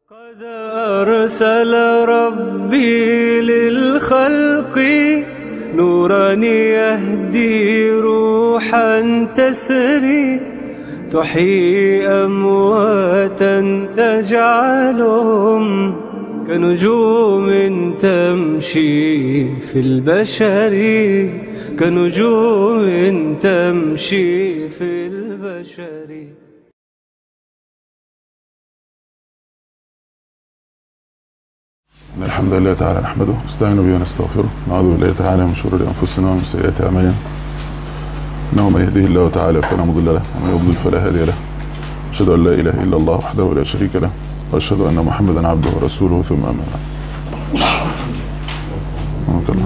قد أرسل ربي للخلق نورا يهدي روحا تسري تحيي أمواتا تجعلهم كنجوم تمشي في البشر كنجوم تمشي في البشر إن الحمد لله تعالى نحمده ونستعين به ونستغفره نعوذ بالله تعالى من شرور انفسنا ومن سيئات اعمالنا انه من يهده الله تعالى فلا مضل له ومن يضلل فلا هادي له اشهد ان لا اله الا الله وحده لا شريك له واشهد ان محمدا عبده ورسوله ثم اما بعد ورحمة الله.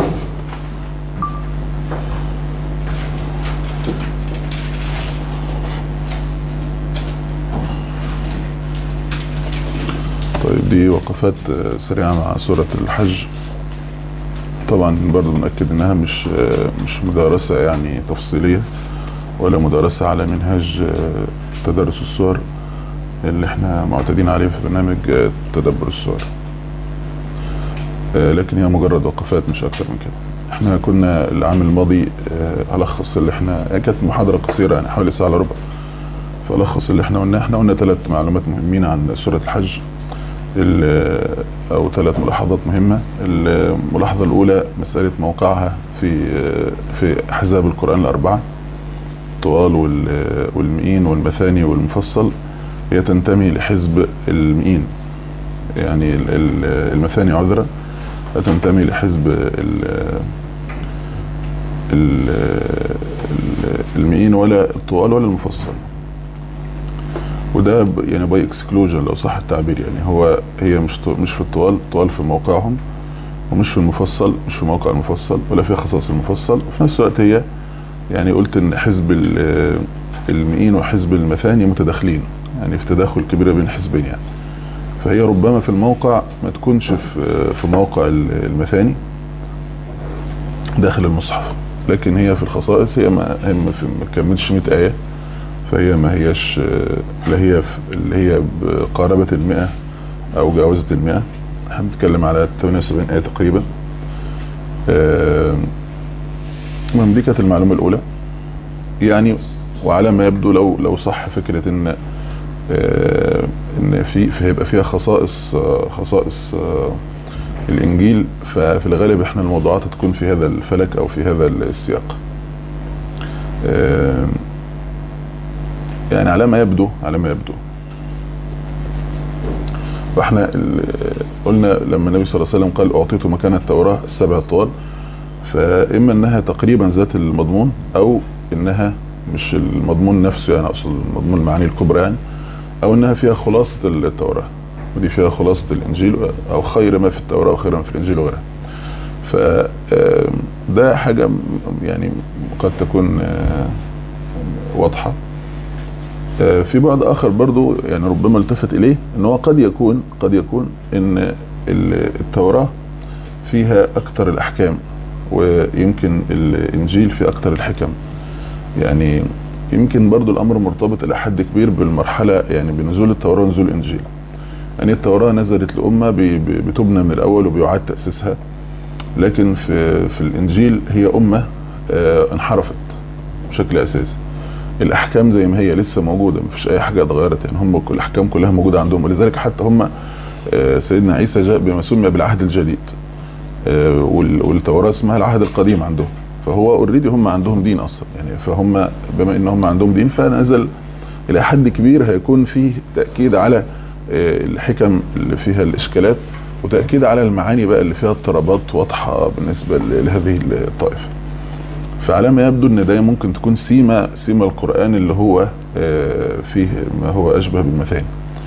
طيب دي وقفات سريعة مع سورة الحج طبعا برضو بنأكد انها مش مش مدارسة يعني تفصيلية ولا مدارسة على منهاج تدرس السور اللي احنا معتادين عليه في برنامج تدبر السور لكن هي مجرد وقفات مش اكتر من كده احنا كنا العام الماضي الخص اللي احنا يعني كانت محاضرة قصيرة يعني حوالي ساعة الا ربع فالخص اللي احنا قلنا احنا قلنا ثلاث معلومات مهمين عن سورة الحج او ثلاث ملاحظات مهمة الملاحظة الاولى مسألة موقعها في في احزاب القرآن الاربعة الطوال والمئين والمثاني والمفصل هي تنتمي لحزب المئين يعني المثاني عذرا تنتمي لحزب المئين ولا الطوال ولا المفصل وده يعني باي اكسكلوجن لو صح التعبير يعني هو هي مش مش في الطوال الطوال في موقعهم ومش في المفصل مش في موقع المفصل ولا في خصائص المفصل وفي نفس الوقت هي يعني قلت ان حزب المئين وحزب المثاني متداخلين يعني في تداخل كبير بين حزبين يعني فهي ربما في الموقع ما تكونش في في موقع المثاني داخل المصحف لكن هي في الخصائص هي ما هي ما كملتش 100 ايه فهي ما هيش لا هي اللي هي قاربة المئة او جاوزت المئة احنا بنتكلم على 78 ايه تقريبا المهم دي كانت المعلومة الاولى يعني وعلى ما يبدو لو لو صح فكرة ان ان في هيبقى فيها خصائص خصائص الانجيل ففي الغالب احنا الموضوعات تكون في هذا الفلك او في هذا السياق يعني على ما يبدو على ما يبدو فاحنا قلنا لما النبي صلى الله عليه وسلم قال اعطيت مكان التوراة السبع الطوال فاما انها تقريبا ذات المضمون او انها مش المضمون نفسه يعني اقصد المضمون المعاني الكبرى يعني او انها فيها خلاصة التوراة ودي فيها خلاصة الانجيل او خير ما في التوراة وخير ما في الانجيل وغيرها فده حاجة يعني قد تكون واضحة في بعض اخر برضو يعني ربما التفت اليه ان هو قد يكون قد يكون ان التوراة فيها اكتر الاحكام ويمكن الانجيل فيه اكتر الحكم يعني يمكن برضو الامر مرتبط الى حد كبير بالمرحلة يعني بنزول التوراة ونزول الانجيل يعني التوراة نزلت لأمة بتبنى من الاول وبيعاد تأسيسها لكن في, في الانجيل هي امة انحرفت بشكل اساسي الاحكام زي ما هي لسه موجودة مفيش اي حاجة اتغيرت يعني هم كل الاحكام كلها موجودة عندهم ولذلك حتى هم سيدنا عيسى جاء بما سمي بالعهد الجديد والتوراة اسمها العهد القديم عندهم فهو اوريدي هم عندهم دين اصلا يعني فهم بما ان هم عندهم دين فنزل الى حد كبير هيكون فيه تأكيد على الحكم اللي فيها الاشكالات وتأكيد على المعاني بقى اللي فيها اضطرابات واضحة بالنسبة لهذه الطائفة فعلى ما يبدو ان ده ممكن تكون سيمة سيمة القرآن اللي هو فيه ما هو اشبه بالمثاني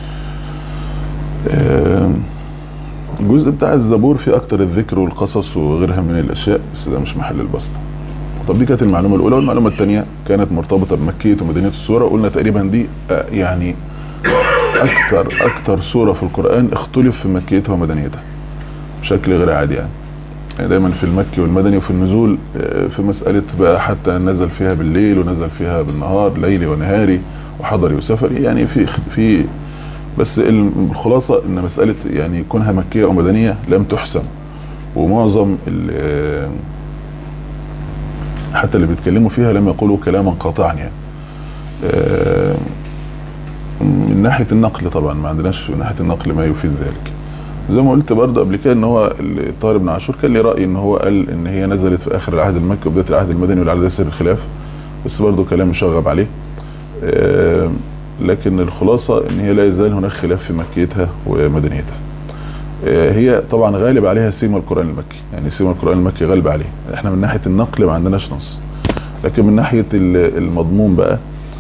الجزء بتاع الزبور فيه اكتر الذكر والقصص وغيرها من الاشياء بس ده مش محل البسط طب دي كانت المعلومة الاولى والمعلومة الثانية كانت مرتبطة بمكية ومدينة السورة قلنا تقريبا دي يعني اكتر اكتر سورة في القرآن اختلف في مكيتها ومدنيتها بشكل غير عادي يعني يعني دايما في المكي والمدني وفي النزول في مسألة بقى حتى نزل فيها بالليل ونزل فيها بالنهار ليلي ونهاري وحضري وسفري يعني في في بس الخلاصة ان مسألة يعني كونها مكية او مدنية لم تحسم ومعظم حتى اللي بيتكلموا فيها لم يقولوا كلاما قاطعا يعني من ناحية النقل طبعا ما عندناش من ناحية النقل ما يفيد ذلك زي ما قلت برضه قبل كده ان هو طاهر بن عاشور كان لي رأي ان هو قال ان هي نزلت في اخر العهد المكي وبداية العهد المدني والعدد يسر الخلاف بس برضه كلام مشغب عليه لكن الخلاصة ان هي لا يزال هناك خلاف في مكيتها ومدنيتها هي طبعا غالب عليها سيما القرآن المكي يعني سيما القرآن المكي غالب عليه احنا من ناحية النقل ما عندناش نص لكن من ناحية المضمون بقى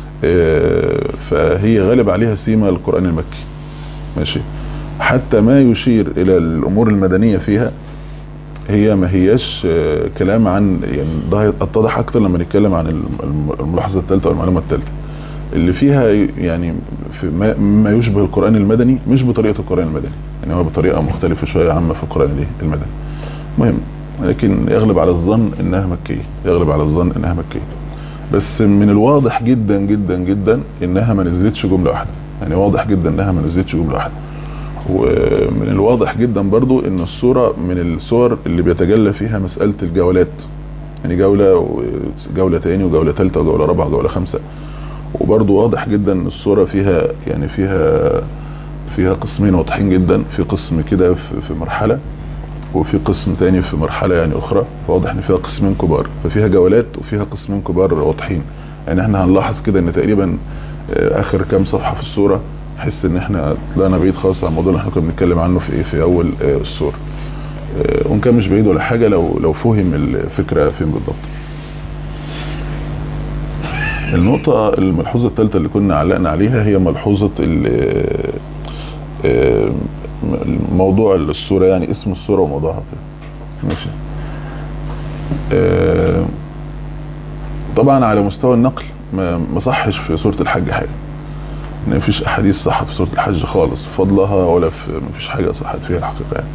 فهي غالب عليها سيما القرآن المكي ماشي حتى ما يشير الى الامور المدنية فيها هي ما هياش كلام عن يعني ده اتضح اكتر لما نتكلم عن الملاحظة الثالثة او المعلومة الثالثة اللي فيها يعني في ما, ما يشبه القرآن المدني مش بطريقة القرآن المدني يعني هو بطريقة مختلفة شوية عامة في القرآن المدني مهم لكن يغلب على الظن انها مكية يغلب على الظن انها مكية بس من الواضح جدا جدا جدا انها ما نزلتش جملة واحدة يعني واضح جدا انها ما نزلتش جملة واحدة ومن الواضح جدا برضو ان الصورة من الصور اللي بيتجلى فيها مسألة الجولات يعني جولة وجولة تاني وجولة ثالثة وجولة رابعة وجولة خمسة وبرضو واضح جدا ان الصورة فيها يعني فيها فيها قسمين واضحين جدا في قسم كده في مرحلة وفي قسم تاني في مرحلة يعني اخرى فواضح ان فيها قسمين كبار ففيها جولات وفيها قسمين كبار واضحين يعني احنا هنلاحظ كده ان تقريبا اخر كام صفحة في الصورة حس ان احنا طلعنا بعيد خالص عن الموضوع اللي احنا كنا بنتكلم عنه في ايه في اول الصورة وان كان مش بعيد ولا حاجة لو لو فهم الفكرة فين بالضبط النقطة الملحوظة الثالثة اللي كنا علقنا عليها هي ملحوظة موضوع الصورة يعني اسم الصورة وموضوعها ماشي طبعا على مستوى النقل ما صحش في سورة الحج حاجة ما فيش احاديث صحت في سورة الحج خالص فضلها ولا في ما فيش حاجة صحت فيها الحقيقة يعني.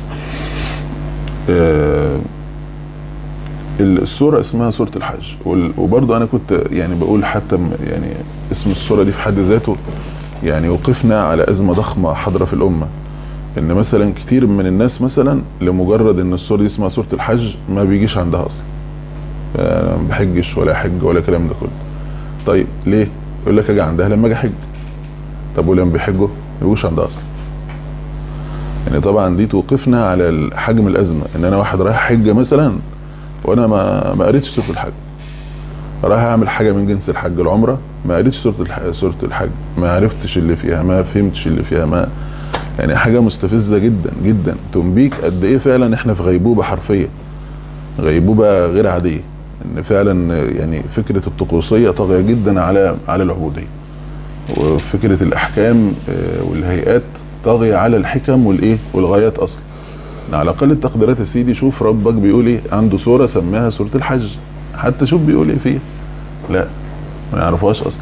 السورة اسمها سورة الحج وبرضو انا كنت يعني بقول حتى يعني اسم السورة دي في حد ذاته يعني وقفنا على ازمة ضخمة حاضرة في الامة ان مثلا كتير من الناس مثلا لمجرد ان السورة دي اسمها سورة الحج ما بيجيش عندها اصلا ما بحجش ولا حج ولا كلام ده كله طيب ليه يقول لك اجي عندها لما اجي احج طب ولما بيحجوا ما بيجوش عندها اصلا يعني طبعا دي توقفنا على حجم الازمة ان انا واحد رايح حج مثلا وانا ما ما قريتش سوره الحج رايح اعمل حاجه من جنس الحج العمره ما قريتش سوره الحج سوره الحج ما عرفتش اللي فيها ما فهمتش اللي فيها ما يعني حاجه مستفزه جدا جدا تنبيك قد ايه فعلا احنا في غيبوبه حرفيه غيبوبه غير عاديه ان فعلا يعني فكره الطقوسيه طاغيه جدا على على العبوديه وفكره الاحكام والهيئات طاغيه على الحكم والايه والغايات اصلا على اقل التقديرات يا سيدي شوف ربك بيقول ايه عنده سوره سماها سوره الحج حتى شوف بيقول ايه فيها لا ما يعرفوهاش اصلا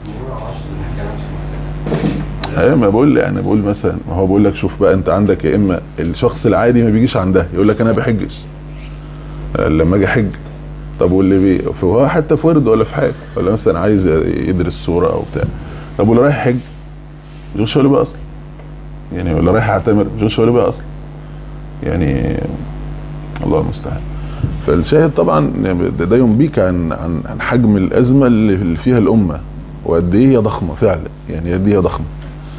ايوه ما بقول يعني بقول مثلا ما هو بقول لك شوف بقى انت عندك يا اما الشخص العادي ما بيجيش عندها يقول لك انا بحجش لما اجي احج طب واللي بي فهو حتى في ورد ولا في حاجه ولا مثلا عايز يدرس سوره او بتاع طب واللي رايح يحج ما يجوش ولا بقى اصلا يعني ولا رايح يعتمر ما يجوش ولا بقى اصلا يعني الله المستعان فالشاهد طبعا ده ينبيك عن عن عن حجم الازمه اللي فيها الامه وقد ايه هي ضخمه فعلا يعني قد ايه هي ضخمه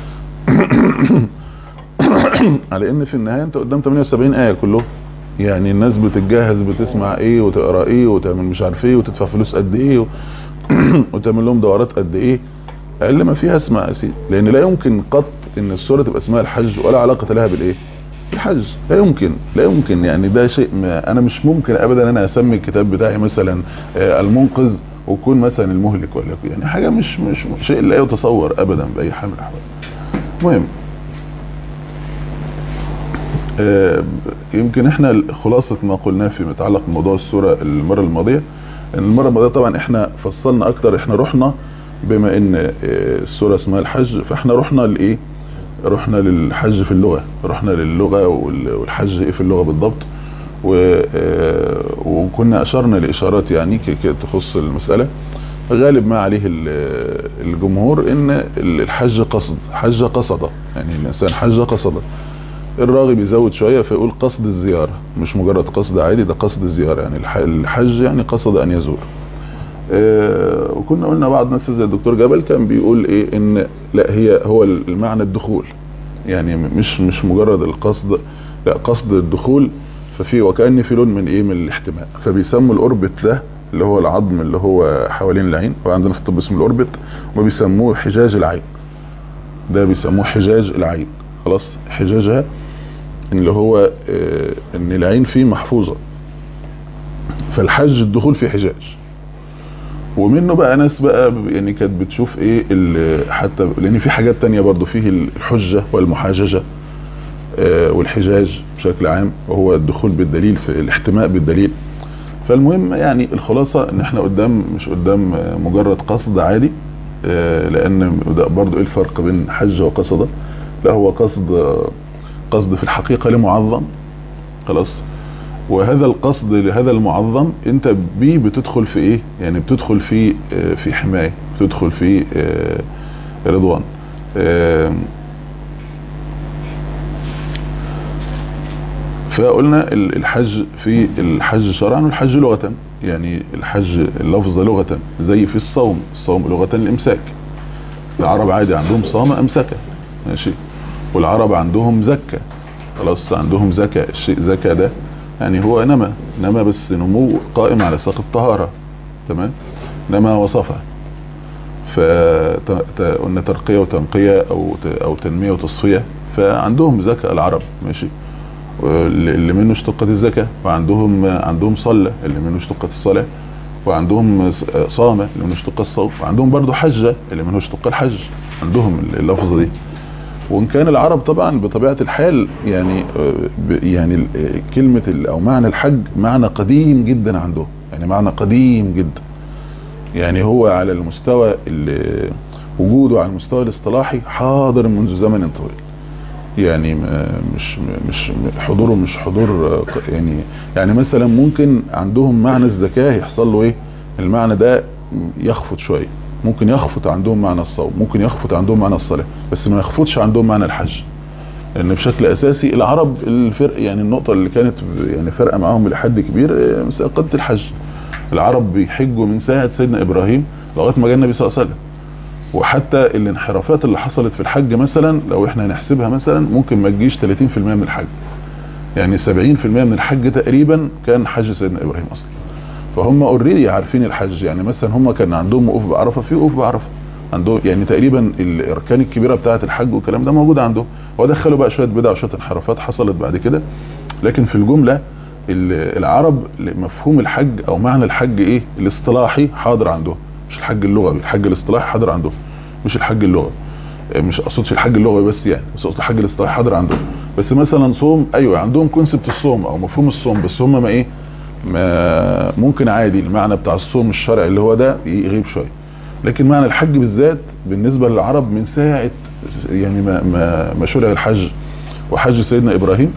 على ان في النهايه انت قدام 78 ايه كلهم يعني الناس بتتجهز بتسمع ايه وتقرا ايه وتعمل مش عارف ايه وتدفع فلوس قد ايه و... وتعمل لهم دورات قد ايه اقل ما فيها اسمع يا سيدي لان لا يمكن قط ان السوره تبقى اسمها الحج ولا علاقه لها بالايه الحج لا يمكن لا يمكن يعني ده شيء ما انا مش ممكن ابدا انا اسمي الكتاب بتاعي مثلا المنقذ ويكون مثلا المهلك ولا يعني حاجه مش مش شيء لا يتصور ابدا باي حال من الاحوال المهم يمكن احنا خلاصة ما قلناه فيما يتعلق بموضوع السورة المرة الماضية المرة الماضية طبعا احنا فصلنا اكتر احنا رحنا بما ان السورة اسمها الحج فاحنا رحنا لايه رحنا للحج في اللغة رحنا للغة والحج ايه في اللغة بالضبط وكنا اشرنا لاشارات يعني تخص المسألة غالب ما عليه ال- الجمهور ان الحج قصد حج قصده يعني الانسان حج قصده الراغب يزود شوية فيقول قصد الزيارة مش مجرد قصد عادي ده قصد الزيارة يعني الح- الحج يعني قصد ان يزور آه، وكنا قلنا بعض ناس زي الدكتور جبل كان بيقول ايه ان لا هي هو المعنى الدخول يعني مش مش مجرد القصد لا قصد الدخول ففي وكأن في لون من ايه من الاحتماء فبيسموا الاوربت ده اللي هو العظم اللي هو حوالين العين وعندنا في الطب اسمه الاوربت وبيسموه حجاج العين ده بيسموه حجاج العين خلاص حجاجها اللي هو آه، ان العين فيه محفوظة فالحج الدخول في حجاج ومنه بقى ناس بقى يعني كانت بتشوف ايه ال- حتى لان في حاجات تانية برضو فيه الحجة والمحاججة آه، والحجاج بشكل عام وهو الدخول بالدليل في الاحتماء بالدليل فالمهم يعني الخلاصة ان احنا قدام مش قدام آه، مجرد قصد عادي آه، لان ده برضو ايه الفرق بين حج وقصده لا هو قصد آه، قصد في الحقيقة لمعظم خلاص وهذا القصد لهذا المعظم انت بيه بتدخل في ايه يعني بتدخل في آه، في حماية بتدخل في آه، رضوان آه، فقلنا ال- الحج في الحج شرعا والحج لغة يعني الحج اللفظ لغة زي في الصوم الصوم لغة الامساك العرب عادي عندهم صام امسكة ماشي والعرب عندهم زكى خلاص عندهم زكاة الشيء زكاة ده يعني هو نما نما بس نمو قائم على ساق الطهارة تمام نما وصفة فقلنا ترقية وتنقية او ت- او تنمية وتصفية فعندهم زكاة العرب ماشي واللي اللي منه اشتقت الزكاة وعندهم عندهم صلة اللي منه اشتقت الصلاة وعندهم ص- صامة اللي منه اشتق الصوم وعندهم برضو حجة اللي منه اشتق الحج عندهم اللفظة دي وان كان العرب طبعا بطبيعة الحال يعني آه، ب- يعني ال- آه، كلمة ال- او معنى الحج معنى قديم جدا عندهم يعني معنى قديم جدا يعني هو على المستوى ال- وجوده على المستوى الاصطلاحي حاضر منذ زمن طويل يعني ما- مش مش حضوره مش حضور آه، ق- يعني يعني مثلا ممكن عندهم معنى الزكاة يحصل له ايه المعنى ده يخفت شوية ممكن يخفت عندهم معنى الصوم ممكن يخفت عندهم معنى الصلاة بس ما يخفتش عندهم معنى الحج لان بشكل اساسي العرب الفرق يعني النقطة اللي كانت يعني فرقة معاهم لحد كبير آه، مسألة قضية الحج العرب بيحجوا من ساعة سيدنا ابراهيم لغاية ما جاء النبي صلى الله عليه وسلم وحتى الانحرافات اللي حصلت في الحج مثلا لو احنا هنحسبها مثلا ممكن ما تجيش 30% من الحج يعني 70% من الحج تقريبا كان حج سيدنا ابراهيم اصلا فهم اوريدي عارفين الحج يعني مثلا هم كان عندهم وقوف بعرفه في وقوف بعرفه عندهم يعني تقريبا الاركان الكبيره بتاعه الحج والكلام ده موجود عندهم ودخلوا بقى شويه بدع وشويه انحرافات حصلت بعد كده لكن في الجمله ال- العرب مفهوم الحج او معنى الحج ايه الاصطلاحي حاضر عندهم مش الحج اللغوي الحج الاصطلاحي حاضر عندهم مش الحج اللغوي مش اقصدش الحج اللغوي بس يعني بس اقصد الحج الاصطلاحي حاضر عندهم بس مثلا صوم ايوه عندهم كونسبت الصوم او مفهوم الصوم بس هم ما ايه ما ممكن عادي المعنى بتاع الصوم الشرعي اللي هو ده يغيب شويه لكن معنى الحج بالذات بالنسبه للعرب من ساعه يعني ما ما ما شرع الحج وحج سيدنا ابراهيم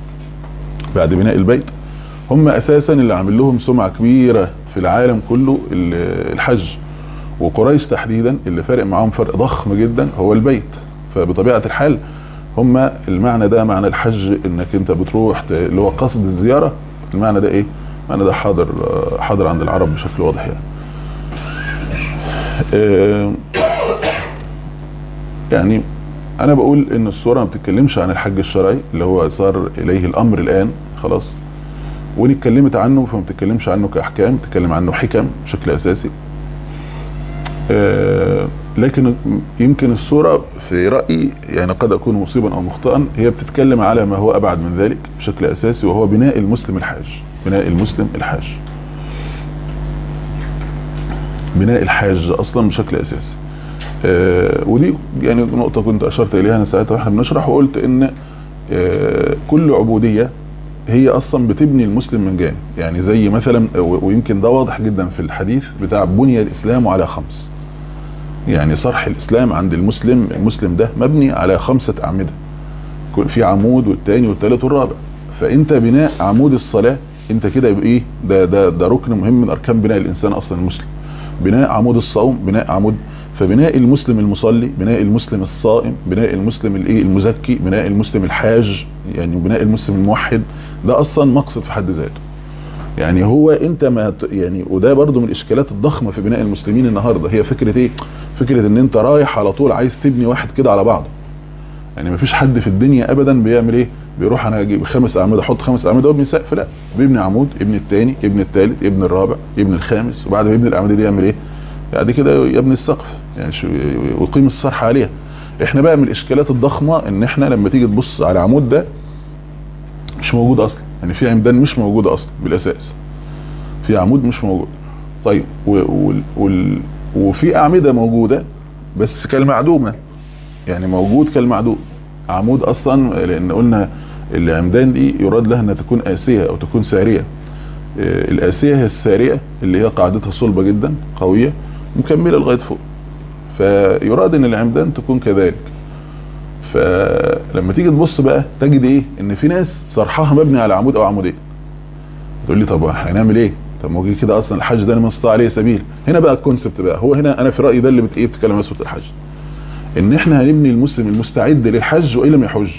بعد بناء البيت هم اساسا اللي عامل لهم سمعه كبيره في العالم كله ال- الحج وقريش تحديدا اللي فارق معاهم فرق ضخم جدا هو البيت فبطبيعه الحال هم المعنى ده معنى الحج انك انت بتروح ت- اللي هو قصد الزياره المعنى ده ايه المعنى ده حاضر آه، حاضر عند العرب بشكل واضح يعني آه، يعني انا بقول ان الصورة ما بتتكلمش عن الحج الشرعي اللي هو صار اليه الامر الان خلاص وان اتكلمت عنه فما بتتكلمش عنه كاحكام بتتكلم عنه حكم بشكل اساسي آه، لكن يمكن الصورة في رأيي يعني قد أكون مصيبا أو مخطئا هي بتتكلم على ما هو أبعد من ذلك بشكل أساسي وهو بناء المسلم الحاج بناء المسلم الحاج بناء الحاج أصلا بشكل أساسي آه، ودي يعني نقطة كنت أشرت إليها أنا ساعتها واحنا بنشرح وقلت إن آه، كل عبودية هي أصلا بتبني المسلم من جانب يعني زي مثلا و- ويمكن ده واضح جدا في الحديث بتاع بني الإسلام على خمس يعني صرح الإسلام عند المسلم المسلم ده مبني على خمسة أعمدة كل- في عمود والتاني والتالت والرابع فأنت بناء عمود الصلاة أنت كده يبقى إيه ده, ده, ده ركن مهم من أركان بناء الإنسان أصلا المسلم بناء عمود الصوم بناء عمود فبناء المسلم المصلي بناء المسلم الصائم بناء المسلم الايه المزكي بناء المسلم الحاج يعني بناء المسلم الموحد ده اصلا مقصد في حد ذاته يعني هو انت ما ت- يعني وده برضو من الاشكالات الضخمه في بناء المسلمين النهارده هي فكره ايه فكره ان انت رايح على طول عايز تبني واحد كده على بعضه يعني مفيش حد في الدنيا ابدا بيعمل ايه بيروح انا اجيب خمس اعمده احط خمس اعمده وابني سقف لا بيبني عمود ابني الثاني ابني الثالث ابني الرابع ابني الخامس وبعد ما يبني الاعمده دي يعمل ايه بعد كده يبني السقف يعني شو ويقيم الصرح عليها احنا بقى من الاشكالات الضخمه ان احنا لما تيجي تبص على العمود ده مش موجود اصلا يعني في عمدان مش موجوده اصلا بالاساس في عمود مش موجود طيب و وال وال وفي اعمده موجوده بس كالمعدومه يعني موجود كالمعدوم عمود اصلا لان قلنا العمدان دي يراد لها انها تكون قاسيه او تكون ساريه آه، القاسيه هي الساريه اللي هي قاعدتها صلبه جدا قويه مكمله لغايه فوق فيراد ان العمدان تكون كذلك فلما تيجي تبص بقى تجد ايه ان في ناس صرحها مبني على عمود او عمودين تقول لي طب هنعمل ايه طب ما هو كده اصلا الحج ده ما استطاع عليه سبيل هنا بقى الكونسبت بقى هو هنا انا في رايي ده اللي بت ايه بتتكلم عن سوره الحج ان احنا هنبني المسلم المستعد للحج وان لم يحج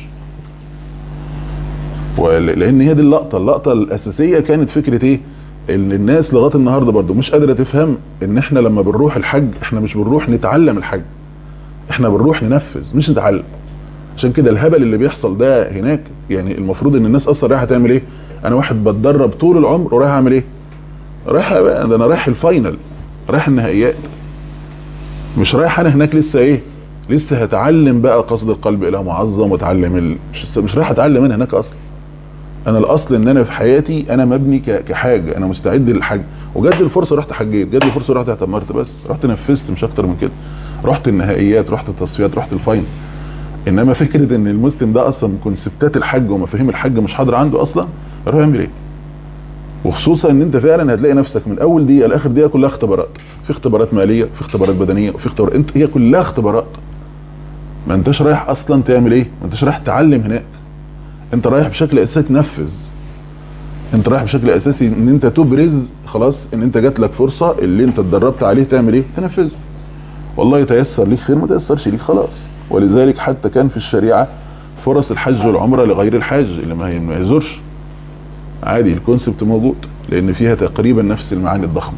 ول- لان هي دي اللقطه اللقطه الاساسيه كانت فكره ايه ان الناس لغايه النهارده برضو مش قادره تفهم ان احنا لما بنروح الحج احنا مش بنروح نتعلم الحج احنا بنروح ننفذ مش نتعلم عشان كده الهبل اللي بيحصل ده هناك يعني المفروض ان الناس اصلا رايحه تعمل ايه انا واحد بتدرب طول العمر ورايح اعمل ايه رايح بقى ده انا رايح الفاينل رايح النهائيات مش رايح انا هناك لسه ايه لسه هتعلم بقى قصد القلب الى معظم واتعلم ال... مش مش رايح اتعلم انا هناك اصلا انا الاصل ان انا في حياتي انا مبني ك... كحاجه انا مستعد للحج وجات لي الفرصه رحت حجيت جات لي الفرصه رحت اعتمرت بس رحت نفذت مش اكتر من كده رحت النهائيات رحت التصفيات رحت الفاينل انما فكره ان المسلم ده اصلا كونسبتات الحج ومفاهيم الحج مش حاضر عنده اصلا يروح يعمل ايه وخصوصا ان انت فعلا هتلاقي نفسك من اول دقيقه لاخر دقيقه كلها اختبارات في اختبارات ماليه في اختبارات بدنيه وفي اختبارات انت هي كلها اختبارات ما انتش رايح اصلا تعمل ايه ما انتش رايح تتعلم هناك انت رايح بشكل اساسي تنفذ انت رايح بشكل اساسي ان انت تبرز خلاص ان انت جات لك فرصه اللي انت اتدربت عليه تعمل ايه تنفذه والله يتيسر ليك خير ما تيسرش ليك خلاص ولذلك حتى كان في الشريعه فرص الحج والعمره لغير الحاج اللي ما ما يزورش عادي الكونسبت موجود لان فيها تقريبا نفس المعاني الضخمه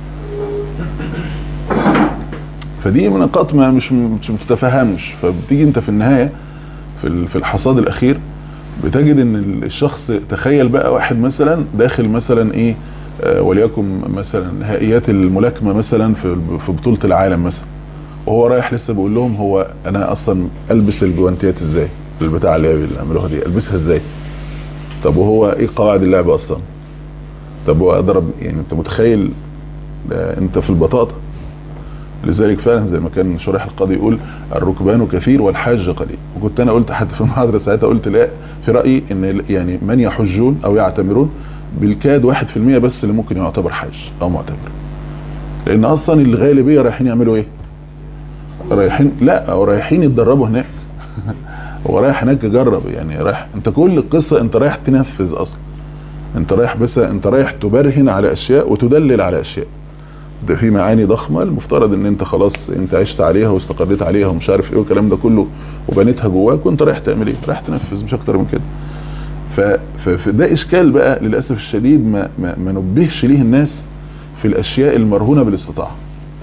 فدي نقاط ما مش مش بتتفهمش فبتيجي انت في النهايه في ال- في الحصاد الاخير بتجد ان الشخص تخيل بقى واحد مثلا داخل مثلا ايه آه، وليكن مثلا نهائيات الملاكمه مثلا في في بطوله العالم مثلا وهو رايح لسه بيقول لهم هو انا اصلا البس الجوانتيات ازاي البتاع اللي اللي عملوها دي البسها ازاي طب وهو ايه قواعد اللعب اصلا طب هو اضرب يعني انت متخيل ده انت في البطاطا لذلك فعلا زي ما كان شريح القاضي يقول الركبان كثير والحاج قليل وكنت انا قلت حتى في المحاضره ساعتها قلت لا في رايي ان يعني من يحجون او يعتمرون بالكاد واحد في المية بس اللي ممكن يعتبر حاج او معتمر لان اصلا الغالبيه رايحين يعملوا ايه رايحين لا او رايحين يتدربوا هناك هو رايح هناك يجرب يعني رايح انت كل القصه انت رايح تنفذ اصلا انت رايح بس انت رايح تبرهن على اشياء وتدلل على اشياء ده في معاني ضخمه المفترض ان انت خلاص انت عشت عليها واستقريت عليها ومش عارف ايه والكلام ده كله وبنيتها جواك وانت رايح تعمل ايه رايح تنفذ مش اكتر من كده ف- ف- فده اشكال بقى للاسف الشديد ما, ما, ما نبهش ليه الناس في الاشياء المرهونه بالاستطاعه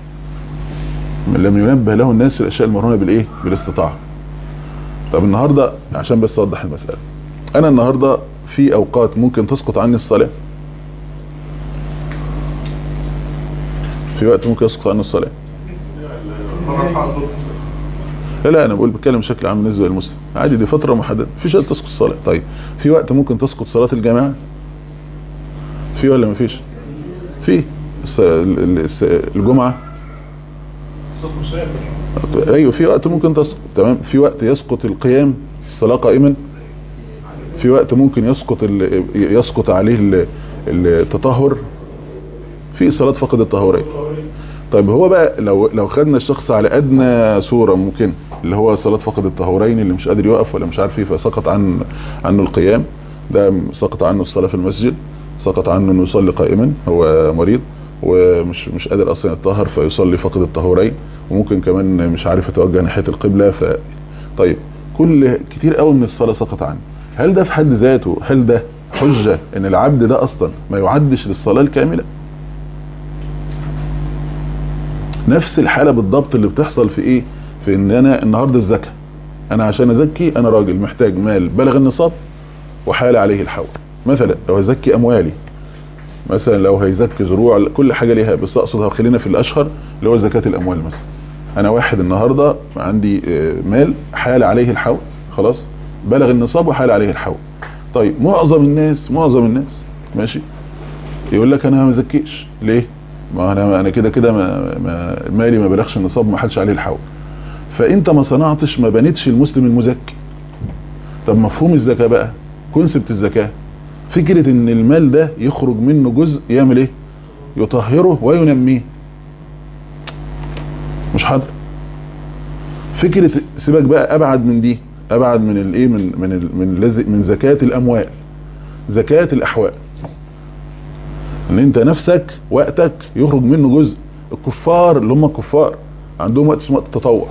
لم ينبه له الناس في الاشياء المرهونه بالايه بالاستطاعه طب النهارده عشان بس اوضح المساله انا النهارده في اوقات ممكن تسقط عني الصلاه في وقت ممكن يسقط عني الصلاه لا لا انا بقول بتكلم بشكل عام بالنسبه للمسلم عادي دي فتره محدده في وقت تسقط الصلاه طيب في وقت ممكن تسقط صلاه الجماعه في ولا ما فيش في الس- ال- ال- الس- الجمعه ايوه في وقت ممكن تسقط تمام في وقت يسقط القيام الصلاه قائما في وقت ممكن يسقط ال- يسقط عليه ال- التطهر في صلاه فقد الطهوريه طيب هو بقى لو لو خدنا الشخص على ادنى صوره ممكن اللي هو صلاه فقد الطهورين اللي مش قادر يقف ولا مش عارف ايه فسقط عن عنه القيام ده سقط عنه الصلاه في المسجد سقط عنه انه يصلي قائما هو مريض ومش مش قادر اصلا يتطهر فيصلي فقد الطهورين وممكن كمان مش عارف يتوجه ناحيه القبله ف طيب كل كتير قوي من الصلاه سقط عنه هل ده في حد ذاته هل ده حجه ان العبد ده اصلا ما يعدش للصلاه الكامله نفس الحاله بالضبط اللي بتحصل في ايه في ان انا النهارده الزكاه انا عشان ازكي انا راجل محتاج مال بلغ النصاب وحال عليه الحول مثلا لو هزكي اموالي مثلا لو هيزكي زروع كل حاجه ليها بس اقصد خلينا في الاشهر اللي هو زكاه الاموال مثلا انا واحد النهارده عندي مال حال عليه الحول خلاص بلغ النصاب وحال عليه الحول طيب معظم الناس معظم الناس ماشي يقول لك انا ما زكيش ليه ما انا انا كده كده ما ما مالي ما بلغش النصاب ما حدش عليه الحول فانت ما صنعتش ما بنيتش المسلم المزكي طب مفهوم الزكاه بقى كونسبت الزكاه فكره ان المال ده يخرج منه جزء يعمل ايه يطهره وينميه مش حاضر فكره سيبك بقى ابعد من دي ابعد من الايه من من ال من لز من زكاه الاموال زكاه الاحوال ان انت نفسك وقتك يخرج منه جزء الكفار اللي هم الكفار عندهم وقت اسمه وقت التطوع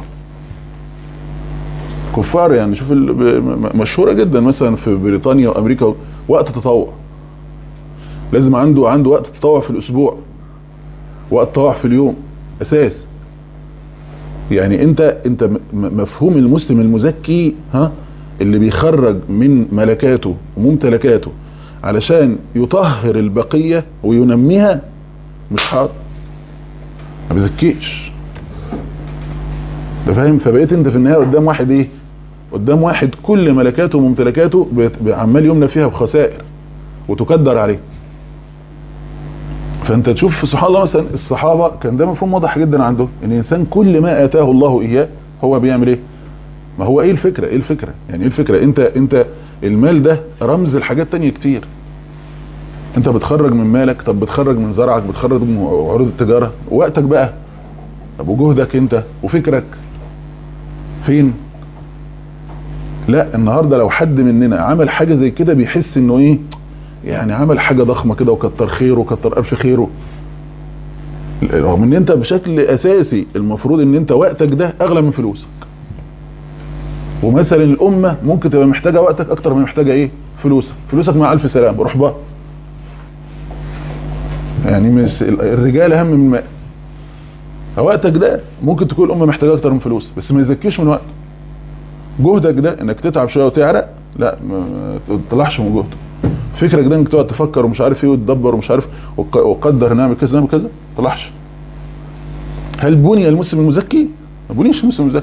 كفار يعني شوف مشهوره جدا مثلا في بريطانيا وامريكا وقت تطوع لازم عنده عنده وقت تطوع في الاسبوع وقت تطوع في اليوم اساس يعني انت انت مفهوم المسلم المزكي ها اللي بيخرج من ملكاته وممتلكاته علشان يطهر البقية وينميها مش حاضر ما بيزكيش انت فاهم فبقيت انت في النهاية قدام واحد ايه قدام واحد كل ملكاته وممتلكاته عمال يمنى فيها بخسائر وتكدر عليه فانت تشوف سبحان الله مثلا الصحابة كان ده مفهوم واضح جدا عندهم ان الانسان كل ما اتاه الله اياه هو بيعمل ايه ما هو ايه الفكرة ايه الفكرة يعني ايه الفكرة انت انت المال ده رمز لحاجات تانية كتير انت بتخرج من مالك طب بتخرج من زرعك بتخرج من عروض التجارة وقتك بقى طب وجهدك انت وفكرك فين لا النهاردة لو حد مننا عمل حاجة زي كده بيحس انه ايه يعني عمل حاجة ضخمة كده وكتر خيره وكتر الف خيره رغم ان انت بشكل اساسي المفروض ان انت وقتك ده اغلى من فلوسك ومثلا الامة ممكن تبقى محتاجة وقتك اكتر من محتاجة ايه فلوسك فلوسك مع الف سلام روح بقى يعني مش الرجال اهم من المال فوقتك ده ممكن تكون الامة محتاجة اكتر من فلوس بس ما يزكيش من وقت جهدك ده انك تتعب شوية وتعرق لا ما تطلعش من جهدك فكرك ده انك تقعد تفكر ومش عارف ايه وتدبر ومش عارف وقدر نعمل كذا نعمل كذا طلعش هل بني المسلم المزكي ما بنيش المسلم المزكي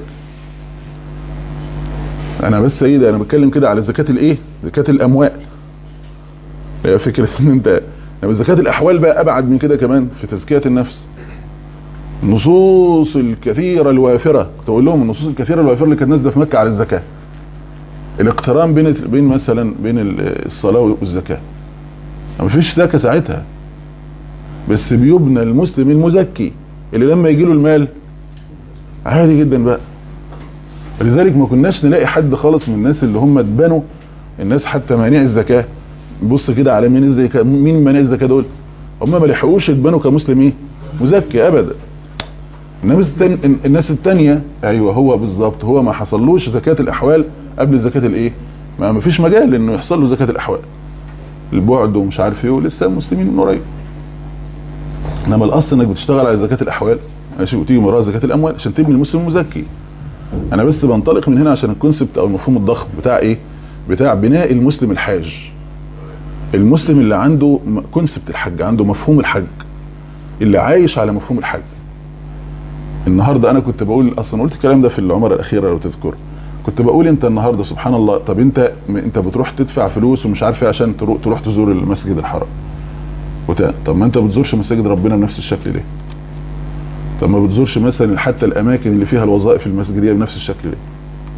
انا بس سيد انا بتكلم كده على زكاة الايه زكاة الاموال هي فكرة ان انت زكاة الاحوال بقى ابعد من كده كمان في تزكية النفس النصوص الكثيرة الوافرة كنت اقول لهم النصوص الكثيرة الوافرة اللي كانت نازله في مكة على الزكاة الاقتران بين بين مثلا بين الصلاة والزكاة ما فيش زكاة ساعتها بس بيبنى المسلم المزكي اللي لما يجي له المال عادي جدا بقى لذلك ما كناش نلاقي حد خالص من الناس اللي هم اتبنوا الناس حتى مانع الزكاة بص كده على مين الزكاة مين مانع الزكاة دول هم ما لحقوش يتبنوا كمسلم ايه مزكي ابدا الناس التانية الناس التانية ايوه هو بالظبط هو ما حصلوش زكاة الاحوال قبل زكاة الايه ما ما فيش مجال انه يحصل له زكاة الاحوال البعد ومش عارف ايه ولسه مسلمين من قريب انما الاصل انك بتشتغل على زكاة الاحوال ماشي وتيجي وراها زكاة الاموال عشان تبني المسلم المزكي انا بس بنطلق من هنا عشان الكونسبت او المفهوم الضخم بتاع ايه بتاع بناء المسلم الحاج المسلم اللي عنده كونسبت الحج عنده مفهوم الحج اللي عايش على مفهوم الحج النهاردة انا كنت بقول اصلا قلت الكلام ده في العمر الاخيرة لو تذكر كنت بقول انت النهاردة سبحان الله طب انت انت بتروح تدفع فلوس ومش عارف ايه عشان تروح, تروح تزور المسجد الحرام وت... طب ما انت بتزورش مساجد ربنا بنفس الشكل ليه طب ما بتزورش مثلا حتى الاماكن اللي فيها الوظائف المسجديه بنفس الشكل ليه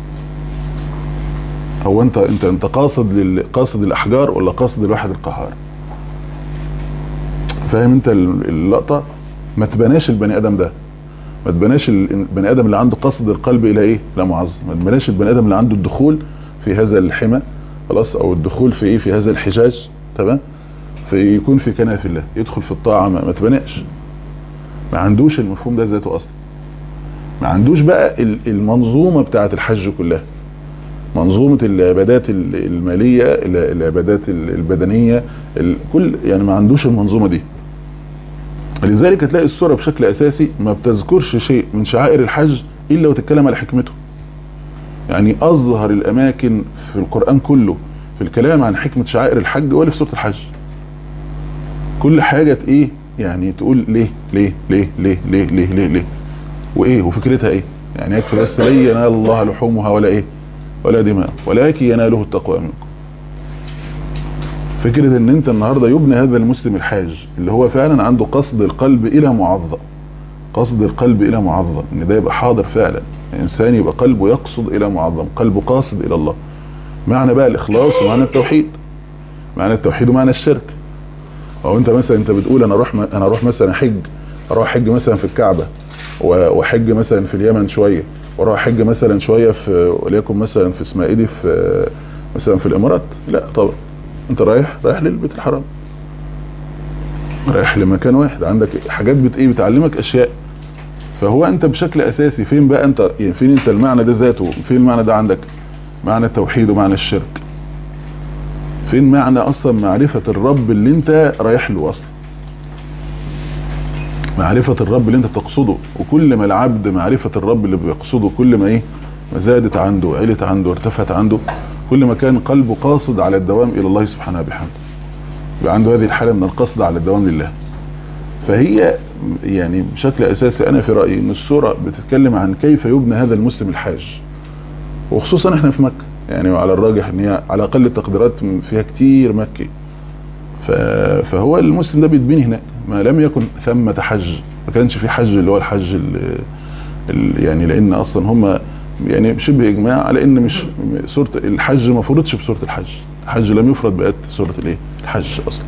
هو انت انت انت قاصد لل... قاصد الاحجار ولا قاصد الواحد القهار فاهم انت اللقطه ما تبناش البني ادم ده ما تبناش البني ادم اللي عنده قصد القلب الى ايه لا معظم ما تبناش البني ادم اللي عنده الدخول في هذا الحمى خلاص او الدخول في ايه في هذا الحجاج تمام في يكون في كنف الله يدخل في الطاعه ما, ما تبناش ما عندوش المفهوم ده ذاته اصلا ما عندوش بقى ال- المنظومة بتاعة الحج كلها منظومة العبادات ال- المالية ال- العبادات ال- البدنية ال- كل يعني ما عندوش المنظومة دي لذلك هتلاقي السورة بشكل اساسي ما بتذكرش شيء من شعائر الحج الا وتتكلم على حكمته يعني اظهر الاماكن في القرآن كله في الكلام عن حكمة شعائر الحج ولا في سورة الحج كل حاجة ايه يعني تقول ليه ليه ليه ليه ليه ليه ليه, ليه وايه وفكرتها ايه يعني يكفي بس لن ينال الله لحومها ولا ايه ولا دماء ولكن يناله التقوى منكم فكرة ان انت النهاردة يبنى هذا المسلم الحاج اللي هو فعلا عنده قصد القلب الى معظم قصد القلب الى معظم ان ده يبقى حاضر فعلا الانسان يبقى قلبه يقصد الى معظم قلبه قاصد الى الله معنى بقى الاخلاص ومعنى التوحيد معنى التوحيد ومعنى الشرك او انت مثلا انت بتقول انا اروح انا اروح مثلا حج اروح حج مثلا في الكعبة وحج مثلا في اليمن شوية واروح حج مثلا شوية في وليكن مثلا في اسماعيلي في مثلا في الامارات لا طبعا انت رايح رايح للبيت الحرام رايح لمكان واحد عندك حاجات بت ايه بتعلمك اشياء فهو انت بشكل اساسي فين بقى انت يعني فين انت المعنى ده ذاته فين المعنى ده عندك معنى التوحيد ومعنى الشرك فين معنى اصلا معرفة الرب اللي انت رايح له اصلا معرفة الرب اللي انت تقصده وكل ما العبد معرفة الرب اللي بيقصده كل ما ايه ما زادت عنده وعلت عنده وارتفعت عنده كل ما كان قلبه قاصد على الدوام الى الله سبحانه وبحمده يبقى عنده هذه الحالة من القصد على الدوام لله فهي يعني بشكل اساسي انا في رأيي ان السورة بتتكلم عن كيف يبنى هذا المسلم الحاج وخصوصا احنا في مكة يعني على الراجح ان هي على اقل التقديرات فيها كتير مكي فهو المسلم ده بيتبني هناك ما لم يكن ثمة حج ما كانش في حج اللي هو الحج اللي يعني لان اصلا هم يعني شبه اجماع على ان مش سورة الحج ما فرضش بسورة الحج الحج لم يفرض بآيات سورة الايه الحج اصلا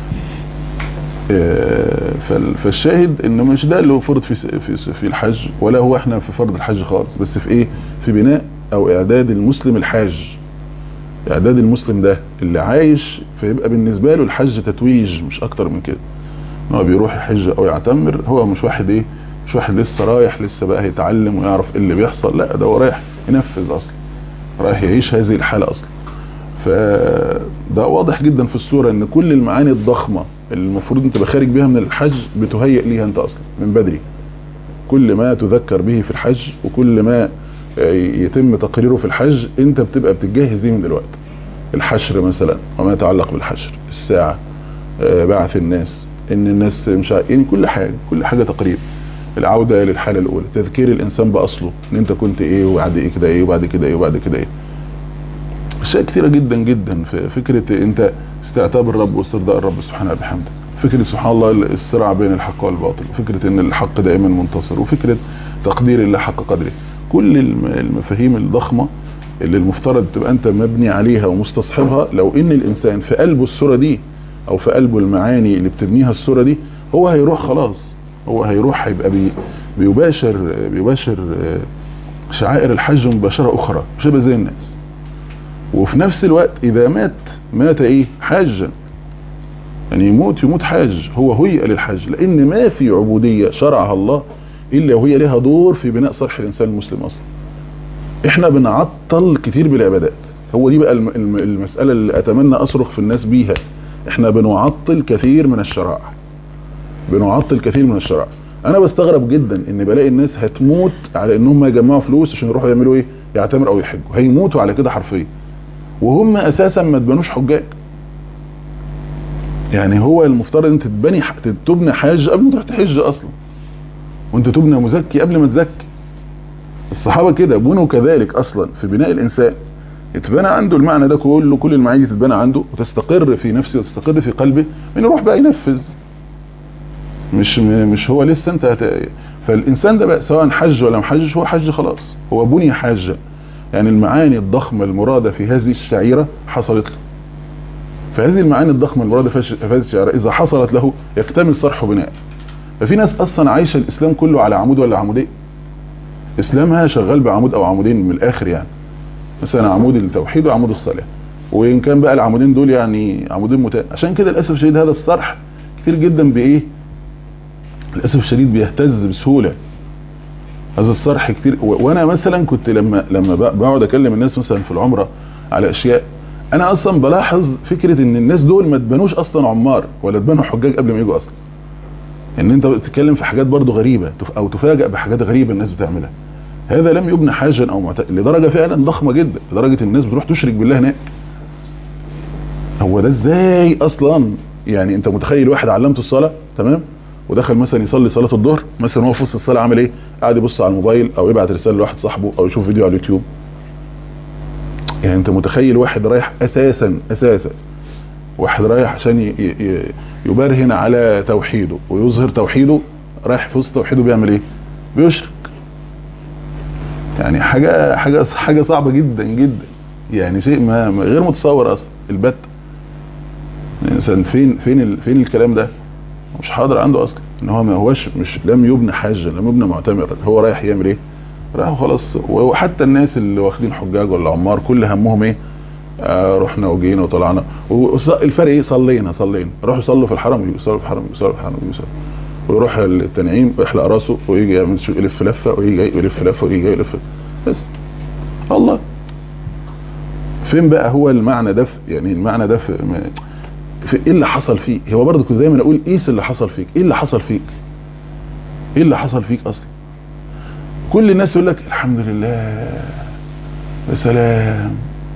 فالشاهد ان مش ده اللي هو فرض في في في الحج ولا هو احنا في فرض الحج خالص بس في ايه في بناء او اعداد المسلم الحاج اعداد المسلم ده اللي عايش فيبقى بالنسبة له الحج تتويج مش اكتر من كده هو بيروح يحج او يعتمر هو مش واحد ايه مش واحد لسه رايح لسه بقى هيتعلم ويعرف ايه اللي بيحصل لا ده هو رايح ينفذ اصلا رايح يعيش هذه الحالة اصلا فده واضح جدا في الصورة ان كل المعاني الضخمة اللي المفروض انت بخارج بيها من الحج بتهيئ ليها انت اصلا من بدري كل ما تذكر به في الحج وكل ما يتم تقريره في الحج انت بتبقى بتجهز ليه من دلوقتي الحشر مثلا وما يتعلق بالحشر الساعة بعث الناس ان الناس مش يعني كل حاجة كل حاجة تقريب العودة للحالة الاولى تذكير الانسان باصله ان انت كنت ايه وبعد ايه كده ايه وبعد كده ايه وبعد كده ايه اشياء كثيرة جدا جدا في فكرة انت استعتاب الرب واسترضاء الرب سبحانه وبحمده فكرة سبحان الله الصراع بين الحق والباطل وفكرة ان الحق دائما منتصر وفكرة تقدير الله حق قدره كل المفاهيم الضخمة اللي المفترض تبقى انت مبني عليها ومستصحبها لو ان الانسان في قلبه الصورة دي او في قلبه المعاني اللي بتبنيها الصورة دي هو هيروح خلاص هو هيروح هيبقى بي بيباشر بيباشر شعائر الحج مباشرة اخرى مش هيبقى زي الناس وفي نفس الوقت اذا مات مات ايه حاجا يعني يموت يموت حاج هو هيئ للحج لان ما في عبودية شرعها الله الا وهي لها دور في بناء صالح الانسان المسلم اصلا احنا بنعطل كتير بالعبادات هو دي بقى المسألة اللي اتمنى اصرخ في الناس بيها احنا بنعطل كثير من الشرائع بنعطل كثير من الشرائع انا بستغرب جدا ان بلاقي الناس هتموت على انهم يجمعوا فلوس عشان يروحوا يعملوا ايه يعتمر او يحجوا هيموتوا على كده حرفيا وهم اساسا ما تبنوش حجاج يعني هو المفترض انت تبني تبني حاج قبل ما تروح تحج اصلا وانت تبنى مزكي قبل ما تزكي الصحابة كده بنوا كذلك اصلا في بناء الانسان يتبنى عنده المعنى ده كله كل المعاني تتبنى عنده وتستقر في نفسه وتستقر في قلبه من يروح بقى ينفذ مش مش هو لسه انت هت... فالانسان ده بقى سواء حج ولا محجش هو حج خلاص هو بني حاجة يعني المعاني الضخمة المرادة في هذه الشعيرة حصلت له فهذه المعاني الضخمة المرادة في هذه الشعيرة اذا حصلت له يكتمل صرح بناء ففي ناس اصلا عايشة الاسلام كله على عمود ولا عمودين اسلامها شغال بعمود او عمودين من الاخر يعني مثلا عمود التوحيد وعمود الصلاة وان كان بقى العمودين دول يعني عمودين متان عشان كده للاسف الشديد هذا الصرح كتير جدا بايه للاسف الشديد بيهتز بسهوله هذا الصرح كتير و- وانا مثلا كنت لما لما ب- بقعد اكلم الناس مثلا في العمره على اشياء انا اصلا بلاحظ فكره ان الناس دول ما تبانوش اصلا عمار ولا تبانوا حجاج قبل ما يجوا اصلا ان انت بتتكلم في حاجات برضو غريبه تف- او تفاجئ بحاجات غريبه الناس بتعملها هذا لم يبنى حاجا او معت... لدرجه فعلا ضخمه جدا لدرجه الناس بتروح تشرك بالله هناك هو ده ازاي اصلا يعني انت متخيل واحد علمته الصلاه تمام ودخل مثلا يصلي صلاه الظهر مثلا هو في وسط الصلاه عامل ايه قاعد يبص على الموبايل او يبعت رساله لواحد صاحبه او يشوف فيديو على اليوتيوب يعني انت متخيل واحد رايح اساسا اساسا واحد رايح عشان ي- ي- يبرهن على توحيده ويظهر توحيده رايح في وسط توحيده بيعمل ايه بيشرك يعني حاجه حاجه حاجه صعبه جدا جدا يعني شيء ما ما- غير متصور اصلا البت الانسان فين فين ال- فين الكلام ده مش حاضر عنده اصلا ان هو ما هوش مش لم يبنى حاجا لم يبنى معتمرا هو رايح يعمل ايه راح خلاص وحتى الناس اللي واخدين حجاج ولا عمار كل همهم ايه آه رحنا وجينا وطلعنا وص- الفرق ايه صلينا صلينا روحوا صلوا في الحرم ويجوا يصلوا في الحرم يجوا يصلوا في الحرم يجوا يصلوا ويروح التنعيم ويحلق راسه ويجي يعمل شو- يلف لفه ويجي جاي يلف لفه ويجي جاي يلف بس الله فين بقى هو المعنى ده في- يعني المعنى ده في, ما- في ايه اللي حصل فيه هو برضه كنت دايما اقول قيس اللي حصل فيك ايه اللي حصل فيك ايه اللي حصل فيك اصلا كل الناس يقول لك الحمد لله يا سلام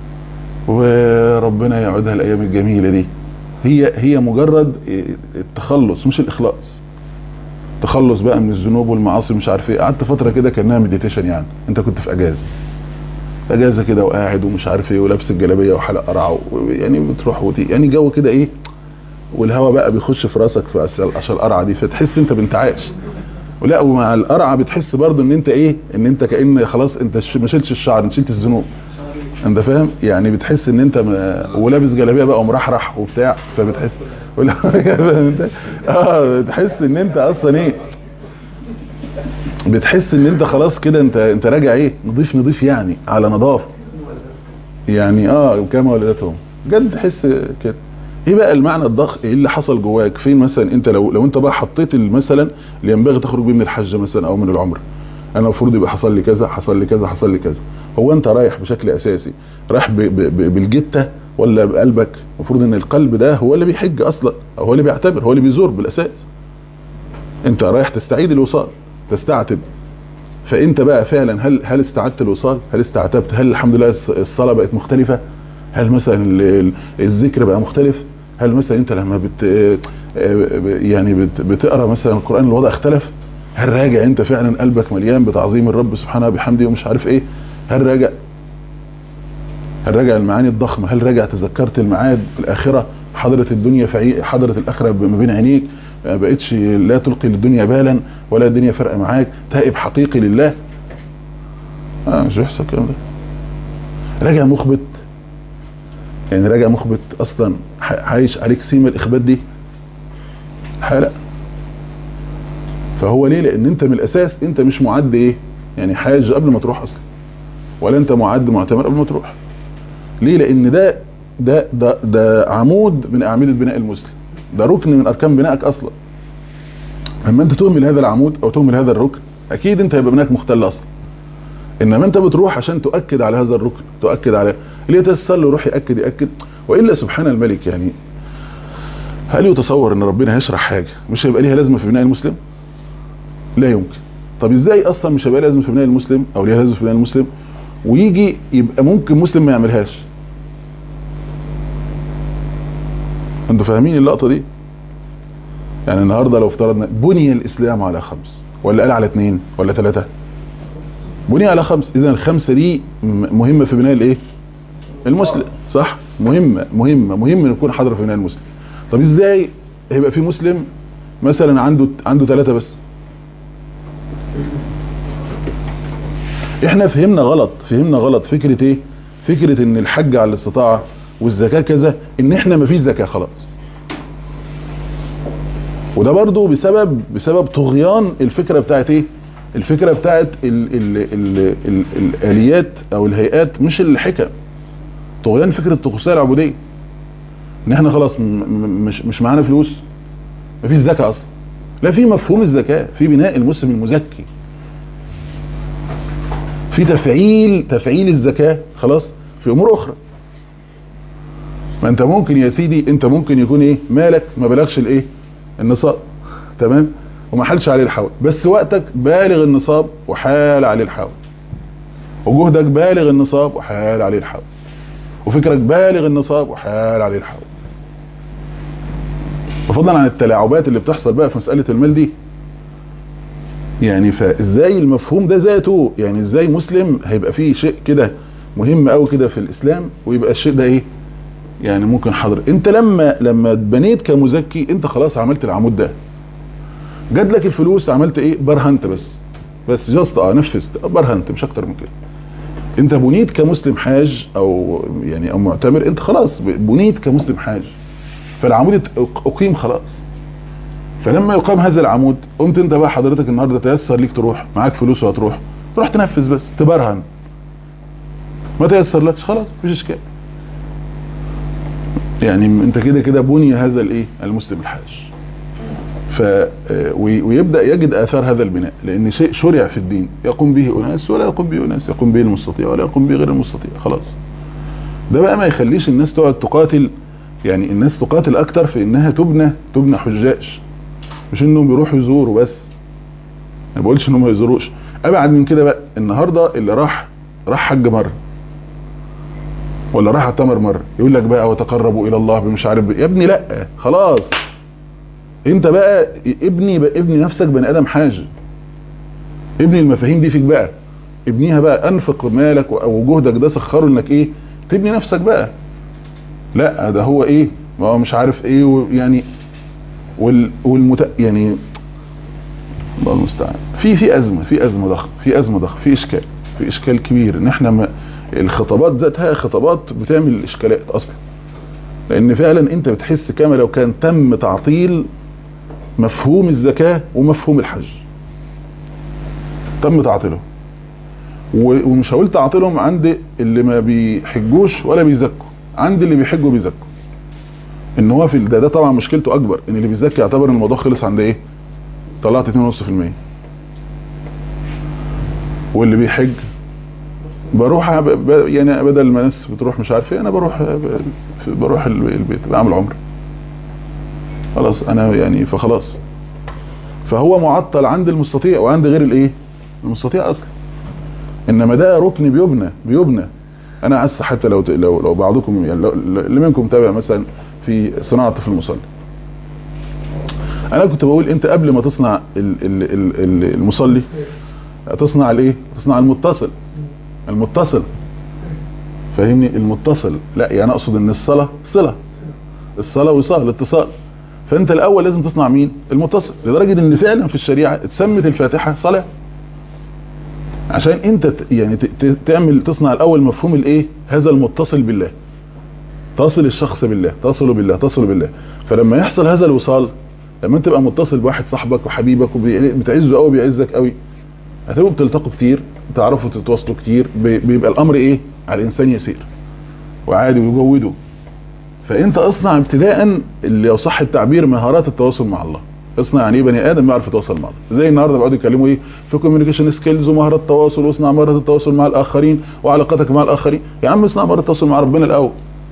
وربنا يعودها الايام الجميله دي هي هي مجرد التخلص مش الاخلاص تخلص بقى من الذنوب والمعاصي مش عارف ايه قعدت فتره كده كانها مديتيشن يعني انت كنت في اجازه اجازه كده وقاعد ومش عارف ايه ولابس الجلابيه وحلق قرع يعني بتروح وتيجي يعني جو كده ايه والهواء بقى بيخش في راسك في عشان عشان القرعه دي فتحس انت بانتعاش ولا ومع القرعه بتحس برضو ان انت ايه ان انت كان خلاص انت ش- ما شلتش الشعر انت شلت الذنوب انت فاهم يعني بتحس ان انت ما ولابس جلابيه بقى ومرحرح وبتاع فبتحس ولا فاهم انت اه بتحس ان انت اصلا ايه بتحس ان انت خلاص كده انت انت راجع ايه نضيف نضيف يعني على نظافه يعني اه كما ولدتهم بجد تحس كده ايه بقى المعنى الضخم ايه اللي حصل جواك فين مثلا انت لو لو انت بقى حطيت مثلا اللي ينبغي تخرج بيه من الحج مثلا او من العمره انا المفروض يبقى حصل لي كذا حصل لي كذا حصل لي كذا هو انت رايح بشكل اساسي رايح ب- ب- ب- بالجته ولا بقلبك المفروض ان القلب ده هو اللي بيحج اصلا او هو اللي بيعتبر هو اللي بيزور بالاساس انت رايح تستعيد الوصال تستعتب فانت بقى فعلا هل هل استعدت الوصال هل استعتبت هل الحمد لله الص- الصلاه بقت مختلفه هل مثلا ال- ال- الذكر بقى مختلف هل مثلا انت لما بت يعني بت بتقرا مثلا القران الوضع اختلف هل راجع انت فعلا قلبك مليان بتعظيم الرب سبحانه بحمده ومش عارف ايه هل راجع هل راجع المعاني الضخمه هل راجع تذكرت المعاد الاخره حضرت الدنيا في عي- حضرت الاخره ما بين عينيك ما بقتش لا تلقي للدنيا بالا ولا الدنيا فارقه معاك تائب حقيقي لله اه مش بيحصل الكلام ده راجع مخبت يعني راجع مخبت اصلا ح- عايش عليك سيما الاخبات دي حالة فهو ليه لان انت من الاساس انت مش معد ايه يعني حاج قبل ما تروح اصلا ولا انت معد معتمر قبل ما تروح ليه لان ده ده ده ده عمود من اعمده بناء المسلم ده ركن من اركان بنائك اصلا لما انت تهمل هذا العمود او تهمل هذا الركن اكيد انت هيبقى بنائك مختل اصلا انما انت بتروح عشان تؤكد على هذا الركن تؤكد على اللي يتسل ويروح ياكد ياكد والا سبحان الملك يعني هل يتصور ان ربنا هيشرح حاجه مش هيبقى ليها لازمه في بناء المسلم لا يمكن طب ازاي اصلا مش هيبقى ليها لازمه في بناء المسلم او ليها لازمه في بناء المسلم ويجي يبقى ممكن مسلم ما يعملهاش انتوا فاهمين اللقطه دي يعني النهارده لو افترضنا بني الاسلام على خمس ولا قال على اثنين ولا ثلاثه بني على خمس اذا الخمسه دي م- مهمه في بناء الايه المسلم صح مهمه مهمه مهم ان يكون حاضر في بناء المسلم طب ازاي هيبقى في مسلم مثلا عنده عنده ثلاثه بس احنا فهمنا غلط فهمنا غلط فكره ايه فكره ان الحج على الاستطاعه والزكاه كذا ان احنا مفيش زكاه خلاص وده برضو بسبب بسبب طغيان الفكره بتاعت ايه الفكره بتاعت ال ال ال ال الاليات او الهيئات مش الحكم طغيان فكره الطقوسيه العبوديه ان احنا خلاص م- م- مش مش معانا فلوس مفيش زكاه اصلا لا في مفهوم الزكاة في بناء المسلم المزكي في تفعيل تفعيل الزكاة خلاص في امور اخرى ما انت ممكن يا سيدي انت ممكن يكون ايه مالك ما بلغش الايه النصاب تمام وما حالش عليه الحول بس وقتك بالغ النصاب وحال عليه الحول وجهدك بالغ النصاب وحال عليه الحول وفكرك بالغ النصاب وحال عليه الحول وفضلا عن التلاعبات اللي بتحصل بقى في مسألة المال دي يعني فازاي المفهوم ده ذاته يعني ازاي مسلم هيبقى فيه شيء كده مهم قوي كده في الاسلام ويبقى الشيء ده ايه يعني ممكن حاضر انت لما لما اتبنيت كمزكي انت خلاص عملت العمود ده جات لك الفلوس عملت ايه برهنت بس بس جاست اه نفذت برهنت مش اكتر من كده انت بنيت كمسلم حاج او يعني او معتمر انت خلاص بنيت كمسلم حاج فالعمود اقيم خلاص فلما يقام هذا العمود قمت انت بقى حضرتك النهارده تيسر ليك تروح معاك فلوس وهتروح تروح تنفذ بس تبرهن ما تيسرلكش خلاص مفيش اشكال يعني انت كده كده بني هذا الايه المسلم الحاج ف ويبدا يجد اثار هذا البناء لان شيء شرع في الدين يقوم به اناس ولا يقوم به اناس يقوم به المستطيع ولا يقوم به غير المستطيع خلاص ده بقى ما يخليش الناس تقعد تقاتل يعني الناس تقاتل اكتر في انها تبنى تبنى حجاج مش انهم بيروحوا يزوروا بس ما بقولش انهم ما يزوروش ابعد من كده بقى النهارده اللي راح راح حج مره ولا راح اعتمر مره يقول لك بقى وتقربوا الى الله بمش عارف يا ابني لا خلاص انت بقى ابني بقى ابني نفسك بني ادم حاج ابني المفاهيم دي فيك بقى ابنيها بقى انفق مالك او جهدك ده سخره انك ايه تبني نفسك بقى لا ده هو ايه ما هو مش عارف ايه يعني وال والمت يعني الله المستعان في في ازمه في ازمه ضخمه في ازمه ضخمه في اشكال في اشكال كبير ان احنا ما الخطابات ذاتها خطابات بتعمل اشكالات اصلا لان فعلا انت بتحس كما لو كان تم تعطيل مفهوم الزكاة ومفهوم الحج تم تعطيلهم ومش هقول تعطيلهم عند اللي ما بيحجوش ولا بيزكوا عند اللي بيحجوا بيزكوا ان هو في ده, ده طبعا مشكلته اكبر ان اللي بيزكي يعتبر ان الموضوع خلص عند ايه طلعت 2.5% واللي بيحج بروح ب... يعني بدل ما الناس بتروح مش عارف ايه انا بروح بروح البيت بعمل عمره خلاص انا يعني فخلاص فهو معطل عند المستطيع وعند غير الايه المستطيع اصلا انما ده ركن بيبنى بيبنى انا عايز حتى لو لو لو بعضكم يعني لو اللي منكم تابع مثلا في صناعه في المصلي انا كنت بقول انت قبل ما تصنع المصلي تصنع الايه تصنع المتصل المتصل فاهمني المتصل لا يعني اقصد ان الصلاه صله الصلاه وصال اتصال فانت الاول لازم تصنع مين المتصل لدرجه ان فعلا في الشريعه اتسمت الفاتحه صلاه عشان انت يعني تعمل تصنع الاول مفهوم الايه هذا المتصل بالله تصل الشخص بالله تصل بالله تصل بالله فلما يحصل هذا الوصال لما انت تبقى متصل بواحد صاحبك وحبيبك وبتعزه قوي بيعزك قوي هتبقوا بتلتقوا كتير تعرفوا تتواصلوا كتير بيبقى الامر ايه على الانسان يسير وعادي ويجوده فانت اصنع ابتداء اللي لو صح التعبير مهارات التواصل مع الله اصنع يعني ايه بني ادم يعرف يتواصل مع الله زي النهارده بيقعدوا يتكلموا ايه في كوميونيكيشن سكيلز ومهارات التواصل واصنع مهارات التواصل مع الاخرين وعلاقتك مع الاخرين يا عم اصنع مهارات التواصل مع ربنا الاول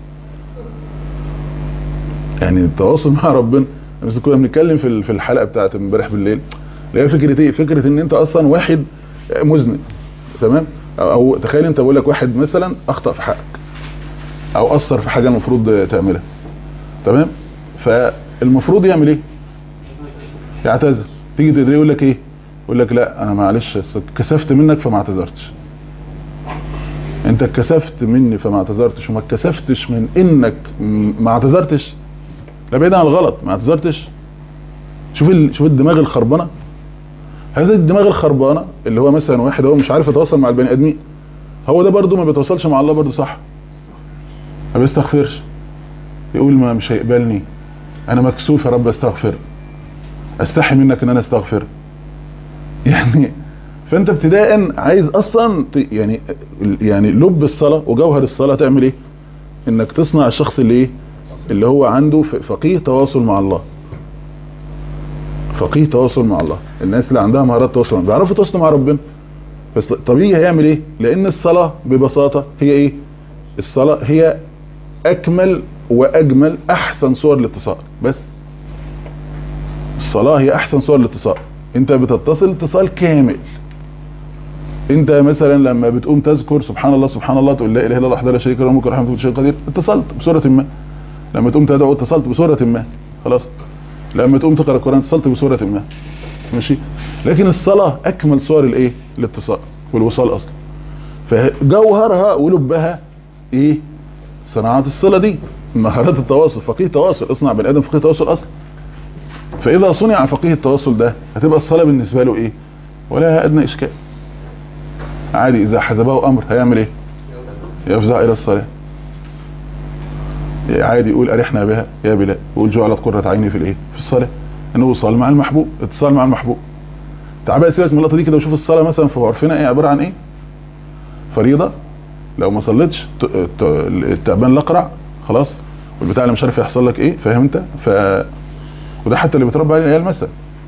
يعني التواصل مع ربنا بس كنا بنتكلم في في الحلقه بتاعت امبارح بالليل اللي هي فكره ايه فكره ان انت اصلا واحد مذنب تمام او, أو تخيل انت بقول لك واحد مثلا اخطا في حقك او اثر في حاجه المفروض تعملها تمام فالمفروض يعمل ايه يعتذر تيجي تدري يقول لك ايه يقول لك لا انا معلش كسفت منك فما اعتذرتش انت اتكسفت مني فما اعتذرتش وما اتكسفتش من انك ما اعتذرتش لا بعيد عن الغلط ما اعتذرتش شوف ال... شوف الدماغ الخربانه هذا الدماغ الخربانه اللي هو مثلا واحد هو مش عارف يتواصل مع البني ادمين هو ده برده ما بيتواصلش مع الله برده صح ما بيستغفرش يقول ما مش هيقبلني انا مكسوف يا رب استغفر استحي منك ان انا استغفر يعني فانت ابتداء عايز اصلا يعني يعني لب الصلاه وجوهر الصلاه تعمل ايه انك تصنع الشخص اللي ايه اللي هو عنده فقيه تواصل مع الله فقيه تواصل مع الله الناس اللي عندها مهارات تواصل بيعرفوا يتواصلوا مع ربنا بس طبيعي هيعمل ايه لان الصلاة ببساطة هي ايه الصلاة هي اكمل واجمل احسن صور الاتصال بس الصلاة هي احسن صور الاتصال انت بتتصل اتصال كامل انت مثلا لما بتقوم تذكر سبحان الله سبحان الله تقول لا اله الا الله وحده لا شريك له ملك ورحمه كل شيء قدير اتصلت بصوره ما لما تقوم تدعو اتصلت بصوره ما خلاص لما تقوم تقرا القران اتصلت بصوره ما ماشي لكن الصلاه اكمل صور الايه الاتصال والوصال اصلا فجوهرها ولبها ايه صناعه الصله دي مهارات التواصل فقيه تواصل اصنع بني ادم فقيه تواصل اصلا فاذا صنع فقيه التواصل ده هتبقى الصلاه بالنسبه له ايه ولا ادنى اشكال عادي اذا حزبه امر هيعمل ايه يفزع الى الصلاه عادي يقول ارحنا بها يا بلال يقول جعلت قرة عيني في الايه في الصلاه انه وصال مع المحبوب اتصال مع المحبوب تعال بقى سيبك من اللقطه دي كده وشوف الصلاه مثلا في عرفنا ايه عباره عن ايه فريضه لو ما صليتش التعبان الاقرع خلاص والبتاع اللي مش عارف يحصل لك ايه فاهم انت ف وده حتى اللي بيتربى عليه العيال مثلا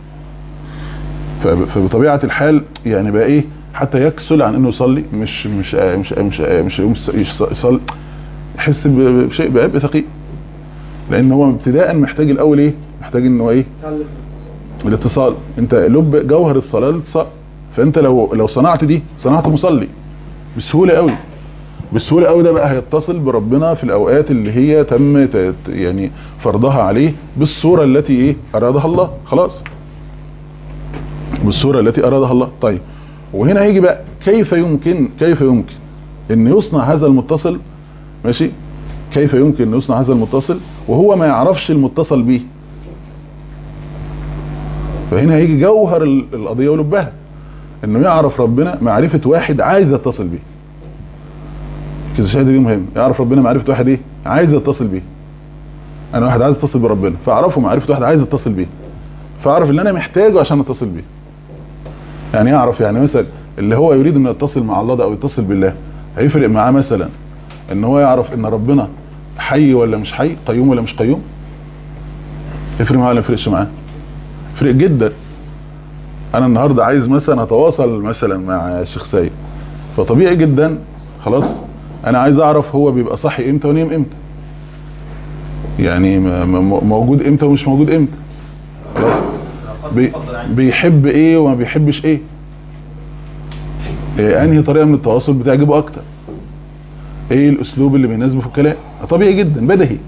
فبطبيعه الحال يعني بقى ايه حتى يكسل عن انه يصلي مش مش مش مش مش يقوم يصلي يحس بشيء بعبء ثقيل لان هو ابتداء محتاج الاول ايه محتاج ان هو ايه الاتصال انت لب جوهر الصلاه الاتصال فانت لو لو صنعت دي صنعت مصلي بسهوله قوي بسهوله قوي ده بقى هيتصل بربنا في الاوقات اللي هي تم يعني فرضها عليه بالصوره التي ايه ارادها الله خلاص بالصوره التي ارادها الله طيب وهنا هيجي بقى كيف يمكن كيف يمكن ان يصنع هذا المتصل ماشي كيف يمكن ان يصنع هذا المتصل وهو ما يعرفش المتصل به فهنا هيجي جوهر القضيه ولبها انه يعرف ربنا معرفه واحد عايز يتصل بيه كذا الشهاده دي مهم يعرف ربنا معرفه واحد ايه عايز يتصل بيه انا واحد عايز اتصل بربنا فاعرفه معرفه واحد عايز اتصل بيه فاعرف اللي انا محتاجه عشان اتصل بيه يعني يعرف يعني مثلا اللي هو يريد انه يتصل مع الله ده او يتصل بالله هيفرق معاه مثلا ان هو يعرف ان ربنا حي ولا مش حي قيوم ولا مش قيوم يفرق معاه ولا يفرقش معاه يفرق جدا انا النهارده عايز مثلا اتواصل مثلا مع الشيخ سيد فطبيعي جدا خلاص انا عايز اعرف هو بيبقى صاحي امتى ونايم امتى يعني موجود امتى ومش موجود امتى خلاص بي بيحب ايه وما بيحبش ايه, إيه انهي طريقه من التواصل بتعجبه اكتر ايه الاسلوب اللي بيناسبه في الكلام طبيعي جدا بدهي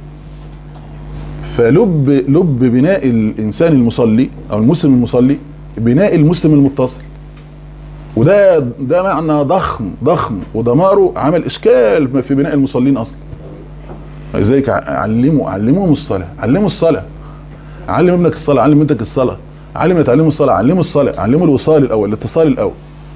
فلب لب بناء الانسان المصلي او المسلم المصلي بناء المسلم المتصل وده ده معنى ضخم ضخم ودماره عمل اشكال في بناء المصلين اصلا ازيك علموا علموهم الصلاه علموا الصلاه علم ابنك الصلاه علم بنتك الصلاه علم يتعلموا الصلاه علموا الصلاه علموا الوصال الاول الاتصال الاول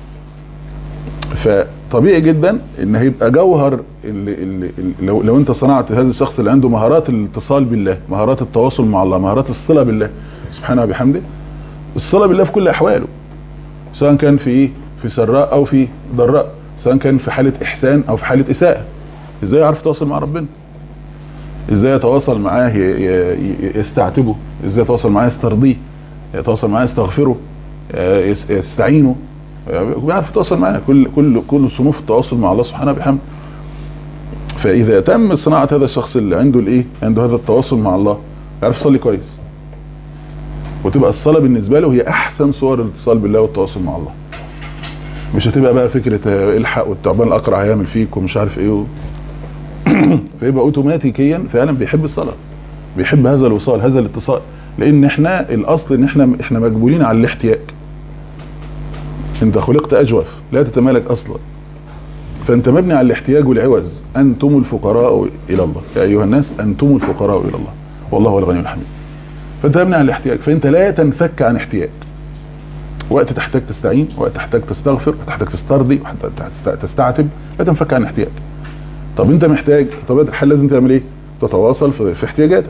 فطبيعي جدا ان هيبقى جوهر اللي اللي لو, لو انت صنعت هذا الشخص اللي عنده مهارات الاتصال بالله مهارات التواصل مع الله مهارات الصله بالله سبحانه وبحمده الصله بالله في كل احواله سواء كان في ايه في سراء او في ضراء سواء كان في حاله احسان او في حاله اساءه ازاي يعرف يتواصل مع ربنا ازاي يتواصل معاه يستعتبه ازاي يتواصل معاه يسترضيه يتواصل معاه يستغفره يستعينه بيعرف يتواصل معاه كل كل كل صنوف التواصل مع الله سبحانه وبحمده فاذا تم صناعه هذا الشخص اللي عنده الايه عنده هذا التواصل مع الله يعرف يصلي كويس وتبقى الصلاه بالنسبه له هي احسن صور الاتصال بالله والتواصل مع الله مش هتبقى بقى فكره الحق والتعبان الاقرع هيعمل فيك ومش عارف ايه و... فيبقى اوتوماتيكيا فعلا بيحب الصلاه بيحب هذا الوصال هذا الاتصال لان احنا الاصل ان احنا احنا مجبولين على الاحتياج انت خلقت اجوف لا تتمالك اصلا فانت مبني على الاحتياج والعوز انتم الفقراء الى الله يا ايها الناس انتم الفقراء الى الله والله هو الغني الحميد فانت مبني على الاحتياج فانت لا تنفك عن احتياج وقت تحتاج تستعين وقت تحتاج تستغفر وقت تحتاج تسترضي وقت تستعتب لا تنفك عن احتياج طب انت محتاج طبيعه الحال لازم تعمل ايه تتواصل في, في احتياجاتك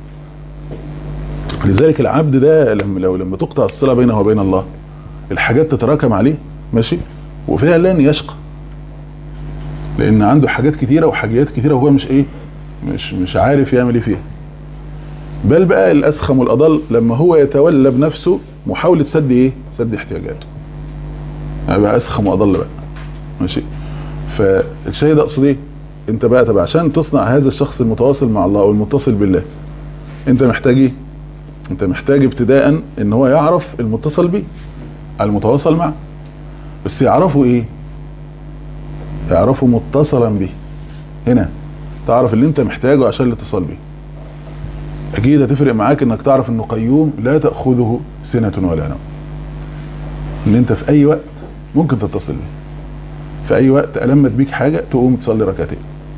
لذلك العبد ده لما لو لما تقطع الصله بينه وبين الله الحاجات تتراكم عليه ماشي وفعلا يشقى لان عنده حاجات كتيره وحاجات كتيره وهو مش ايه مش مش عارف يعمل ايه فيها بل بقى الاسخم والاضل لما هو يتولى بنفسه محاولة سد ايه سد احتياجاته يعني بقى اسخم واضل بقى ماشي فالشيء ده اقصد ايه انت بقى طب عشان تصنع هذا الشخص المتواصل مع الله او المتصل بالله انت محتاج ايه انت محتاج ابتداء ان هو يعرف المتصل بيه المتواصل معه بس يعرفه ايه يعرفه متصلا به هنا تعرف اللي انت محتاجه عشان الاتصال به اكيد هتفرق معاك انك تعرف انه قيوم لا تأخذه سنة ولا نوم ان انت في اي وقت ممكن تتصل به في اي وقت ألمت بيك حاجة تقوم تصلي ركعتين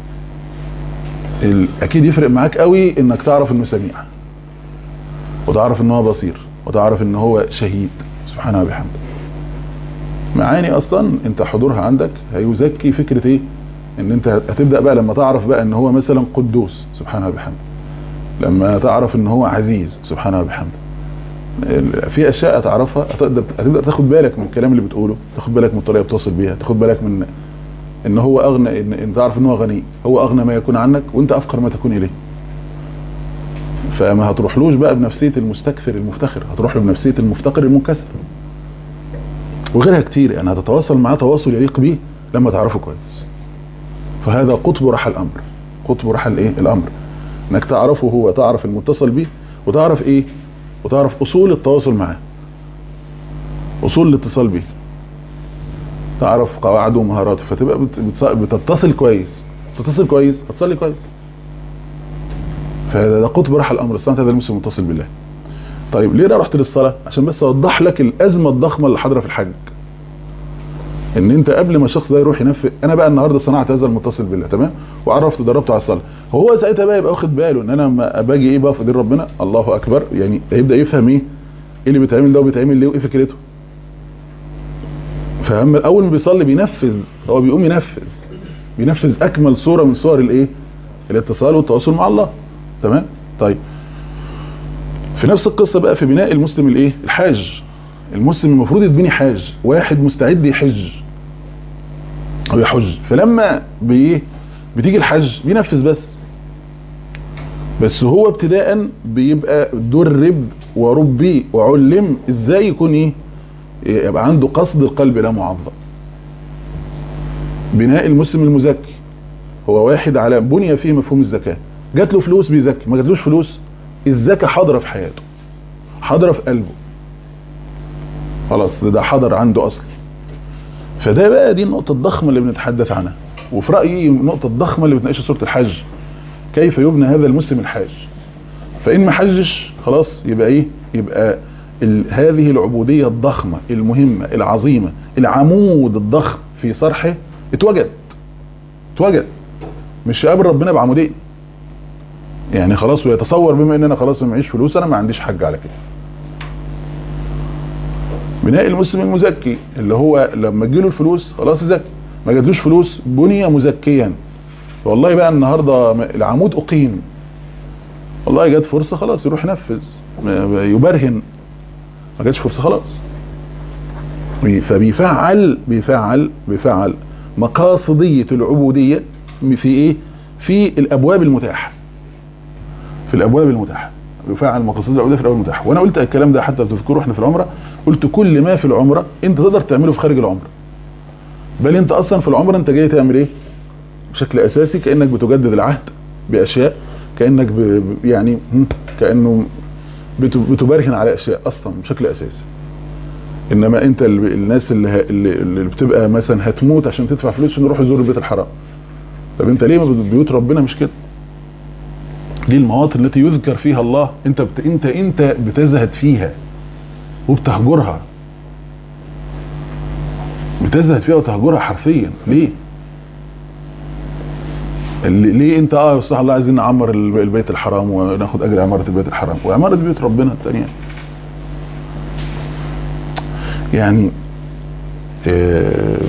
ال- اكيد يفرق معاك قوي انك تعرف انه سميع وتعرف ان هو بصير وتعرف ان هو شهيد سبحانه وبحمده معاني اصلا انت حضورها عندك هيزكي فكرة ايه ان انت هتبدأ بقى لما تعرف بقى ان هو مثلا قدوس سبحانه وبحمده لما تعرف ان هو عزيز سبحانه وبحمده ال- في اشياء تعرفها هتقدر هتبدا تاخد بالك من الكلام اللي بتقوله تاخد بالك من الطريقه اللي بتوصل بيها تاخد بالك من ان هو اغنى ان, إن تعرف ان هو غني هو اغنى ما يكون عنك وانت افقر ما تكون اليه فما هتروحلوش بقى بنفسيه المستكثر المفتخر هتروح له بنفسيه المفتقر المنكسر وغيرها كتير يعني هتتواصل معاه تواصل يليق بيه لما تعرفه كويس فهذا قطب رحى الامر قطب رحى الايه الامر انك تعرفه هو تعرف المتصل بيه وتعرف ايه وتعرف اصول التواصل معاه اصول الاتصال بيه تعرف قواعده ومهاراته فتبقى بت- بتص- بتتصل كويس تتصل كويس هتصلي كويس فهذا ده قطب راح الامر الصلاه هذا المسلم متصل بالله طيب ليه انا رحت للصلاه عشان بس اوضح لك الازمه الضخمه اللي حاضره في الحج ان انت قبل ما الشخص ده يروح ينفذ انا بقى النهارده صنعت هذا المتصل بالله تمام وعرفت ودربته على الصلاه هو ساعتها بقى يبقى واخد باله ان انا لما باجي ايه بقى في دين ربنا الله اكبر يعني هيبدا يفهم ايه ايه اللي بيتعمل ده وبيتعمل ليه وايه فكرته فهم اول ما بيصلي بينفذ هو بيقوم ينفذ بينفذ اكمل صوره من صور الايه الاتصال والتواصل مع الله تمام طيب في نفس القصه بقى في بناء المسلم الايه الحاج المسلم المفروض يتبني حاج واحد مستعد يحج او يحج فلما بايه بتيجي الحج بينفذ بس بس هو ابتداء بيبقى درب وربي وعلم ازاي يكون ايه يبقى عنده قصد القلب لا معظم بناء المسلم المزكي هو واحد على بني فيه مفهوم الزكاة جات له فلوس بيزكي ما جاتلوش فلوس الزكاة حاضرة في حياته حاضرة في قلبه خلاص ده, ده حضر عنده اصل فده بقى دي النقطة الضخمة اللي بنتحدث عنها وفي رأيي النقطة الضخمة اللي بتناقشها سورة الحج كيف يبنى هذا المسلم الحاج فإن ما حجش خلاص يبقى ايه يبقى ال هذه العبودية الضخمة المهمة العظيمة العمود الضخم في صرحه اتوجد اتوجد مش قابل ربنا بعمودية يعني خلاص ويتصور بما ان انا خلاص ما معيش فلوس انا ما عنديش حج على كده بناء المسلم المزكي اللي هو لما تجيله الفلوس خلاص يزكي ما جاتلوش فلوس بني مزكيا والله بقى النهارده العمود اقيم والله جت فرصه خلاص يروح ينفذ يبرهن ما جاتش فرصه خلاص فبيفعل بيفعل بيفعل مقاصديه العبوديه في ايه في الابواب المتاحه في الابواب المتاحه يفعل مقاصد العبوديه في الابواب المتاحه وانا قلت الكلام ده حتى تذكروا احنا في العمره قلت كل ما في العمره انت تقدر تعمله في خارج العمره بل انت اصلا في العمره انت جاي تعمل ايه بشكل اساسي كانك بتجدد العهد باشياء كانك ب... يعني كانه بت... بتبرهن على اشياء اصلا بشكل اساسي انما انت ال... الناس اللي, ه... اللي اللي بتبقى مثلا هتموت عشان تدفع فلوس عشان يروح يزور البيت الحرام طب انت ليه ما بيوت ربنا مش كده دي المواطن التي يذكر فيها الله انت بت... انت انت بتزهد فيها وبتهجرها بتزهد فيها وتهجرها حرفيا ليه اللي ليه انت اه صح الله عايزين نعمر البيت الحرام وناخد اجر عمارة البيت الحرام وعمارة بيوت ربنا الثانيه يعني اه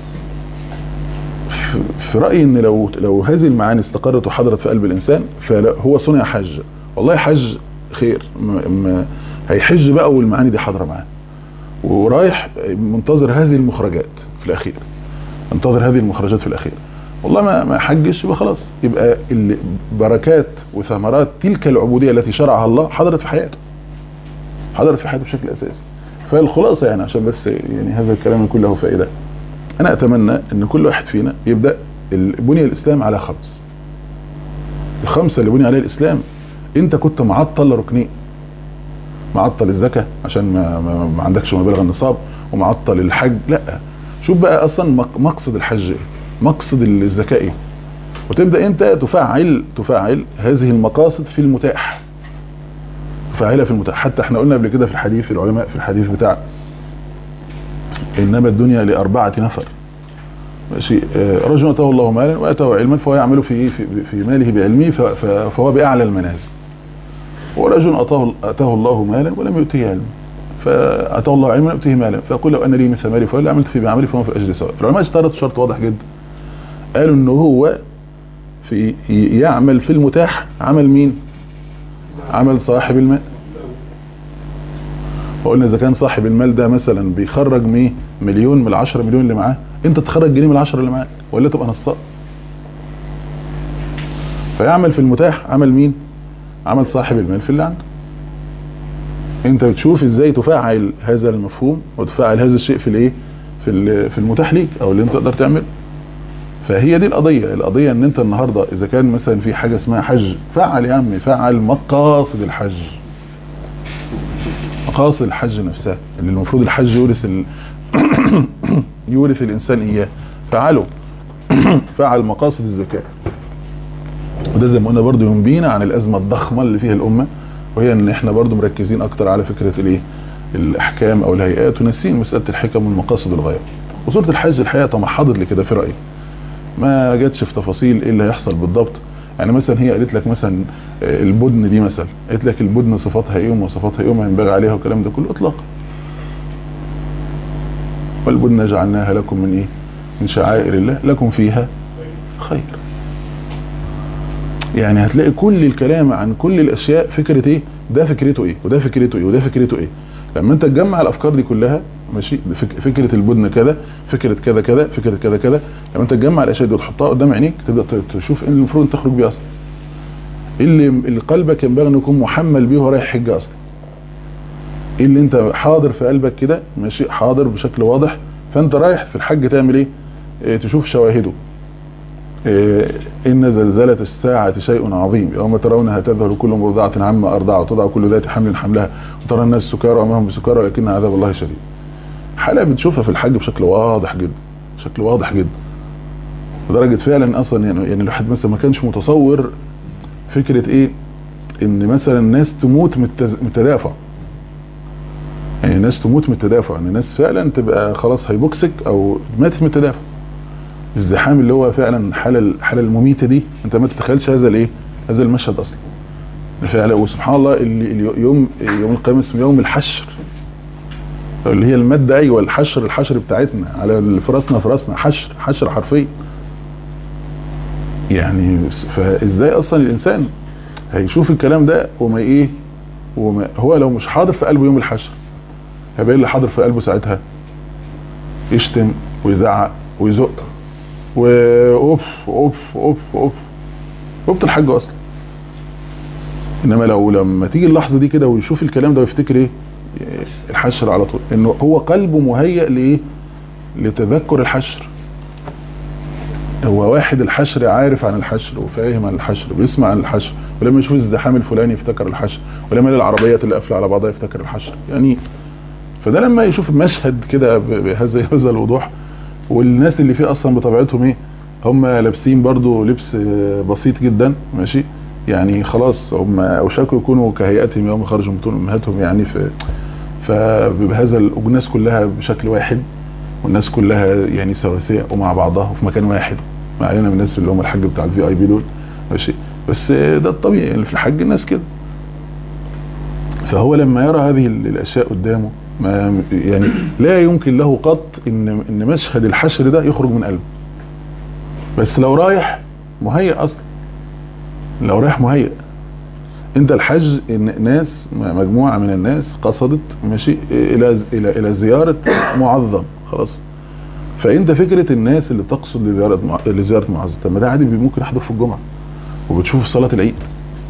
في رأيي ان لو لو هذه المعاني استقرت وحضرت في قلب الانسان فهو صنع حج والله حج خير ما هيحج بقى والمعاني دي حاضره معاه ورايح منتظر هذه المخرجات في الاخير انتظر هذه المخرجات في الاخير والله ما ما حجش يبقى خلاص يبقى ال- بركات وثمرات تلك العبوديه التي شرعها الله حضرت في حياته حضرت في حياته بشكل اساسي فالخلاصه يعني عشان بس يعني هذا الكلام يكون له فائده انا اتمنى ان كل واحد فينا يبدا ال- بني الاسلام على خمس الخمسه اللي بني عليها الاسلام انت كنت معطل ركنين معطل الزكاه عشان ما, ما, ما عندكش مبالغ النصاب ومعطل الحج لا شوف بقى اصلا مق- مقصد الحج ايه مقصد الزكاه ايه وتبدا انت تفعل تفعل هذه المقاصد في المتاح تفعلها في المتاح حتى احنا قلنا قبل كده في الحديث العلماء في الحديث بتاع انما الدنيا لاربعه نفر ماشي آه، رجل اتاه الله مالا واتاه علما فهو يعمل في في, في ماله بعلمه ف- ف- فهو باعلى المنازل ورجل اتاه اتاه الله مالا ولم يؤته علما فاتاه الله علما ولم يؤته مالا فيقول لو ان لي مثل مالي فلان عملت فيه بعملي فهو في الاجر سواء العلماء اشترطوا شرط واضح جدا قالوا ان هو في ي- يعمل في المتاح عمل مين عمل صاحب المال وقلنا اذا كان صاحب المال ده مثلا بيخرج ميه مليون من العشرة مليون اللي معاه انت تخرج جنيه من العشرة اللي معاك ولا تبقى نصاب فيعمل في المتاح عمل مين عمل صاحب المال في اللي عنده انت بتشوف ازاي تفعل هذا المفهوم وتفعل هذا الشيء في الايه في ال- في المتاح ليك او اللي انت تقدر تعمله فهي دي القضية القضية ان انت النهاردة اذا كان مثلا في حاجة اسمها حج فعل يا عمي فعل مقاصد الحج مقاصد الحج نفسها اللي المفروض الحج يورث ال... يورث الانسان اياه فعله فعل مقاصد الزكاة وده زي ما قلنا برضو ينبينا عن الازمة الضخمة اللي فيها الامة وهي ان احنا برضو مركزين اكتر على فكرة الايه الاحكام او الهيئات وناسين مسألة الحكم والمقاصد والغاية وسورة الحج الحقيقة تمحضت لكده في رأيي ما جاتش في تفاصيل ايه اللي هيحصل بالضبط يعني مثلا هي قالت لك مثلا آه، البدن دي مثلا قالت لك البدن صفاتها ايه ومواصفاتها ايه وما ينبغي عليها والكلام ده كله اطلاقا والبدن جعلناها لكم من ايه من شعائر الله لكم فيها خير يعني هتلاقي كل الكلام عن كل الاشياء فكرة ايه ده فكرته ايه وده فكرته ايه وده فكرته ايه لما انت تجمع الافكار دي كلها ماشي فك- فكرة البدن كذا فكرة كذا كذا فكرة كذا كذا لما انت تجمع الاشياء دي وتحطها قدام عينيك تبدا ت- تشوف ايه اللي المفروض انت تخرج بيه اصلا ايه اللي اللي قلبك ينبغي انه يكون محمل بيه وهو رايح حج اصلا ايه اللي انت حاضر في قلبك كده ماشي حاضر بشكل واضح فانت رايح في الحج تعمل ايه, إيه تشوف شواهده إيه ان زلزلة الساعة شيء عظيم يوم ترونها تذهل كل مرضعة عما ارضعت وتضع كل ذات حمل حملها وترى الناس سكارى وما هم بسكارى ولكن عذاب الله شديد حالة بتشوفها في الحج بشكل واضح جدا بشكل واضح جدا لدرجة فعلا اصلا يعني, يعني الواحد مثلا ما كانش متصور فكرة ايه ان مثلا الناس تموت من التز- من التدافع يعني الناس تموت من التدافع ان الناس فعلا تبقى خلاص هيبوكسك او ماتت من التدافع الزحام اللي هو فعلا حالة الحالة المميتة دي انت ما تتخيلش هذا الايه هذا المشهد اصلا فعلا وسبحان الله اللي اللي يوم يوم القيامة اسمه يوم الحشر اللي هي المادة ايوه الحشر الحشر بتاعتنا على فراسنا فراسنا حشر حشر حرفيا يعني فازاي اصلا الانسان هيشوف الكلام ده وما ايه وما هو لو مش حاضر في قلبه يوم الحشر هيبقى ايه اللي حاضر في قلبه ساعتها يشتم ويزعق ويزق واوف اوف اوف اوف اوف الحج اصلا انما لو لما تيجي اللحظه دي كده ويشوف الكلام ده ويفتكر ايه الحشر على طول انه هو قلبه مهيئ لايه لتذكر الحشر هو واحد الحشر عارف عن الحشر وفاهم عن الحشر وبيسمع عن الحشر ولما يشوف الزحام الفلاني يفتكر الحشر ولما يلاقي العربيات اللي قافله على بعضها يفتكر الحشر يعني فده لما يشوف مشهد كده ب- بهذا هذا الوضوح والناس اللي فيه اصلا بطبيعتهم ايه هم لابسين برضو لبس آه، بسيط جدا ماشي يعني خلاص هم اوشكوا يكونوا كهيئتهم يوم خرجوا من بطون امهاتهم يعني في فبهذا ال- والناس كلها بشكل واحد والناس كلها يعني سواسية ومع بعضها وفي مكان واحد ما علينا من الناس اللي هم الحج بتاع الفي اي بي دول ماشي بس ده الطبيعي اللي في الحج الناس كده فهو لما يرى هذه ال- الاشياء قدامه ما يعني لا يمكن له قط ان ان مشهد الحشر ده يخرج من قلبه بس لو رايح مهيئ اصلا لو رايح مهيئ انت الحج إن ناس مجموعة من الناس قصدت ماشي الى الى الى زيارة معظم خلاص فانت فكره الناس اللي تقصد لزياره مع... لزياره معز طب ما ده عادي ممكن يحضر في الجمعه وبتشوف في صلاه العيد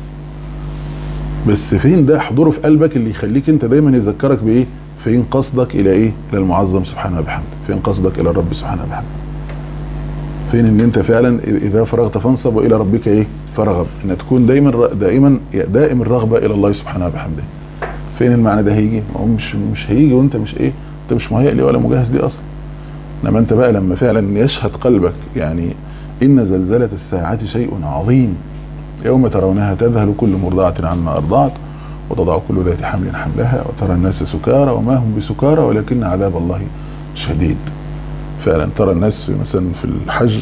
بس فين ده حضوره في قلبك اللي يخليك انت دايما يذكرك بايه فين قصدك الى ايه الى المعظم سبحانه وبحمده فين قصدك الى الرب سبحانه وبحمده فين ان انت فعلا اذا فرغت فانصب والى ربك ايه فرغب ان تكون دايما دائما دائم الرغبه الى الله سبحانه وبحمده فين المعنى ده هيجي ما هو مش مش هيجي وانت مش ايه انت مش مهيئ ليه ولا مجهز ليه اصلا انما انت بقى لما فعلا يشهد قلبك يعني ان زلزله الساعه شيء عظيم يوم ترونها تذهل كل مرضعه عما ارضعت وتضع كل ذات حمل حملها وترى الناس سكارى وما هم بسكارى ولكن عذاب الله شديد فعلا ترى الناس في مثلا في الحج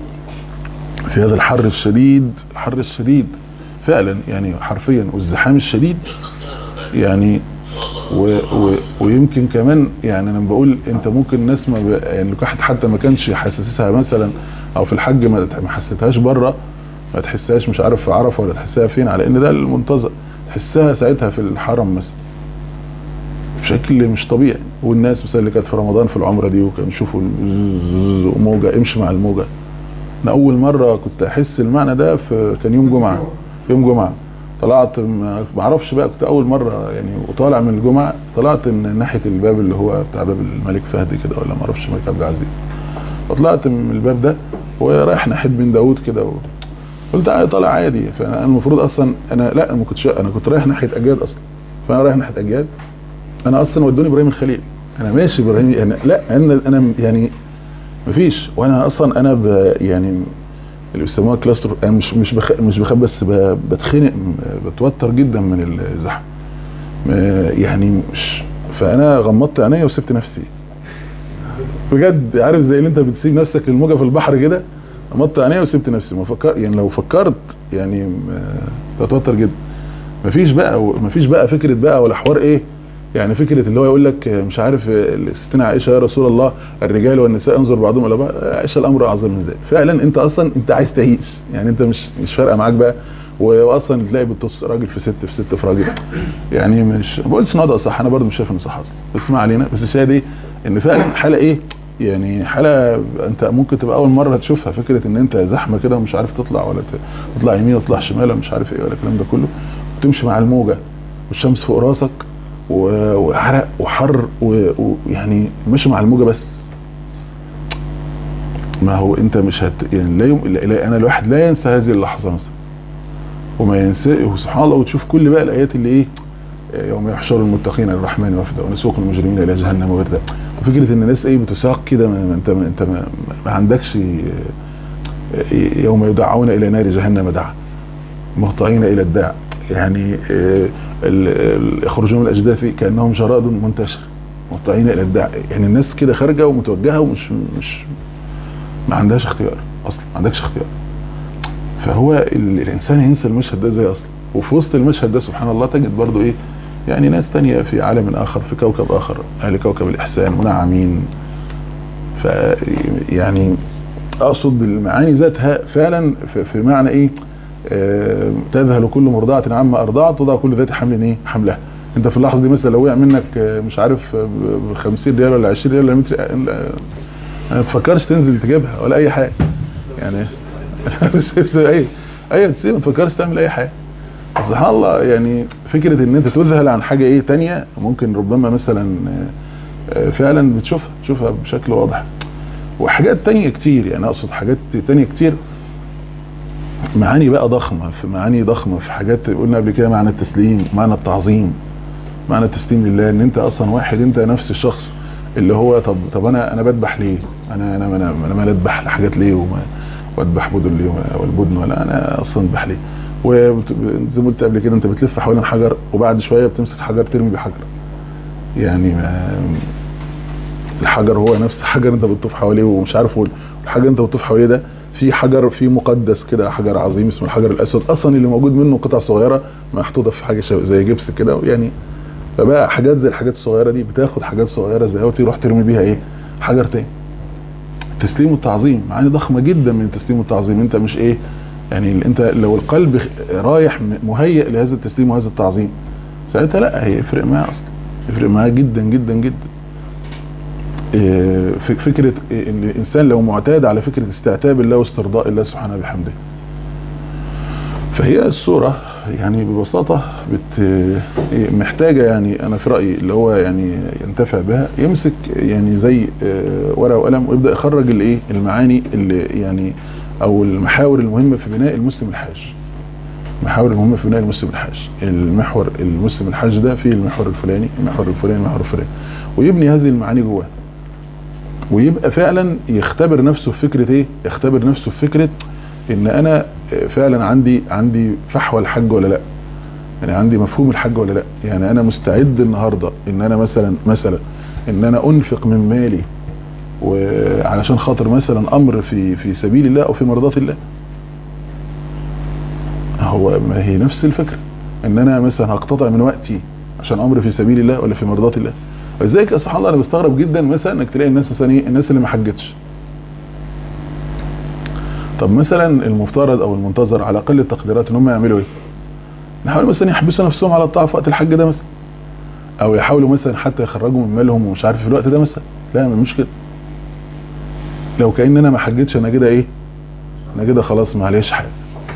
في هذا الحر الشديد الحر الشديد فعلا يعني حرفيا والزحام الشديد يعني و و ويمكن كمان يعني انا بقول انت ممكن ناس ما ب... يعني واحد حتى ما كانش حاسسها مثلا او في الحج ما ما حسيتهاش بره ما تحسهاش مش عارف في عرفه ولا تحسها فين على ان ده المنتظر تحسها ساعتها في الحرم مثلا بشكل مش طبيعي والناس مثلا اللي كانت في رمضان في العمره دي وكانوا يشوفوا موجه امشي مع الموجه انا اول مره كنت احس المعنى ده في كان يوم جمعه يوم جمعه طلعت ما اعرفش بقى كنت اول مره يعني وطالع من الجمعه طلعت من ناحيه الباب اللي هو بتاع باب الملك فهد كده ولا ما اعرفش الملك عبد العزيز فطلعت من الباب ده ورايح ناحيه بن داوود كده و... قلت طالع عادي فانا المفروض اصلا انا لا ما كنتش انا كنت رايح ناحيه اجياد اصلا فانا رايح ناحيه اجياد انا اصلا ودوني ابراهيم الخليل انا ماشي ابراهيم يعني لا انا انا يعني مفيش وانا اصلا انا ب يعني اللي بيسموها كلاستر انا مش مش بخ مش بخاف بس بتخنق بتوتر جدا من الزحمه يعني مش فانا غمضت عينيا وسبت نفسي بجد عارف زي اللي انت بتسيب نفسك للموجه في البحر كده غمضت عينيا وسبت نفسي ما فكر يعني لو فكرت يعني بتوتر جدا مفيش بقى مفيش بقى فكره بقى ولا حوار ايه يعني فكره اللي هو يقول لك مش عارف ستنا عائشه يا رسول الله الرجال والنساء انظر بعضهم الى بعض عائشه الامر اعظم من ذلك فعلا انت اصلا انت عايز تعيش يعني انت مش مش فارقه معاك بقى واصلا تلاقي بتص راجل في ست في ست في راجل يعني مش ما بقولش ان ده صح انا برضه مش شايف انه صح اصلا بس ما علينا بس الشاهد ايه ان فعلا حاله ايه يعني حاله انت ممكن تبقى اول مره تشوفها فكره ان انت زحمه كده ومش عارف تطلع ولا تطلع يمين وتطلع شمال ولا مش عارف ايه ولا الكلام ده كله وتمشي مع الموجه والشمس فوق راسك وعرق وحر ويعني ماشي مع الموجه بس ما هو انت مش هت يعني لا, يوم... لا انا الواحد لا ينسى هذه اللحظه مثلا وما ينسى وسبحان الله وتشوف كل بقى الايات اللي ايه يوم يحشر المتقين للرحمن وفدا ونسوق المجرمين الى جهنم وردا وفكره ان الناس ايه بتساق كده ما انت ما انت ما, ما عندكش يوم يدعون الى نار جهنم دعا مهطعين الى الداع يعني يخرجون من الاجداث كانهم جراد منتشر مهطعين الى الداع يعني الناس كده خارجه ومتوجهه ومش مش ما عندهاش اختيار اصلا ما عندكش اختيار فهو الانسان ينسى المشهد ده ازاي اصلا وفي وسط المشهد ده سبحان الله تجد برضو ايه يعني ناس تانية في عالم اخر في كوكب اخر اهل كوكب الاحسان منعمين ف يعني اقصد المعاني ذاتها فعلا في معنى ايه آه تذهل كل مرضعة عما ارضعت تضع كل ذات حمل ايه حملها انت في اللحظه دي مثلا لو وقع منك مش عارف ب 50 ريال ولا 20 ريال ولا 100 ريال ما تفكرش تنزل تجيبها ولا اي حاجه يعني اي اي تسيب ما تفكرش تعمل اي حاجه سبحان الله يعني فكرة ان انت تذهل عن حاجة ايه تانية ممكن ربما مثلا فعلا بتشوفها تشوفها بشكل واضح وحاجات تانية كتير يعني اقصد حاجات تانية كتير معاني بقى ضخمة في معاني ضخمة في حاجات قلنا قبل كده معنى التسليم معنى التعظيم معنى التسليم لله ان انت اصلا واحد انت نفس الشخص اللي هو طب طب انا انا بذبح ليه انا انا انا, أنا ما اذبح لحاجات ليه وما واذبح بدن ليه والبدن ولا انا اصلا اذبح ليه وزي ما قلت قبل كده انت بتلف حوالين حجر وبعد شويه بتمسك حجر ترمي بحجر يعني ما الحجر هو نفس حجر انت بتطوف حواليه ومش عارف الحجر انت بتطوف حواليه ده في حجر في مقدس كده حجر عظيم اسمه الحجر الاسود اصلا اللي موجود منه قطع صغيره محطوطه في حاجه زي جبس كده يعني فبقى حاجات زي الحاجات الصغيره دي بتاخد حاجات صغيره زي وتروح ترمي بيها ايه حجر تاني التسليم والتعظيم معاني ضخمه جدا من التسليم والتعظيم انت مش ايه يعني انت لو القلب رايح مهيئ لهذا التسليم وهذا التعظيم ساعتها لا هيفرق معاه اصلا يفرق معاه جدا جدا جدا آه، ف- فكرة آه، ان الانسان لو معتاد على فكرة استعتاب الله واسترضاء الله سبحانه بحمده فهي الصورة يعني ببساطة بت محتاجة يعني أنا في رأيي اللي هو يعني ينتفع بها يمسك يعني زي آه، ورقة وقلم ويبدأ يخرج الإيه المعاني اللي يعني أو المحاور المهمة في بناء المسلم الحاج المحاور المهمة في بناء المسلم الحاج المحور المسلم الحاج ده فيه المحور الفلاني المحور الفلاني المحور الفلاني ويبني هذه المعاني جواه ويبقى فعلا يختبر نفسه في فكرة ايه يختبر نفسه في فكرة ان انا فعلا عندي عندي فحوى الحج ولا لا يعني عندي مفهوم الحج ولا لا يعني انا مستعد النهاردة ان انا مثلا مثلا ان انا انفق من مالي وعلشان خاطر مثلا امر في في سبيل الله او في مرضات الله هو ما هي نفس الفكرة ان انا مثلا هقتطع من وقتي عشان امر في سبيل الله ولا في مرضات الله ولذلك يا سبحان الله انا بستغرب جدا مثلا انك تلاقي الناس مثلا ايه الناس اللي ما حجتش طب مثلا المفترض او المنتظر على اقل التقديرات ان هم يعملوا ايه يحاولوا مثلا يحبسوا نفسهم على الطاعه في وقت الحج ده مثلا او يحاولوا مثلا حتى يخرجوا من مالهم ومش عارف في الوقت ده مثلا لا ما مش كده لو كأن انا ما حجتش انا كده ايه انا كده خلاص ما عليش حاجه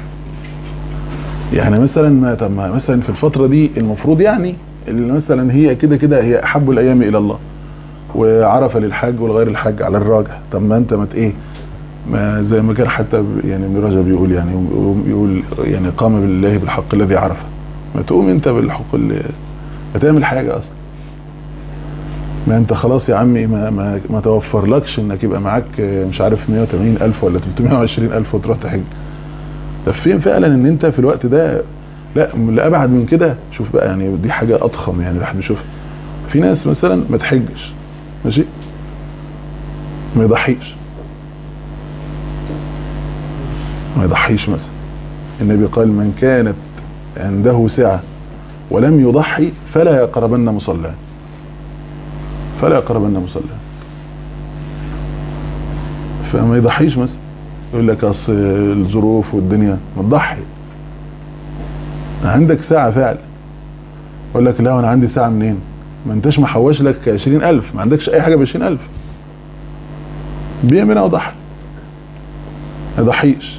يعني مثلا ما طب ما مثلا في الفتره دي المفروض يعني اللي مثلا هي كده كده هي احب الايام الى الله وعرف للحج والغير الحج على الراجح طب ما انت ما ت- ايه ما زي ما كان حتى ب- يعني ابن رجب بيقول يعني يقول يعني قام بالله بالحق الذي عرفه ما تقوم انت بالحق اللي ما تعمل حاجه اصلا ما انت خلاص يا عمي ما ما, ما توفرلكش انك يبقى معاك آه، مش عارف 180 الف ولا 320 الف وتروح تحج طب فين فعلا ان انت في الوقت ده لا اللي ابعد من كده شوف بقى يعني دي حاجه اضخم يعني الواحد بيشوفها في ناس مثلا ما تحجش ماشي ما يضحيش ما يضحيش مثلا النبي قال من كانت عنده سعة ولم يضحي فلا يقربن مصلاه فلا يقربن مصلاه فما يضحيش مثلا يقول لك اصل الظروف والدنيا ما تضحي عندك ساعة فعلا يقول لك لا انا عندي ساعة منين ما انتش محوش لك 20000 ما عندكش اي حاجة ب 20000 بيع منها وضحي ما يضحيش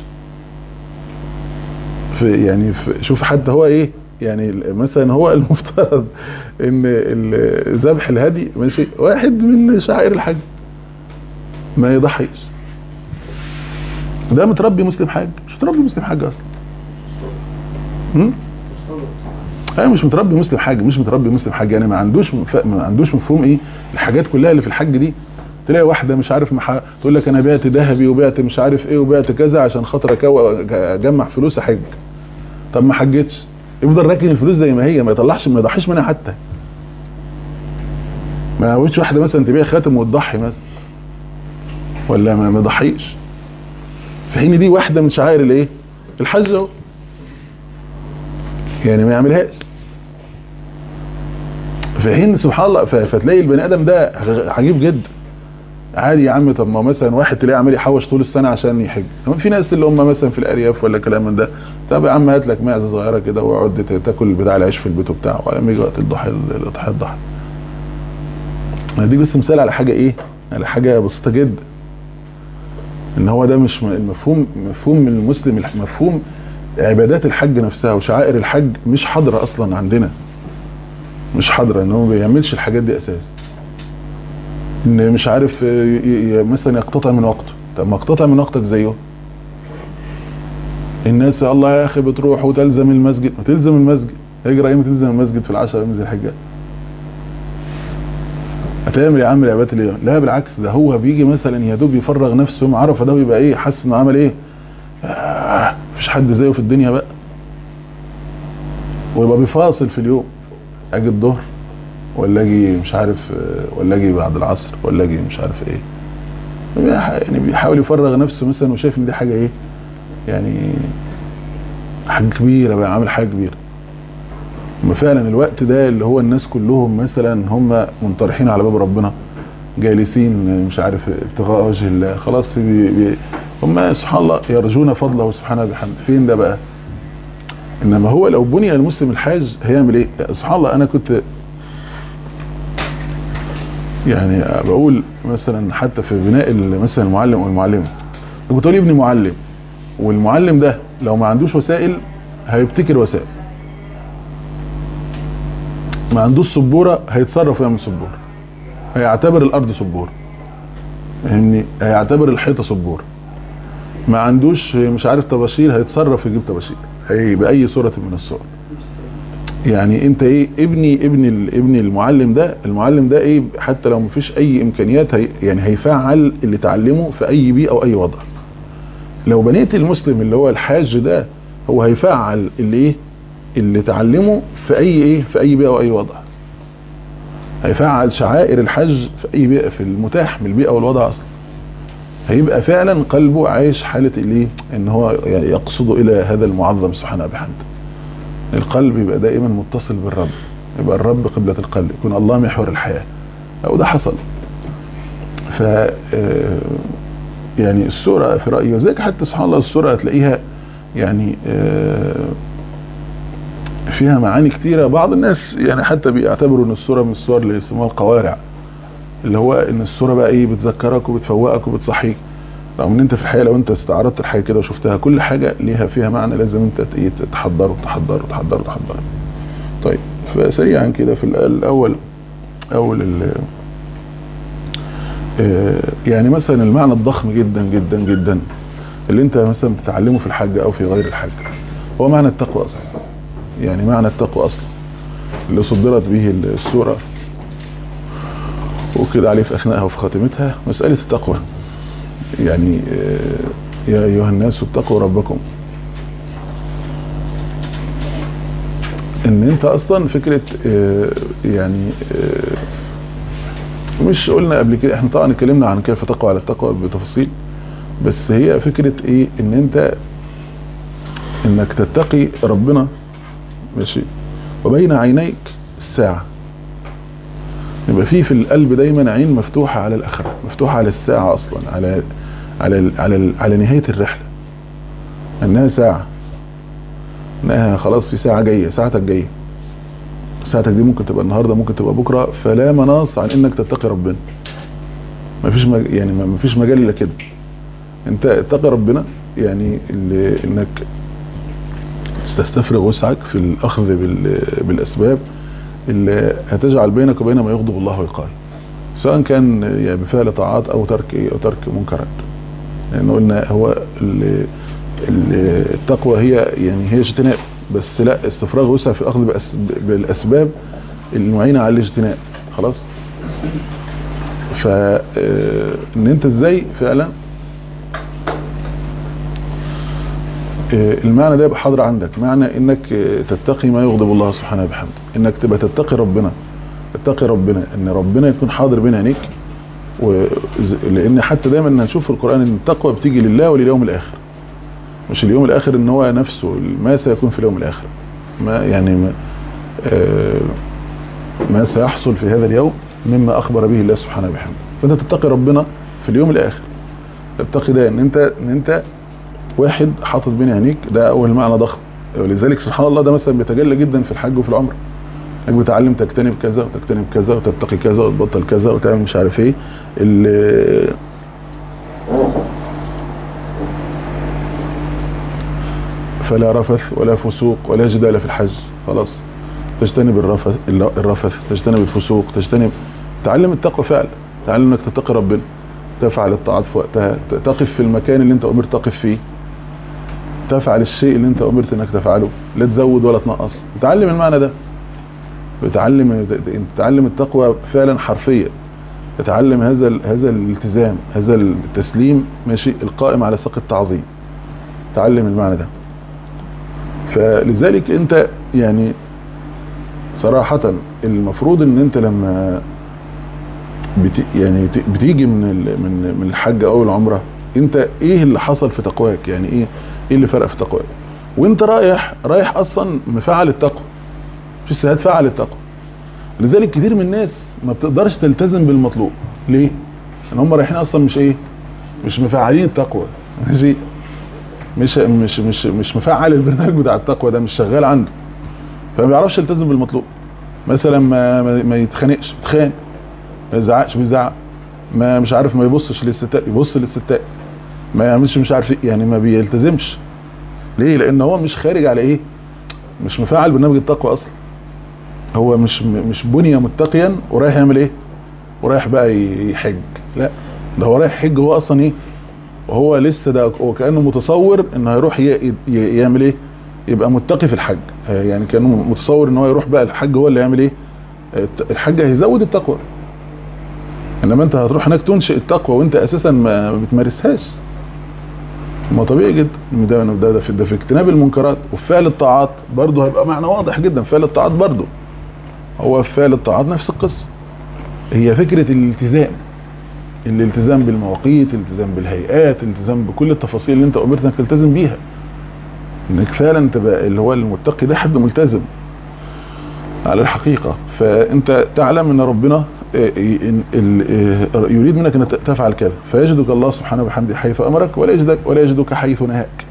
في يعني في شوف حتى هو ايه يعني مثلا هو المفترض ان ال- ذبح الهدي ماشي واحد من شعائر الحج ما يضحيش ده متربي مسلم حاج مش متربي مسلم حاج اصلا هم؟ ايوه مش متربي مسلم حاج مش متربي مسلم حاج يعني ما عندوش مف- ما عندوش مفهوم ايه الحاجات كلها اللي في الحج دي تلاقي واحده مش عارف مح... تقول لك انا بعت ذهبي وبعت مش عارف ايه وبعت كذا عشان خاطر أكو... اجمع فلوس احج طب ما حجتش يفضل راكن الفلوس زي ما هي ما يطلعش ما يضحيش منها حتى ما يقولش واحده مثلا تبيع خاتم وتضحي مثلا ولا ما ما يضحيش في حين دي واحده من شعائر الايه الحج اهو يعني ما يعملهاش في حين سبحان الله ف- فتلاقي البني ادم ده عجيب جدا عادي يا عم طب ما مثلا واحد تلاقيه عمال يحوش طول السنه عشان يحج طب في ناس اللي هم مثلا في الارياف ولا كلام من ده طب يا عم هات لك معزه صغيره كده واقعد ت- تاكل بتاع العيش في البيت وبتاع ولما يجي وقت الضحى الاضحيه الضحى دي بس مثال على حاجه ايه على حاجه بسيطه جدا ان هو ده مش م- المفهوم مفهوم من المسلم الح- مفهوم عبادات الحج نفسها وشعائر الحج مش حاضره اصلا عندنا مش حاضره ان هو ما بيعملش الحاجات دي اساس ان مش عارف ي- ي- مثلا يقتطع من وقته طب ما اقتطع من وقتك زيه الناس الله يا اخي بتروح وتلزم المسجد ما تلزم المسجد اجرى ايه ما تلزم المسجد في العشر ايام ذي الحجه هتعمل يا عم العبادات اللي لا بالعكس ده هو بيجي مثلا يا دوب يفرغ نفسه يوم عرفه ده ويبقى ايه حاسس انه عمل ايه آه مفيش حد زيه في الدنيا بقى ويبقى بيفاصل في اليوم اجي الظهر ولا اجي مش عارف آه، ولا اجي بعد العصر ولا اجي مش عارف ايه يعني بيحاول يفرغ نفسه مثلا وشايف ان دي حاجه ايه يعني حاجه كبيره بقى عامل حاجه كبيره اما فعلا الوقت ده اللي هو الناس كلهم مثلا هم منطرحين على باب ربنا جالسين مش عارف ابتغاء وجه الله خلاص بي بي هم سبحان الله يرجون فضله سبحانه وبحمده فين ده بقى انما هو لو بني المسلم الحاج هيعمل ايه سبحان الله انا كنت يعني بقول مثلا حتى في بناء ال- مثلا المعلم او المعلمه كنت تقول ابني معلم والمعلم ده لو ما عندوش وسائل هيبتكر وسائل ما عندوش سبوره هيتصرف ويعمل سبوره هيعتبر الارض سبوره فاهمني هيعتبر الحيطه سبوره ما عندوش مش عارف طباشير هيتصرف يجيب طباشير هي باي صوره من الصور يعني انت ايه ابني ابني ال- ابني المعلم ده المعلم ده ايه حتى لو مفيش اي امكانيات هي يعني هيفعل اللي تعلمه في اي بيئه او اي وضع لو بنيت المسلم اللي هو الحاج ده هو هيفعل اللي ايه اللي تعلمه في اي ايه في اي بيئه او اي وضع هيفعل شعائر الحج في اي بيئه في المتاح من البيئه والوضع اصلا هيبقى فعلا قلبه عايش حاله الايه ان هو يعني يقصد الى هذا المعظم سبحانه وبحمده القلب يبقى دائما متصل بالرب يبقى الرب قبلة القلب يكون الله محور الحياة وده حصل ف آه، يعني السورة في رأيي وذلك حتى سبحان الله السورة هتلاقيها يعني آه، فيها معاني كتيرة بعض الناس يعني حتى بيعتبروا ان السورة من السور اللي يسموها القوارع اللي هو ان السورة بقى ايه بتذكرك وبتفوقك وبتصحيك رغم ان انت في الحقيقه لو انت استعرضت الحاجه كده وشفتها كل حاجه ليها فيها معنى لازم انت ايه تحضره تحضره تحضره تحضره طيب فسريعا كده في الآ- الاول اول ال آه، يعني مثلا المعنى الضخم جدا جدا جدا اللي انت مثلا بتتعلمه في الحج او في غير الحج هو معنى التقوى اصلا يعني معنى التقوى اصلا اللي صدرت به السوره وكده عليه في اثناءها وفي خاتمتها مساله التقوى يعني آه، يا أيها الناس اتقوا ربكم ان انت اصلا فكرة آه، يعني آه، مش قلنا قبل كده احنا طبعا اتكلمنا عن كيف تقوى على التقوى بتفاصيل بس هي فكرة ايه ان انت انك تتقي ربنا ماشي وبين عينيك الساعة يبقى في في القلب دايما عين مفتوحة على الآخرة مفتوحة على الساعة أصلا على على ال على ال على نهاية الرحلة أنها ساعة أنها خلاص في ساعة جاية ساعتك جاية ساعتك دي ممكن تبقى النهاردة ممكن تبقى بكرة فلا مناص عن إنك تتقي ربنا مفيش مج... يعني مفيش مجال إلا كده أنت اتقي ربنا يعني اللي إنك تستفرغ وسعك في الأخذ بال... بالأسباب اللي هتجعل بينك وبين ما يغضب الله ويقال سواء كان يعني بفعل طاعات او ترك او ترك منكرات لان قلنا هو ال- ال- التقوى هي يعني هي اجتناب بس لا استفراغ وسع في الاخذ بأس- بالاسباب المعينه على الاجتناب خلاص ف آه، ان انت ازاي فعلا آه، المعنى ده يبقى حاضر عندك معنى انك آه، تتقي ما يغضب الله سبحانه وبحمده انك تبقى تتقي ربنا تتقي ربنا ان ربنا يكون حاضر بين عينيك وز- لان حتى دايما هنشوف في القران ان التقوى بتيجي لله ولليوم الاخر مش اليوم الاخر ان هو نفسه ما سيكون في اليوم الاخر ما يعني ما, آه، ما سيحصل في هذا اليوم مما اخبر به الله سبحانه وبحمده فانت تتقي ربنا في اليوم الاخر تتقي ده ان انت ان انت واحد حاطط بين عينيك ده اول معنى ضخم ولذلك سبحان الله ده مثلا بيتجلى جدا في الحج وفي العمره انك بتعلم تجتنب كذا وتجتنب كذا وتتقي كذا وتبطل كذا وتعمل مش عارف ايه ال- فلا رفث ولا فسوق ولا جدال في الحج خلاص تجتنب الرفث الرفث تجتنب الفسوق تجتنب تعلم التقوى فعلا تعلم انك تتقي ربنا تفعل الطاعات في وقتها تقف في المكان اللي انت امرت تقف فيه تفعل الشيء اللي انت امرت انك تفعله لا تزود ولا تنقص تعلم المعنى ده بتعلم تتعلم التقوى فعلا حرفيا تتعلم هذا ال- هذا الالتزام هذا التسليم ماشي القائم على ساق التعظيم تعلم المعنى ده فلذلك انت يعني صراحة المفروض ان انت لما بت يعني ت- بتيجي من ال- من من الحج او العمره انت ايه اللي حصل في تقواك يعني ايه ايه اللي فرق في تقواك وانت رايح رايح اصلا مفعل التقوى في السهاد فعل التقوى لذلك كتير من الناس ما بتقدرش تلتزم بالمطلوب ليه ان هم رايحين اصلا مش ايه مش مفعلين التقوى ماشي مش مش مش مش مفعل البرنامج بتاع التقوى ده مش شغال عنده فما بيعرفش يلتزم بالمطلوب مثلا ما ما, ما يتخانقش يتخان ما يزعقش بيزعق ما مش عارف ما يبصش للستات يبص للستات ما يعملش مش عارف ايه يعني ما بيلتزمش ليه لان هو مش خارج على ايه مش مفعل برنامج التقوى اصلا هو مش مش بني متقيا ورايح يعمل ايه ورايح بقى يحج لا ده هو رايح يحج هو اصلا ايه وهو لسه ده هو كانه متصور انه هيروح ي- ي- يعمل ايه يبقى متقي في الحج آه، يعني كانه متصور ان هو يروح بقى الحج هو اللي يعمل ايه الت- الحج هيزود التقوى انما انت هتروح هناك تنشئ التقوى وانت اساسا ما ما بتمارسهاش ما طبيعي جدا إن ده ده ده في, ده في اجتناب المنكرات وفي فعل الطاعات برضه هيبقى معنى واضح جدا فعل الطاعات برضه هو في فعل الطاعات نفس القصه هي فكره الالتزام الالتزام بالمواقيت الالتزام بالهيئات الالتزام بكل التفاصيل اللي انت امرت انك تلتزم بيها انك فعلا تبقى اللي هو المتقي ده حد ملتزم على الحقيقة فانت تعلم ان ربنا آه، إن- ال- آه، يريد منك ان تفعل كذا فيجدك الله سبحانه وبحمده حيث امرك ولا يجدك ولا يجدك حيث نهاك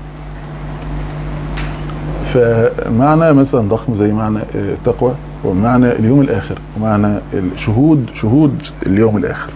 فمعنى مثلا ضخم زي معنى آه، التقوى ومعنى اليوم الاخر ومعنى الشهود شهود اليوم الاخر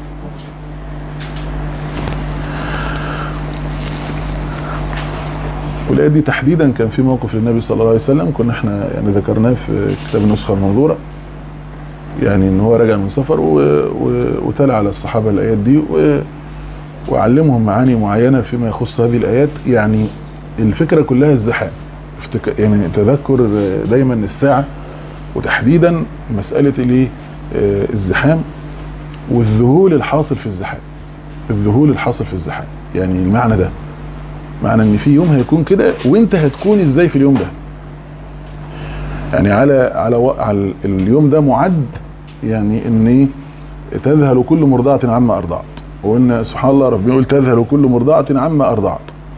والآية دي تحديدا كان في موقف للنبي صلى الله عليه وسلم كنا احنا يعني ذكرناه في كتاب النسخة المنظورة يعني ان هو راجع من سفر و... و... وتلا على الصحابة الآيات دي و... وعلمهم معاني معينة فيما يخص هذه الآيات يعني الفكرة كلها الزحام افتك... يعني تذكر دايما الساعة وتحديدا مسألة الايه آه، الزحام والذهول الحاصل في الزحام الذهول الحاصل في الزحام يعني المعنى ده معنى ان في يوم هيكون كده وانت هتكون ازاي في اليوم ده يعني على على و- على اليوم ده معد يعني ان إيه؟ تذهل كل مرضعة عما ارضعت وان سبحان الله ربنا يقول تذهل كل مرضعة عما ارضعت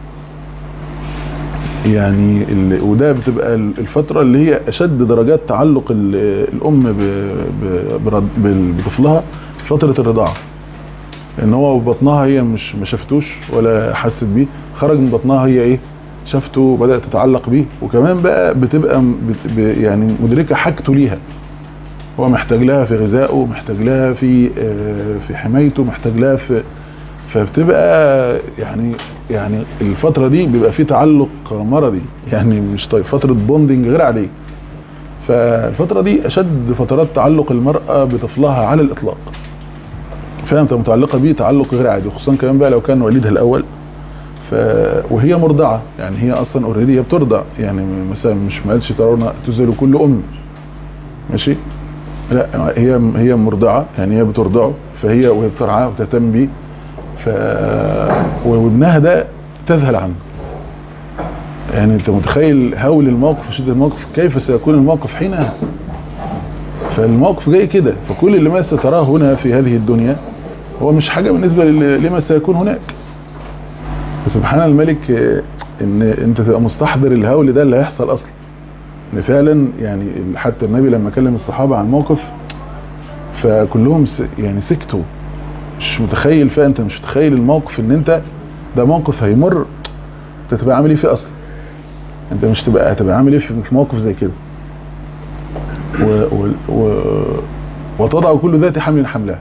يعني ال- وده بتبقى ال- الفترة اللي هي اشد درجات تعلق ال- الام ب- ب- برد- بال- بطفلها في فترة الرضاعة ان هو في بطنها هي مش ما شافتوش ولا حست بيه خرج من بطنها هي ايه شافته وبدات تتعلق بيه وكمان بقى بتبقى م- بت ب- يعني مدركه حاجته ليها هو محتاج لها في غذائه محتاج لها في آه، في حمايته محتاج لها في فبتبقى يعني يعني الفتره دي بيبقى في تعلق مرضي يعني مش طيب فتره بوندنج غير عاديه فالفتره دي اشد فترات تعلق المراه بطفلها على الاطلاق فانت متعلقه بيه تعلق غير عادي خصوصا كمان بقى لو كان والدها الاول ف وهي مرضعه يعني هي اصلا اوريدي هي بترضع يعني مثلا مش ما قالش ترون تزل كل ام ماشي لا هي هي مرضعه يعني هي بترضعه فهي وهي بترعاه وتهتم بيه ف وابنها ده تذهل عنه يعني انت متخيل هول الموقف وشده الموقف كيف سيكون الموقف حينها فالموقف جاي كده فكل اللي ما ستراه هنا في هذه الدنيا هو مش حاجة بالنسبة لل- لما سيكون هناك فسبحان الملك آه، ان انت تبقى مستحضر الهول ده اللي هيحصل اصلا ان فعلا يعني حتى النبي لما كلم الصحابة عن موقف فكلهم س- يعني سكتوا مش متخيل فانت مش متخيل الموقف ان انت ده موقف هيمر انت تبقى عامل ايه فيه اصلا انت مش تبقى هتبقى عامل ايه في في موقف زي كده و و و وتضع كل ذات حمل حملها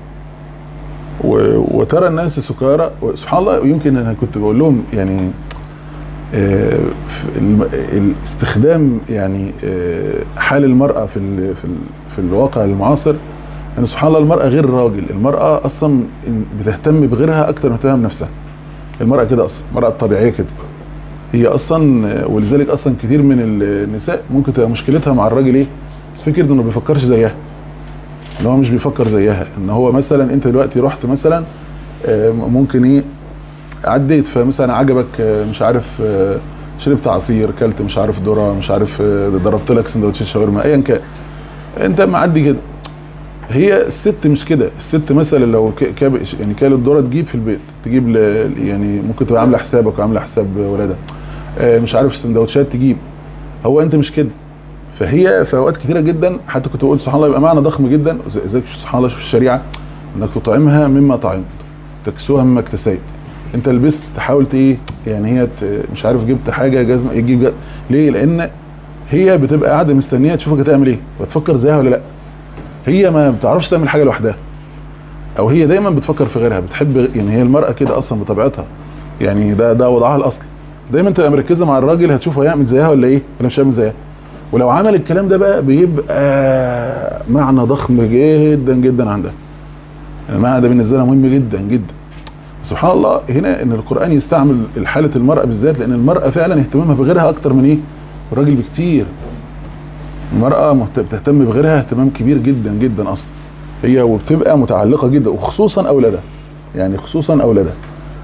و- وترى الناس سكارى سبحان الله يمكن انا كنت بقول لهم يعني آه، في الم- الاستخدام يعني آه، حال المرأة في ال- في ال- في الواقع المعاصر ان سبحان الله المرأة غير الراجل المرأة اصلا بتهتم بغيرها اكتر ما تهتم بنفسها المرأة كده اصلا المرأة الطبيعية كده هي اصلا آه، ولذلك اصلا كتير من النساء ممكن تبقى مشكلتها مع الراجل ايه فكرة انه ما بيفكرش زيها ان هو مش بيفكر زيها ان هو مثلا انت دلوقتي رحت مثلا آه، ممكن ايه عديت فمثلا عجبك آه، مش عارف آه، شربت عصير كلت مش عارف ذره مش عارف آه، ضربت لك سندوتشات شاورما ايا كان انت معدي كده هي الست مش كده الست مثلا لو ك- كاب يعني كانت ذره تجيب في البيت تجيب ل... يعني ممكن تبقى عامله حسابك وعامله حساب ولادها آه، مش عارف سندوتشات تجيب هو انت مش كده فهي في اوقات كتيره جدا حتى كنت بقول سبحان الله يبقى معنى ضخم جدا زي زي سبحان الله شوف الشريعه انك تطعمها مما طعمت تكسوها مما اكتسيت انت لبست تحاول ايه يعني هي ت- مش عارف جبت حاجه جزمه يجيب جزمة. ليه لان هي بتبقى قاعده مستنيه تشوفك هتعمل ايه وتفكر زيها ولا لا هي ما بتعرفش تعمل حاجه لوحدها او هي دايما بتفكر في غيرها بتحب يعني هي المرأة كده اصلا بطبيعتها يعني ده ده وضعها الاصلي دايما تبقى مركزة مع الراجل هتشوفه هيعمل زيها ولا ايه ولا مش هيعمل زيها ولو عمل الكلام ده بقى بيبقى معنى ضخم جدا جدا عندها المعنى ده بالنسبة لها مهم جدا جدا سبحان الله هنا ان القرآن يستعمل حالة المرأة بالذات لان المرأة فعلا اهتمامها بغيرها اكتر من ايه الراجل بكتير المرأة بتهتم بغيرها اهتمام كبير جدا جدا اصلا هي وبتبقى متعلقة جدا وخصوصا اولادها يعني خصوصا اولادها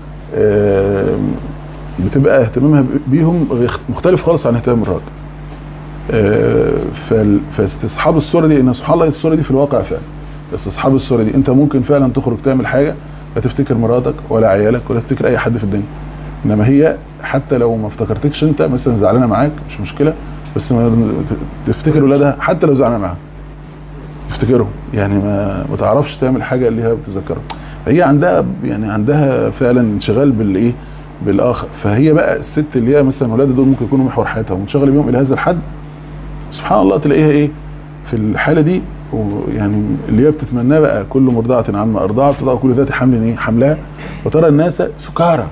بتبقى اهتمامها بيهم مختلف خالص عن اهتمام الراجل فاستصحاب الصورة دي ان سبحان الله الصورة دي في الواقع فعلا استصحاب الصورة دي انت ممكن فعلا تخرج تعمل حاجة لا تفتكر مراتك ولا عيالك ولا تفتكر اي حد في الدنيا انما هي حتى لو ما افتكرتكش انت مثلا زعلانه معاك مش مشكله بس ما تفتكر ولادها حتى لو زعلانه معاها تفتكرهم يعني ما ما تعرفش تعمل حاجه اللي هي بتذكرها هي عندها يعني عندها فعلا انشغال بالايه بالاخر فهي بقى الست اللي هي مثلا ولادها دول ممكن يكونوا محور حياتها ومنشغله بيهم الى هذا الحد سبحان الله تلاقيها ايه في الحاله دي ويعني اللي هي بتتمناه بقى كل مرضعة عما ارضعت تضع كل ذات حمل ايه حملها وترى الناس سكارى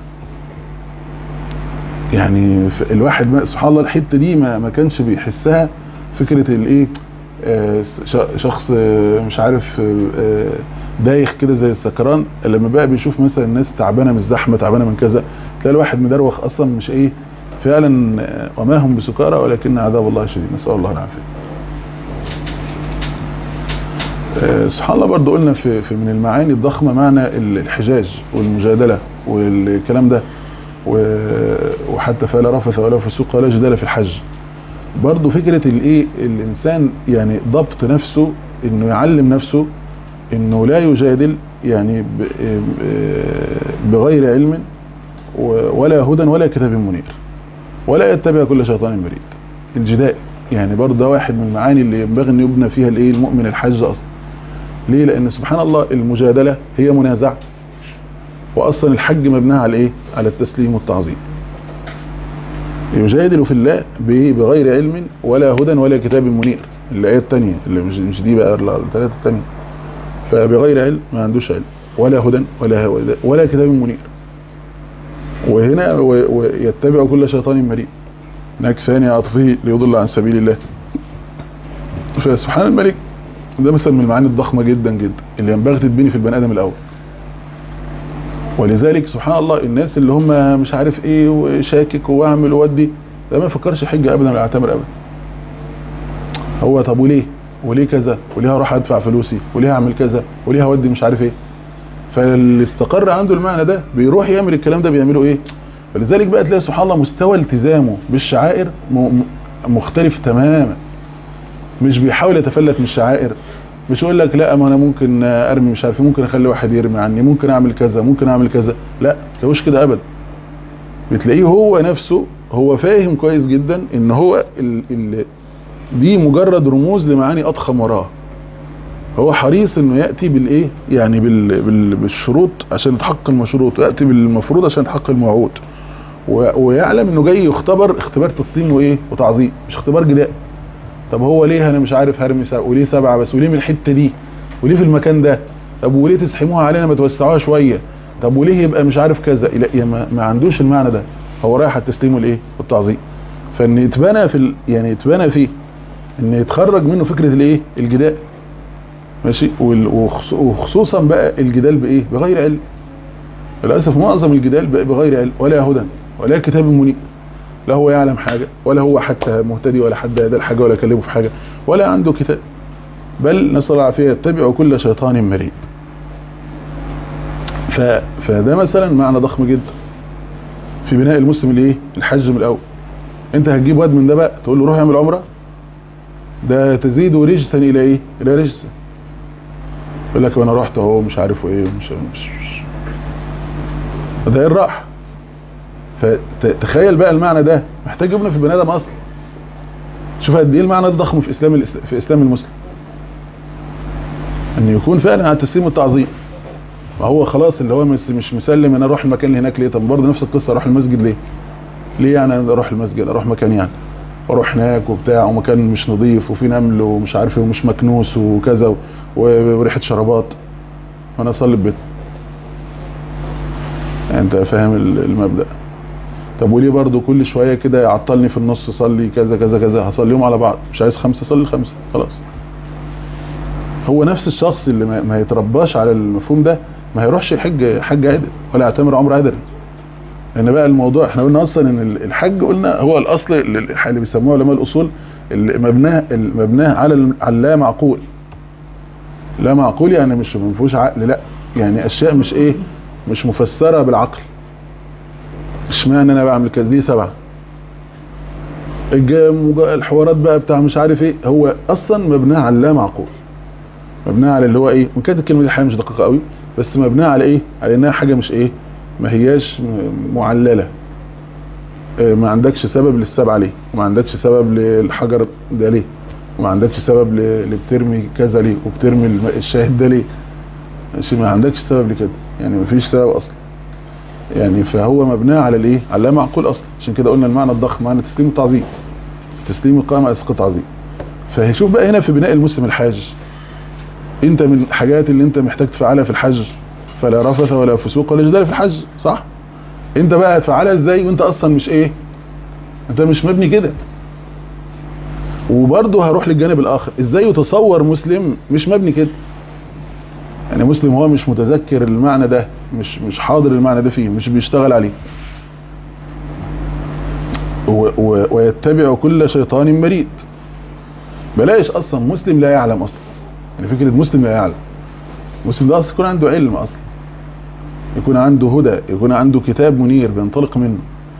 يعني الواحد سبحان الله الحته دي ما ما كانش بيحسها فكره الايه آه شخص آه مش عارف آه دايخ كده زي السكران لما بقى بيشوف مثلا الناس تعبانه من الزحمه تعبانه من كذا تلاقي الواحد مدروخ اصلا مش ايه فعلا وما هم بسكارى ولكن عذاب الله شديد نسال الله العافيه سبحان الله برضو قلنا في, في من المعاني الضخمة معنى الحجاج والمجادلة والكلام ده وحتى فلا رفث ولا فسوق ولا جدال في الحج برضو فكرة الايه الانسان يعني ضبط نفسه انه يعلم نفسه انه لا يجادل يعني بغير علم ولا هدى ولا كتاب منير ولا يتبع كل شيطان مريد الجدال يعني برضه ده واحد من المعاني اللي ينبغي ان يبنى فيها الايه المؤمن الحج اصلا ليه لان سبحان الله المجادلة هي منازعة واصلا الحج مبناها على ايه على التسليم والتعظيم يجادل في الله بغير علم ولا هدى ولا كتاب منير الايه الثانيه اللي مش مش دي بقى الثلاثه الثانيه فبغير علم ما عندوش علم ولا هدى ولا ولا كتاب منير وهنا ويتبع كل شيطان مريد هناك ثاني عطفه ليضل عن سبيل الله فسبحان الملك ده مثلا من المعاني الضخمة جدا جدا اللي ينبغي تتبني في البني ادم الاول ولذلك سبحان الله الناس اللي هم مش عارف ايه وشاكك واعمل وودي ده ما يفكرش حجة ابدا ولا يعتمر ابدا هو طب وليه وليه كذا وليه هروح ادفع فلوسي وليه هعمل كذا وليه هودي مش عارف ايه فاللي استقر عنده المعنى ده بيروح يعمل الكلام ده بيعمله ايه فلذلك بقى تلاقي سبحان الله مستوى التزامه بالشعائر مختلف تماما مش بيحاول يتفلت من الشعائر مش يقول لك لا ما انا ممكن ارمي مش عارف ممكن اخلي واحد يرمي عني ممكن اعمل كذا ممكن اعمل كذا لا تلاقوش كده ابدا بتلاقيه هو نفسه هو فاهم كويس جدا ان هو ال ال دي مجرد رموز لمعاني اضخم وراه هو حريص انه ياتي بالايه يعني بال بال بالشروط عشان يتحقق المشروط وياتي بالمفروض عشان يتحقق الموعود ويعلم انه جاي يختبر اختبار تسليم وايه وتعظيم مش اختبار جداء طب هو ليه انا مش عارف هرمي سبعة وليه سبعة بس وليه من الحتة دي وليه في المكان ده طب وليه تسحموها علينا ما توسعوها شوية طب وليه يبقى مش عارف كذا لا ما, ما عندوش المعنى ده هو رايح على التسليم والايه والتعظيم فان يتبنى في ال... يعني يتبنى فيه ان يتخرج منه فكرة الايه الجدال ماشي وخصوصا بقى الجدال بايه بغير علم للاسف معظم الجدال بقى بغير علم ولا هدى ولا كتاب منير لا هو يعلم حاجة ولا هو حتى مهتدي ولا حد يدل حاجة ولا كلمه في حاجة ولا عنده كتاب بل نسأل الله العافية يتبع كل شيطان مريد ف... فده مثلا معنى ضخم جدا في بناء المسلم الايه الحج من الاول انت هتجيب واد من ده بقى تقول له روح اعمل عمره ده تزيد رجسا الى ايه الى رجس يقول لك انا رحت اهو مش عارف ايه مش مش, مش. ده ايه الراحه فتخيل بقى المعنى ده محتاج يبنى في البني ادم اصلا شوف قد ايه المعنى الضخم في اسلام في اسلام المسلم ان يكون فعلا على التسليم والتعظيم وهو خلاص اللي هو مش مش مسلم انا اروح المكان اللي هناك ليه طب برضه نفس القصه اروح المسجد ليه ليه يعني انا اروح المسجد اروح مكان يعني اروح هناك وبتاع ومكان مش نظيف وفي نمل ومش عارف ايه ومش مكنوس وكذا وريحه شرابات وانا اصلي في بيتنا يعني انت فاهم ال- المبدأ طب وليه برضو كل شوية كده يعطلني في النص صلي كذا كذا كذا هصليهم على بعض مش عايز خمسة صلي خمسة خلاص هو نفس الشخص اللي ما, ما يترباش على المفهوم ده ما هيروحش الحج حج عدل ولا يعتمر عمر عدل لان بقى الموضوع احنا قلنا اصلا ان ال- الحج قلنا هو الاصل اللي اللي بيسموه علماء الاصول اللي مبناه مبناه على ال- على اللا معقول لا معقول يعني مش ما فيهوش عقل لا يعني اشياء مش ايه مش مفسره بالعقل اشمعنى انا بعمل كذا دي سبعه الجام وجا- الحوارات بقى بتاع مش عارف ايه هو اصلا مبناه على اللا معقول مبناه على اللي هو ايه وان كانت الكلمه دي حاجه مش دقيقه قوي بس مبناه على ايه على انها حاجه مش ايه ما هياش م- معلله آه، ما عندكش سبب للسبعه ليه وما عندكش سبب للحجر ده ليه وما عندكش سبب ل- اللي بترمي كذا ليه وبترمي الم- الشاهد ده ليه ماشي ما عندكش سبب لكده يعني ما فيش سبب اصلا يعني فهو مبناه على الايه على لا معقول اصلا عشان كده قلنا المعنى الضخم معنى تسليم التعظيم تسليم القامة اسقط تعظيم فشوف بقى هنا في بناء المسلم الحاج انت من الحاجات اللي انت محتاج تفعلها في الحج فلا رفث ولا فسوق ولا جدال في الحج صح انت بقى هتفعلها ازاي وانت اصلا مش ايه انت مش مبني كده وبرضه هروح للجانب الاخر ازاي يتصور مسلم مش مبني كده يعني مسلم هو مش متذكر المعنى ده مش مش حاضر المعنى ده فيه مش بيشتغل عليه و و ويتبع كل شيطان مريد بلاش اصلا مسلم لا يعلم اصلا يعني فكرة مسلم لا يعلم مسلم ده اصلا يكون عنده علم اصلا يكون عنده هدى يكون عنده كتاب منير بينطلق منه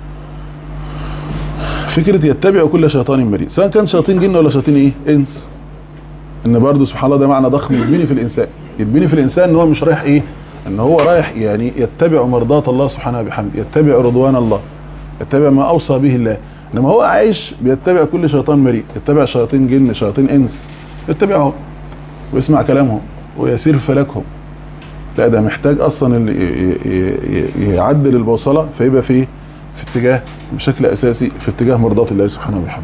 فكرة يتبع كل شيطان مريد سواء كان شياطين جن ولا شياطين ايه انس ان برضه سبحان الله ده معنى ضخم يتبني في الانسان يتبني في الانسان ان هو مش رايح ايه ان هو رايح يعني يتبع مرضات الله سبحانه وبحمده يتبع رضوان الله يتبع ما اوصى به الله انما هو عايش بيتبع كل شيطان مريد يتبع شياطين جن شياطين انس يتبعهم ويسمع كلامهم ويسير في فلكهم لا ده محتاج اصلا اللي ي- ي- ي- يعدل البوصله فيبقى في في اتجاه بشكل اساسي في اتجاه مرضات الله سبحانه وبحمده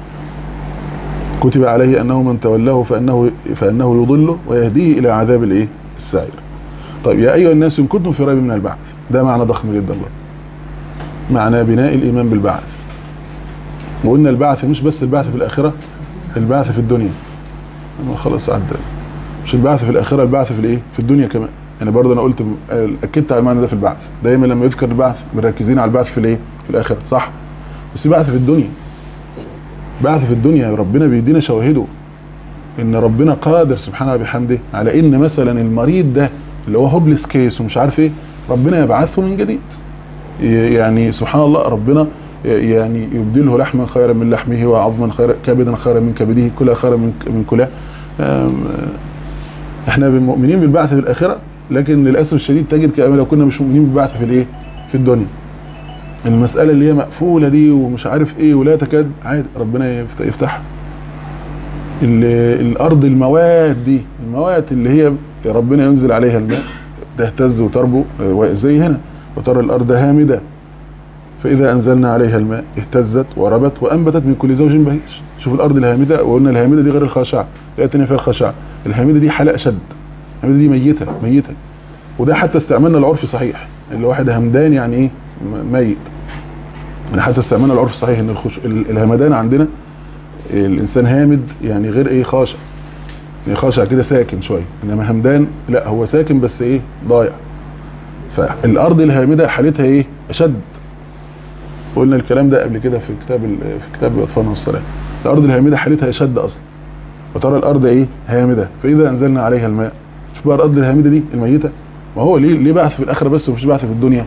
كتب عليه انه من تولاه فانه فانه يضله ويهديه الى عذاب الايه السعير طيب يا ايها الناس ان كنتم في ريب من البعث ده معنى ضخم جدا برضه معنى بناء الايمان بالبعث وقلنا البعث مش بس البعث في الاخره البعث في الدنيا أما خلاص عدى مش البعث في الاخره البعث في الايه في الدنيا كمان يعني برضه انا قلت اكدت على المعنى ده في البعث دايما لما يذكر البعث مركزين على البعث في الايه في الاخره صح بس بعث في الدنيا بعث في الدنيا ربنا بيدينا شواهده ان ربنا قادر سبحانه وبحمده على ان مثلا المريض ده اللي هو هوبلس كيس ومش عارف ايه ربنا يبعثه من جديد ي- يعني سبحان الله ربنا ي- يعني يبدله لحما خيرا من لحمه وعظما خيرا كبدا خيرا من كبده كلى خيرا من من كلاه آم، احنا مؤمنين بالبعث في الاخره لكن للاسف الشديد تجد كما لو كنا مش مؤمنين بالبعث في الايه في الدنيا المساله اللي هي مقفوله دي ومش عارف ايه ولا تكاد عادي ربنا يفت- يفتحها ال- الارض المواد دي المواد اللي هي ربنا ينزل عليها الماء تهتز وتربو آه، زي هنا وترى الارض هامده فاذا انزلنا عليها الماء اهتزت وربت وانبتت من كل زوج بهيج شوف الارض الهامده وقلنا الهامده دي غير الخاشعه لا تاني فيها الخاشعه الهامده دي حاله اشد الهامده دي ميته ميته وده حتى استعمالنا العرفي صحيح اللي واحد همدان يعني ايه م- ميت يعني حتى استعمالنا العرفي صحيح ان الخش... ال- الهمدان عندنا الانسان هامد يعني غير ايه خاشع يعني خاشع كده ساكن شويه انما همدان لا هو ساكن بس ايه ضايع فالارض الهامده حالتها ايه اشد قلنا الكلام ده قبل كده في كتاب ال- في كتاب الاطفال والصلاه الارض الهامده حالتها اشد اصلا وترى الارض ايه هامده فاذا انزلنا عليها الماء شوف بقى الارض الهامده دي الميته ما هو ليه ليه بعث في الاخره بس ومش بعث في الدنيا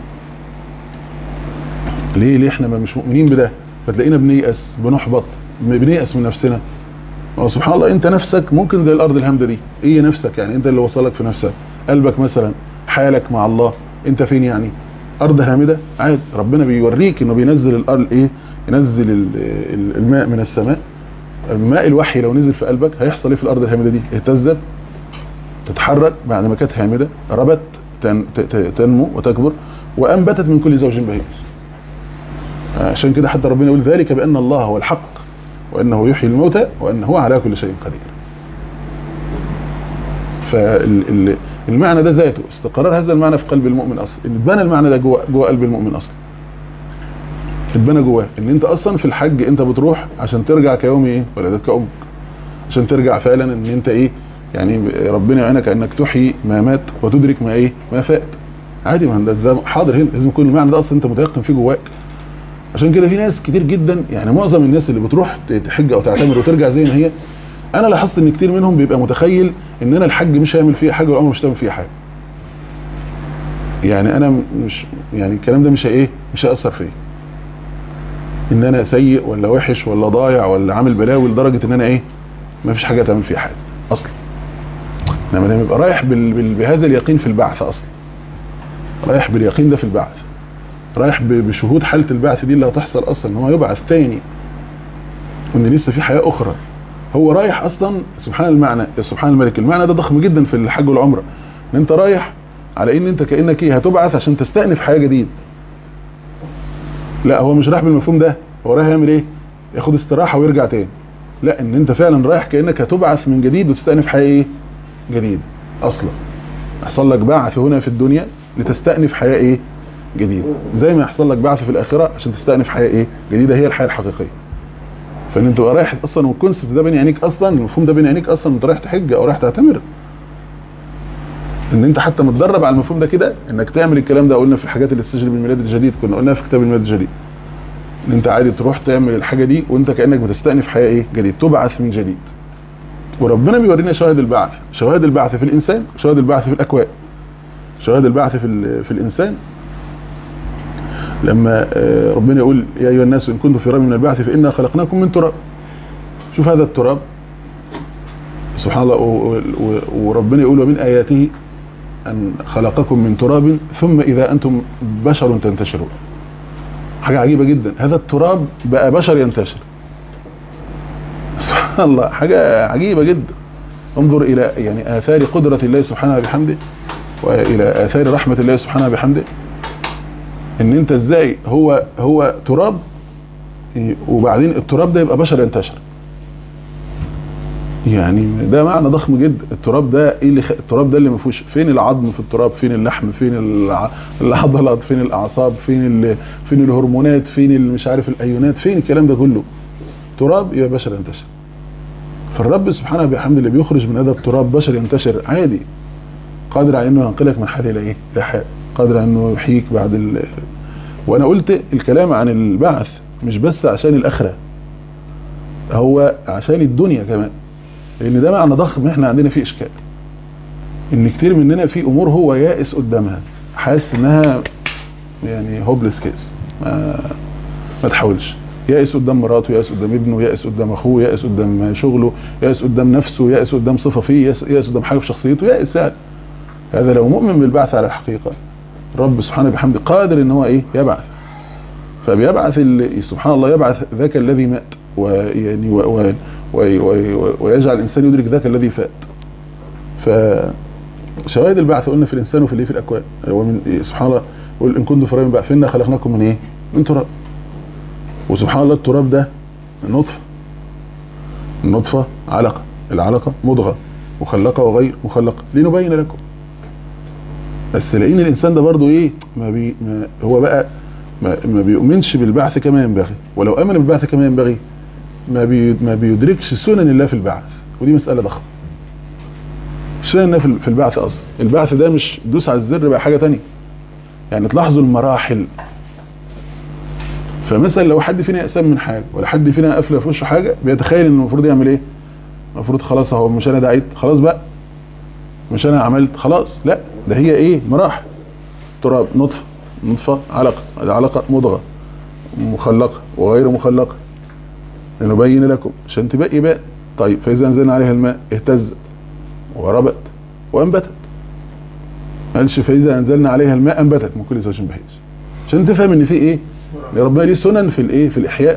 ليه ليه احنا ما مش مؤمنين بده فتلاقينا بنيأس بنحبط بنيأس من نفسنا هو سبحان الله انت نفسك ممكن زي الارض الهامده دي ايه نفسك يعني انت اللي وصلك في نفسك قلبك مثلا حالك مع الله انت فين يعني ارض هامده عادي ربنا بيوريك انه بينزل الارض ايه ينزل ال- ال- الماء من السماء الماء الوحي لو نزل في قلبك هيحصل ايه في الارض الهامده دي اهتزت تتحرك بعد ما كانت هامده ربت تن- ت- ت- تنمو وتكبر وانبتت من كل زوج بهيج عشان كده حتى ربنا يقول ذلك بان الله هو الحق وانه يحيي الموتى وانه على كل شيء قدير المعنى ده ذاته استقرار هذا المعنى في قلب المؤمن اصلا ان اتبنى المعنى ده جوه جوه قلب المؤمن اصلا اتبنى جواه ان انت اصلا في الحج انت بتروح عشان ترجع كيوم ايه ولدتك امك عشان ترجع فعلا ان انت ايه يعني ربنا يعينك انك تحيي ما مات وتدرك ما ايه ما فات عادي ما ده, ده حاضر هنا لازم يكون المعنى ده اصلا انت متيقن فيه جواك عشان كده في ناس كتير جدا يعني معظم الناس اللي بتروح تحج او تعتمر وترجع زي ما هي انا لاحظت ان كتير منهم بيبقى متخيل ان انا الحج مش هيعمل فيه حاجه والعمره مش هتعمل فيه حاجه يعني انا مش يعني الكلام ده مش ايه مش هيأثر فيا ان انا سيء ولا وحش ولا ضايع ولا عامل بلاوي لدرجه ان انا ايه ما فيش حاجه تعمل فيها حاجه اصلا انما لما يبقى رايح بال... بال... بهذا اليقين في البعث اصلا رايح باليقين ده في البعث رايح ب... بشهود حاله البعث دي اللي هتحصل اصلا ان هو يبعث تاني وان لسه في حياه اخرى هو رايح اصلا سبحان المعنى سبحان الملك المعنى ده ضخم جدا في الحج والعمره ان انت رايح على ان انت كانك ايه هتبعث عشان تستأنف حياه جديده لا هو مش رايح بالمفهوم ده هو رايح يعمل ايه ياخد استراحه ويرجع تاني لا ان انت فعلا رايح كانك هتبعث من جديد وتستأنف حياه ايه جديده اصلا يحصل لك بعث هنا في الدنيا لتستأنف حياه ايه جديده زي ما يحصل لك بعث في الاخره عشان تستأنف حياه ايه جديده هي الحياه الحقيقيه فان انت رايح اصلا والكونسبت ده بين عينيك اصلا المفهوم ده بين عينيك اصلا انت رايح تحج او رايح تعتمر ان انت حتى متدرب على المفهوم ده كده انك تعمل الكلام ده قلنا في الحاجات اللي تستجلب بالميلاد الجديد كنا قلناها في كتاب الميلاد الجديد ان انت عادي تروح تعمل الحاجه دي وانت كانك بتستأنف حياه ايه جديد تبعث من جديد وربنا بيورينا شواهد البعث شواهد البعث في الانسان شواهد البعث في الاكوان شواهد البعث في في الانسان لما ربنا يقول يا ايها الناس ان كنتم في ريب من البعث فانا خلقناكم من تراب شوف هذا التراب سبحان الله وربنا يقول ومن اياته ان خلقكم من تراب ثم اذا انتم بشر تنتشرون حاجه عجيبه جدا هذا التراب بقى بشر ينتشر سبحان الله حاجه عجيبه جدا انظر الى يعني اثار قدره الله سبحانه وبحمده والى اثار رحمه الله سبحانه وبحمده ان انت ازاي هو هو تراب وبعدين التراب ده يبقى بشر ينتشر يعني ده معنى ضخم جدا التراب ده ايه اللي خ... التراب ده اللي ما فيهوش فين العظم في التراب فين اللحم فين الع... العضلات فين الاعصاب فين ال... فين الهرمونات فين مش عارف الايونات فين الكلام ده كله تراب يبقى بشر ينتشر فالرب سبحانه وبحمده اللي بيخرج من هذا التراب بشر ينتشر عادي قادر على انه ينقلك من حال الى ايه لحال قادر على انه يحييك بعد ال... وانا قلت الكلام عن البعث مش بس عشان الاخره هو عشان الدنيا كمان لان ده معنى ضخم احنا عندنا فيه اشكال ان كتير مننا في امور هو يائس قدامها حاسس انها يعني هوبلس كيس ما, ما تحاولش يائس قدام مراته يائس قدام ابنه يائس قدام اخوه يائس قدام شغله يائس قدام نفسه يائس قدام صفه فيه يائس قدام حاجه في شخصيته يائس يعني هذا لو مؤمن بالبعث على الحقيقه رب سبحانه بحمده قادر ان هو ايه يبعث فبيبعث سبحان الله يبعث ذاك الذي مات ويعني و و و ويجعل الانسان يدرك ذاك الذي فات فشواهد البعث قلنا في الانسان وفي الايه في الاكوان هو من سبحان الله يقول ان كنتم في ريب بعث فينا خلقناكم من ايه من تراب وسبحان الله التراب ده نطفه النطفه علقه العلقه مضغه مخلقه وغير مخلقه لنبين لكم بس لان الانسان ده برضو ايه ما بي ما هو بقى ما, ما بيؤمنش بالبعث كما ينبغي ولو امن بالبعث كما ينبغي ما بي ما بيدركش سنن الله في البعث ودي مساله ضخمه سنن الله في البعث اصلا البعث ده مش دوس على الزر بقى حاجه تانية يعني تلاحظوا المراحل فمثلا لو حد فينا يأسم من حاجه ولا حد فينا قافله في وشه حاجه بيتخيل انه المفروض يعمل ايه المفروض خلاص اهو مش انا دعيت خلاص بقى مش انا عملت خلاص لا ده هي ايه مراحل تراب نطفه نطفه علقه علقه مضغه مخلقه وغير مخلقه لنبين لكم عشان تبقى بقى طيب فاذا انزلنا عليها الماء اهتزت وربت وانبتت قالش فاذا انزلنا عليها الماء انبتت من كل زوج بهيج عشان تفهم ان في ايه ربنا ليه سنن في الايه في الاحياء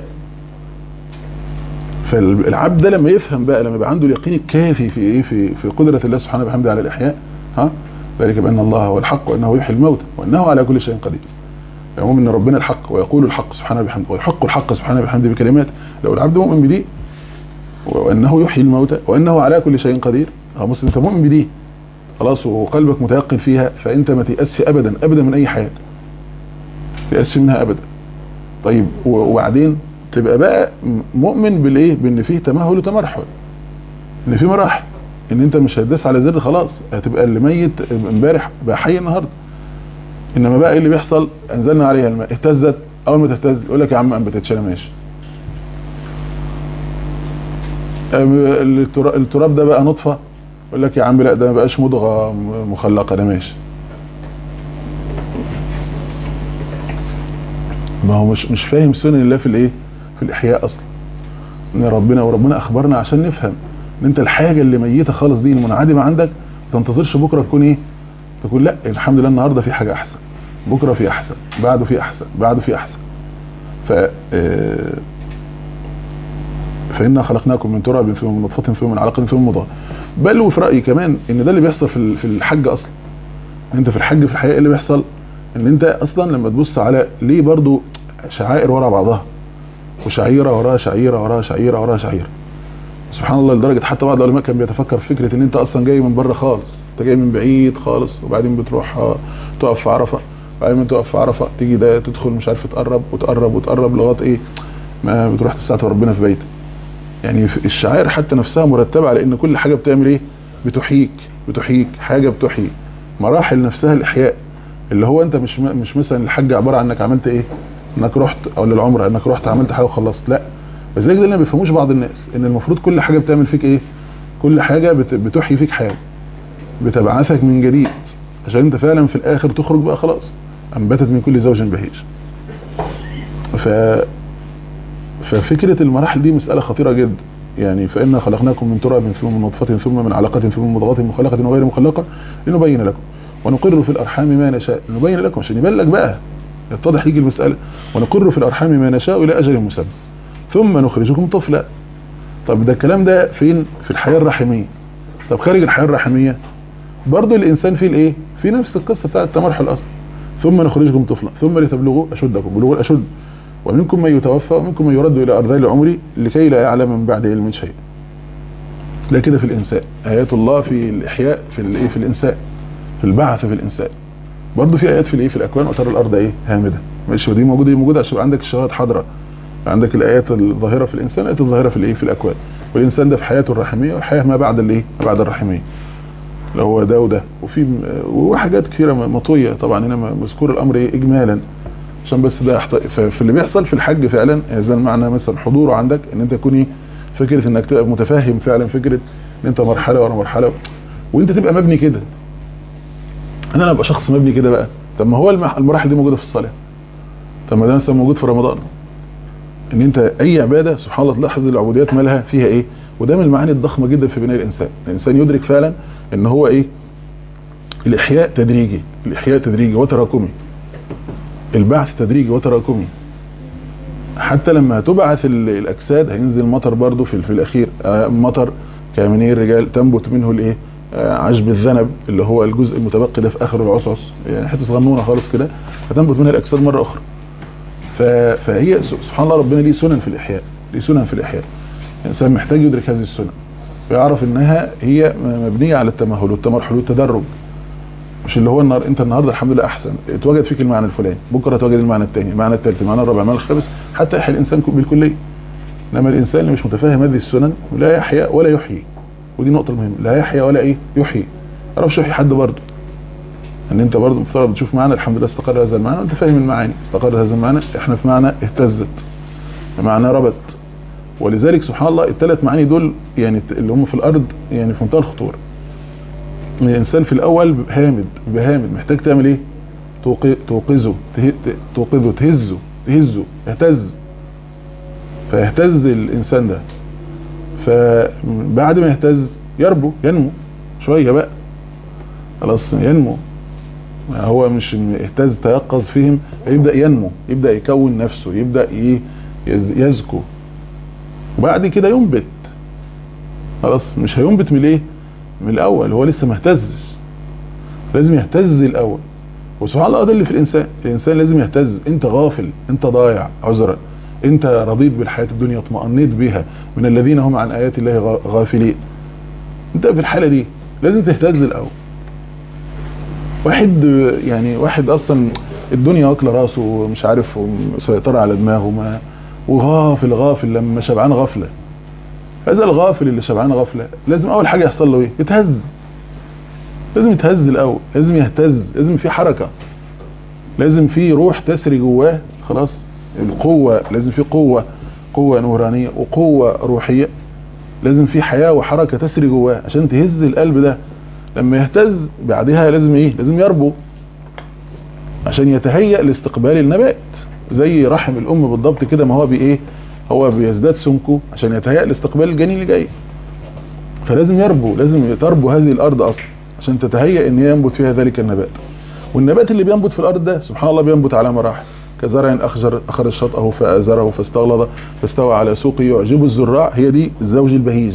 فالعبد ده لما يفهم بقى لما يبقى عنده اليقين الكافي في ايه في في قدره الله سبحانه وبحمده على الاحياء ها ذلك بان الله هو الحق وانه يحيي الموتى وانه على كل شيء قدير يقوم ان ربنا الحق ويقول الحق سبحانه وبحمده ويحق الحق سبحانه وبحمده بكلمات لو العبد مؤمن بدي وانه يحيي الموتى وانه على كل شيء قدير اه بص انت مؤمن بدي خلاص وقلبك متيقن فيها فانت ما تيأسش ابدا ابدا من اي حاجه تيأسش منها ابدا طيب و- وبعدين تبقى بقى مؤمن بالايه بان فيه تمهل وتمرحل ان في مراحل ان انت مش هتداس على زر خلاص هتبقى اللي ميت امبارح بقى حي النهارده انما بقى ايه اللي بيحصل انزلنا عليها الماء اهتزت اول ما تهتز يقول لك يا عم انبتتش انا ماشي أم- الترا- التراب ده بقى نطفه يقول لك يا عم لا ده ما بقاش مضغه م- مخلقه انا ماشي ما هو مش مش فاهم سنن الله في الايه في الاحياء اصلا ان ربنا وربنا اخبرنا عشان نفهم ان انت الحاجه اللي ميته خالص دي المنعدمه عندك ما تنتظرش بكره تكون ايه تقول لا الحمد لله النهارده في حاجه احسن بكره في احسن بعده في احسن بعده في احسن ف آه، فإنا خلقناكم من تراب ثم من نطفة ثم من علقة ثم مضغة بل وفي رأيي كمان ان ده اللي بيحصل في ال- في الحج اصلا انت في الحج في الحقيقة إيه اللي بيحصل ان انت اصلا لما تبص على ليه برضو شعائر ورا بعضها وشعيرة وراها شعيرة وراها شعيرة وراها شعيرة سبحان الله لدرجة حتى بعض العلماء كان بيتفكر في فكرة ان انت اصلا جاي من بره خالص انت جاي من بعيد خالص وبعدين بتروح آه، تقف في عرفة بعدين ما تقف في عرفة تيجي ده تدخل مش عارف تقرب وتقرب وتقرب لغاية ايه ما بتروح تستعطف ربنا في بيتك يعني في الشعائر حتى نفسها مرتبة على ان كل حاجة بتعمل ايه بتحييك بتحييك حاجة بتحيي مراحل نفسها الاحياء اللي هو انت مش م- مش مثلا الحج عبارة عن انك عملت ايه انك رحت او للعمرة انك رحت عملت حاجة وخلصت لا لذلك ده اللي ما بيفهموش بعض الناس ان المفروض كل حاجة بتعمل فيك ايه كل حاجة بت- بتحيي فيك حاجة بتبعثك من جديد عشان انت فعلا في الاخر تخرج بقى خلاص انبتت من كل زوج بهيج ف ففكرة المراحل دي مسألة خطيرة جدا يعني فإنا خلقناكم من تراب ثم من نطفة ثم من علقة ثم من مضغة مخلقة وغير مخلقة لنبين لكم ونقر في الأرحام ما نشاء نبين لكم عشان يبان لك بقى يتضح يجي المسألة ونقر في الأرحام ما نشاء إلى أجل مسمى ثم نخرجكم طفلا طب ده الكلام ده فين في الحياة الرحمية طب خارج الحياة الرحمية برضو الإنسان فيه الإيه في نفس القصة بتاعت التمرحل أصلا ثم نخرجكم طفلا ثم لتبلغوا أشدكم بلغوا الأشد ومنكم من يتوفى ومنكم من يرد إلى أرذال عمري لكي لا يعلم من بعد علم شيء لا كده في الإنسان آيات الله في الإحياء في الإيه في الإنسان في البعث في الإنسان برضه في آيات في الإيه في الأكوان وترى الأرض إيه هامدة ماشي ودي موجودة دي موجودة عشان يبقى عندك الشهادة حاضرة عندك الآيات الظاهرة في الإنسان الآيات الظاهرة في الإيه في الأكوان والإنسان ده في حياته الرحمية والحياة ما بعد الإيه ما بعد الرحمية اللي هو ده وده وفي وحاجات كثيرة مطوية طبعا هنا مذكور الأمر إيه إجمالا عشان بس ده يحت... في اللي بيحصل في الحج فعلا هذا المعنى مثلا حضوره عندك ان انت تكون ايه فكره انك تبقى متفهم فعلا فكره ان انت مرحله ورا مرحله وانت تبقى مبني كده انا انا ابقى شخص مبني كده بقى طب ما هو المح... المراحل دي موجوده في الصلاه طب ما ده مثلا موجود في رمضان ان انت اي عباده سبحان الله تلاحظ العبوديات مالها فيها ايه وده من المعاني الضخمه جدا في بناء الانسان الانسان يدرك فعلا ان هو ايه الاحياء تدريجي الاحياء تدريجي وتراكمي البعث تدريجي وتراكمي حتى لما تبعث الاجساد هينزل مطر برضو في, في الاخير آه مطر كامنين الرجال تنبت منه الايه آه عشب الذنب اللي هو الجزء المتبقي ده في اخر العصعص يعني حته صغنونه خالص كده فتنبت منها الاجساد مره اخرى فهي سبحان الله ربنا ليه سنن في الاحياء ليه سنن في الاحياء الانسان محتاج يدرك هذه السنن ويعرف انها هي مبنيه على التمهل والتمرحل والتدرج مش اللي هو النهار انت النهارده الحمد لله احسن اتوجد فيك المعنى الفلاني بكره اتوجد المعنى الثاني المعنى الثالث المعنى الرابع المعنى الخامس حتى يحيى الانسان بالكليه انما الانسان اللي مش متفاهم هذه السنن لا يحيا ولا يحيي ودي نقطه مهمه لا يحيا ولا ايه يحيي ما يعرفش يحيي حد برضه ان انت برضه مفترض بتشوف معنى الحمد لله استقر هذا المعنى وانت فاهم المعاني استقر هذا المعنى احنا في معنى اهتزت معنى ربت ولذلك سبحان الله الثلاث معاني دول يعني اللي هم في الارض يعني في منتهى الخطوره الانسان في الاول هامد بهامد محتاج تعمل ايه توقظه توقظه تهزه تهزه يهتز فيهتز الانسان ده فبعد ما يهتز يربو ينمو شويه بقى خلاص ينمو هو مش اهتز تيقظ فيهم يبدا ينمو يبدا يكون نفسه يبدا يزكو وبعد كده ينبت خلاص مش هينبت من الايه من الاول هو لسه ما اهتزش لازم يهتز الاول وسبحان الله ده اللي في الانسان الانسان لازم يهتز انت غافل انت ضايع عذرا انت رضيت بالحياه الدنيا اطمأنيت بها من الذين هم عن ايات الله غافلين انت في الحاله دي لازم تهتز الاول واحد يعني واحد اصلا الدنيا واكله راسه ومش عارف مسيطره على دماغه ما وغافل غافل لما شبعان غفله هذا الغافل اللي شبعان غفله لازم اول حاجه يحصل له ايه يتهز لازم يتهز الاول لازم يهتز لازم في حركه لازم في روح تسري جواه خلاص القوه لازم في قوه قوه نورانيه وقوه روحيه لازم في حياه وحركه تسري جواه عشان تهز القلب ده لما يهتز بعدها لازم ايه لازم يربو عشان يتهيأ لاستقبال النبات زي رحم الام بالضبط كده ما هو بايه هو بيزداد سمكه عشان يتهيأ لاستقبال الجنين اللي جاي فلازم يربو لازم تربو هذه الارض اصلا عشان تتهيأ ان هي ينبت فيها ذلك النبات والنبات اللي بينبت في الارض ده سبحان الله بينبت على مراحل كزرع اخجر اخرج شطأه فازره فاستغلظ فاستوى على سوقه يعجب الزراع هي دي الزوج البهيج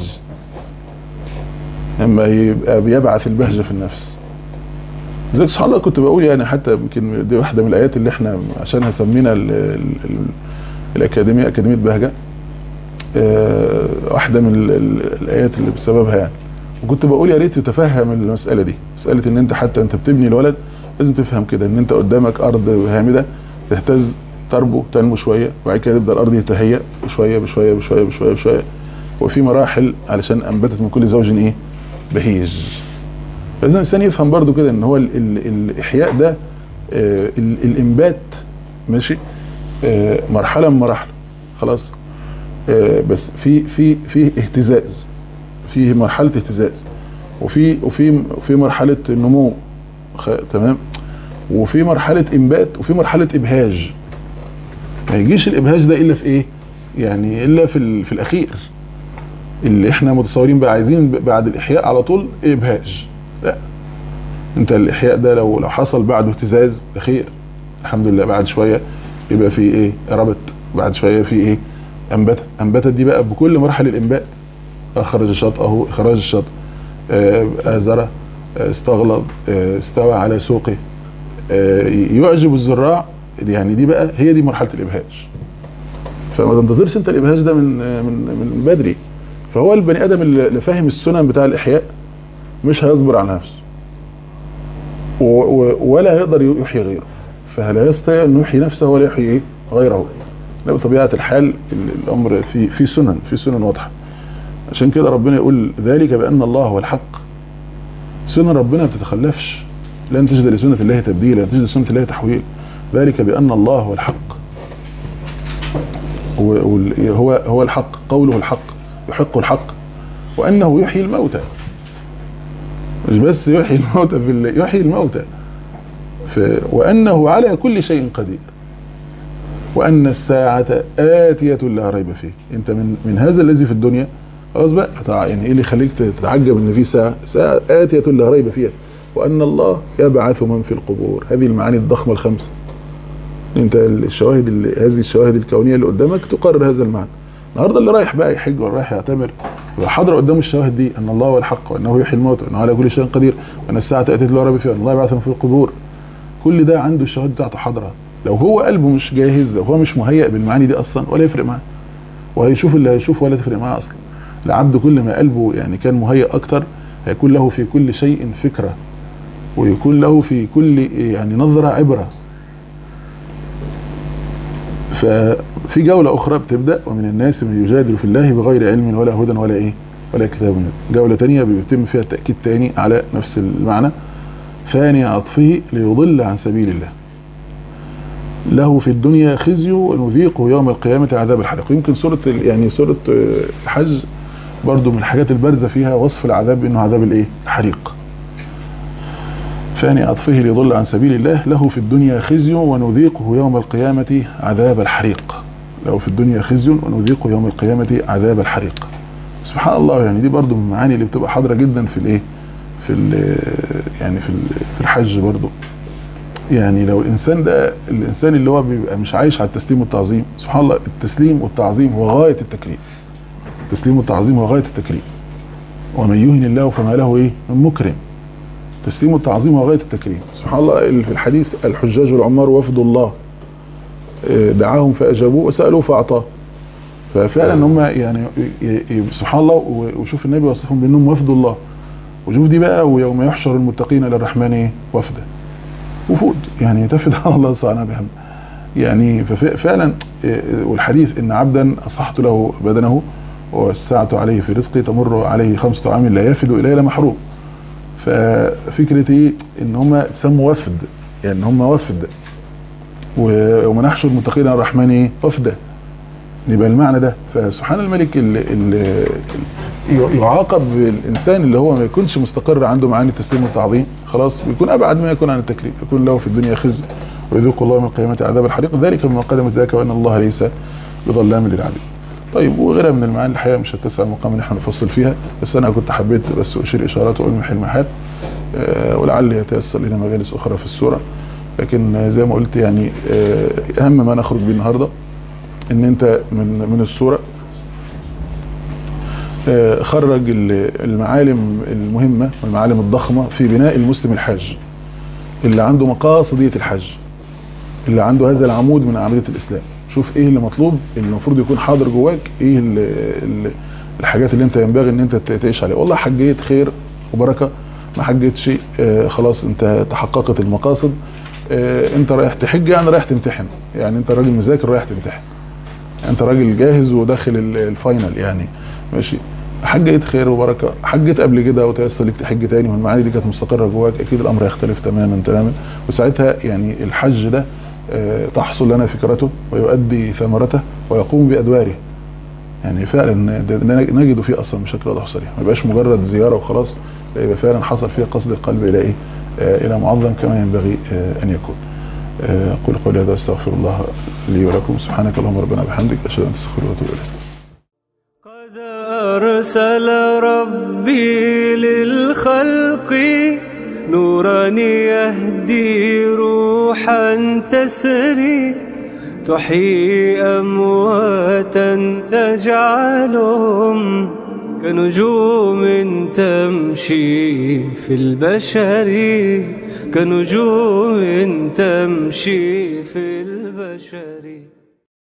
لما يبقى بيبعث البهجه في النفس زي سبحان الله كنت بقول يعني حتى يمكن دي واحده من الايات اللي احنا عشانها سمينا ال ال ال الاكاديميه اكاديميه بهجه اه واحده من ال ال الايات اللي بسببها يعني وكنت بقول يا ريت تتفهم المساله دي مساله ان انت حتى انت بتبني الولد لازم تفهم كده ان انت قدامك ارض هامده تهتز تربو تنمو شويه وبعد كده تبدا الارض يتهيأ شويه بشويه بشويه بشويه بشويه وفي مراحل علشان انبتت من كل زوج ايه بهيج لازم الانسان يفهم برضو كده ان هو ال ال الاحياء ده آه ال الانبات ماشي آه مرحله من مراحل خلاص آه بس في في في اهتزاز في مرحله اهتزاز وفي وفي في مرحله نمو تمام وفي مرحله انبات وفي مرحله ابهاج ما يجيش الابهاج ده الا في ايه يعني الا في في الاخير اللي احنا متصورين بقى عايزين بعد الاحياء على طول ابهاج لا انت الاحياء ده لو لو حصل بعده اهتزاز خير الحمد لله بعد شويه يبقى في ايه ربط بعد شويه في ايه انبتت انبتت دي بقى بكل مراحل الانبات اخرج شطأه اخراج الشط ازره استغلظ استوى على سوقه يعجب الزراع يعني دي بقى هي دي مرحله الابهاج فما تنتظرش انت الابهاج ده من من من بدري فهو البني ادم اللي فاهم السنن بتاع الاحياء مش هيصبر على نفسه ولا يقدر يحيي غيره فلا يستطيع انه يحيي نفسه ولا يحيي غيره لا بطبيعه الحال الامر في في سنن في سنن واضحه عشان كده ربنا يقول ذلك بان الله هو الحق سنن ربنا ما بتتخلفش لن تجد لسنه الله تبديلا لن تجد لسنه الله تحويل ذلك بان الله هو الحق هو هو الحق قوله الحق يحق الحق وانه يحيي الموتى مش بس يحيي الموتى في يحيي الموتى وانه على كل شيء قدير وان الساعه اتيه لا ريب فيه انت من من هذا الذي في الدنيا خلاص بقى يعني ايه اللي يخليك تتعجب ان في ساعه ساعه اتيه لا ريب فيها وان الله يبعث من في القبور هذه المعاني الضخمه الخمسه انت الشواهد اللي هذه الشواهد الكونيه اللي قدامك تقرر هذا المعنى النهارده اللي رايح بقى يحج ولا رايح يعتمر يبقى حاضر قدامه الشواهد دي ان الله هو الحق وانه يحيي الموتى وانه على كل شيء قدير وان الساعه تاتي لا ريب فيها وان الله يبعث من في القبور كل ده عنده الشواهد بتاعته حاضره لو هو قلبه مش جاهز لو هو مش مهيئ بالمعاني دي اصلا ولا يفرق معاه وهيشوف اللي هيشوفه ولا تفرق معاه اصلا العبد كل ما قلبه يعني كان مهيئ اكتر هيكون له في كل شيء فكره ويكون له في كل يعني نظره عبره ففي جولة أخرى بتبدأ ومن الناس من يجادل في الله بغير علم ولا هدى ولا إيه ولا كتاب منه جولة تانية بيتم فيها التأكيد تاني على نفس المعنى ثاني عطفه ليضل عن سبيل الله له في الدنيا خزي ونذيقه يوم القيامة عذاب الحريق يمكن سورة يعني سورة الحج برضو من الحاجات البارزة فيها وصف العذاب انه عذاب الايه الحريق ثاني عطفه ليضل عن سبيل الله له في الدنيا خزي ونذيقه يوم القيامة عذاب الحريق له في الدنيا خزي ونذيقه يوم القيامة عذاب الحريق سبحان الله يعني دي برضو من المعاني اللي بتبقى حاضرة جدا في الايه في ال يعني في في الحج برضو يعني لو الانسان ده الانسان اللي هو بيبقى مش عايش على التسليم والتعظيم سبحان الله التسليم والتعظيم هو غاية التكريم التسليم والتعظيم هو غاية التكريم ومن يهن الله فما له ايه من مكرم تسليم التعظيم وغاية التكريم سبحان الله في الحديث الحجاج والعمار وفد الله دعاهم فأجابوه وسألوه فأعطاه ففعلا هم يعني سبحان الله وشوف النبي وصفهم بأنهم وفد الله وشوف دي بقى ويوم يحشر المتقين للرحمن وفدا وفود يعني تفد على الله سبحانه بحمده يعني ففعلا والحديث ان عبدا اصحت له بدنه ووسعت عليه في رزقه تمر عليه خمسة عام لا يفد اليه لمحروم ففكرة ايه ان هم تسموا وفد يعني ان هم وفد ومن نحشر المتقين الرحمن ايه وفدا يبقى المعنى ده فسبحان الملك اللي يعاقب الانسان اللي هو ما يكونش مستقر عنده معاني التسليم والتعظيم خلاص بيكون ابعد ما يكون عن التكليف يكون له في الدنيا خزي ويذوق الله من القيامة عذاب الحريق ذلك مما قدمت ذاك وان الله ليس بظلام للعبيد طيب وغيرها من المعاني الحقيقه مش هتسع المقام اللي احنا نفصل فيها بس انا كنت حبيت بس اشير اشارات واقول من حلم حال أه ولعل يتيسر لنا مجالس اخرى في السوره لكن زي ما قلت يعني أه اهم ما نخرج بيه النهارده ان انت من من السوره أه خرج المعالم المهمه والمعالم الضخمه في بناء المسلم الحاج اللي عنده مقاصديه الحج اللي عنده هذا العمود من اعمده الاسلام شوف ايه اللي مطلوب اللي المفروض يكون حاضر جواك ايه اللي اللي الحاجات اللي انت ينبغي ان انت تعيش عليها والله حجيت خير وبركه ما حجيتش آه خلاص انت تحققت المقاصد آه انت رايح تحج يعني رايح تمتحن يعني انت راجل مذاكر رايح تمتحن انت راجل جاهز وداخل الفاينل يعني ماشي حجيت خير وبركه حجيت قبل كده وتيسر لك تحج تاني والمعاني دي كانت مستقره جواك اكيد الامر يختلف تماما تماما وساعتها يعني الحج ده تحصل لنا فكرته ويؤدي ثمرته ويقوم بأدواره يعني فعلا نجد فيه أصلا بشكل واضح وصريح ما يبقاش مجرد زيارة وخلاص لا يبقى فعلا حصل فيه قصد القلب إلى إيه إلى معظم كما ينبغي أن يكون قل قولي هذا استغفر الله لي ولكم سبحانك اللهم ربنا بحمدك أشهد أن تستغفر وأتوب إليك قد أرسل ربي للخلق نورا يهدي روحا تسري تحيي أمواتا تجعلهم كنجوم تمشي في البشر كنجوم تمشي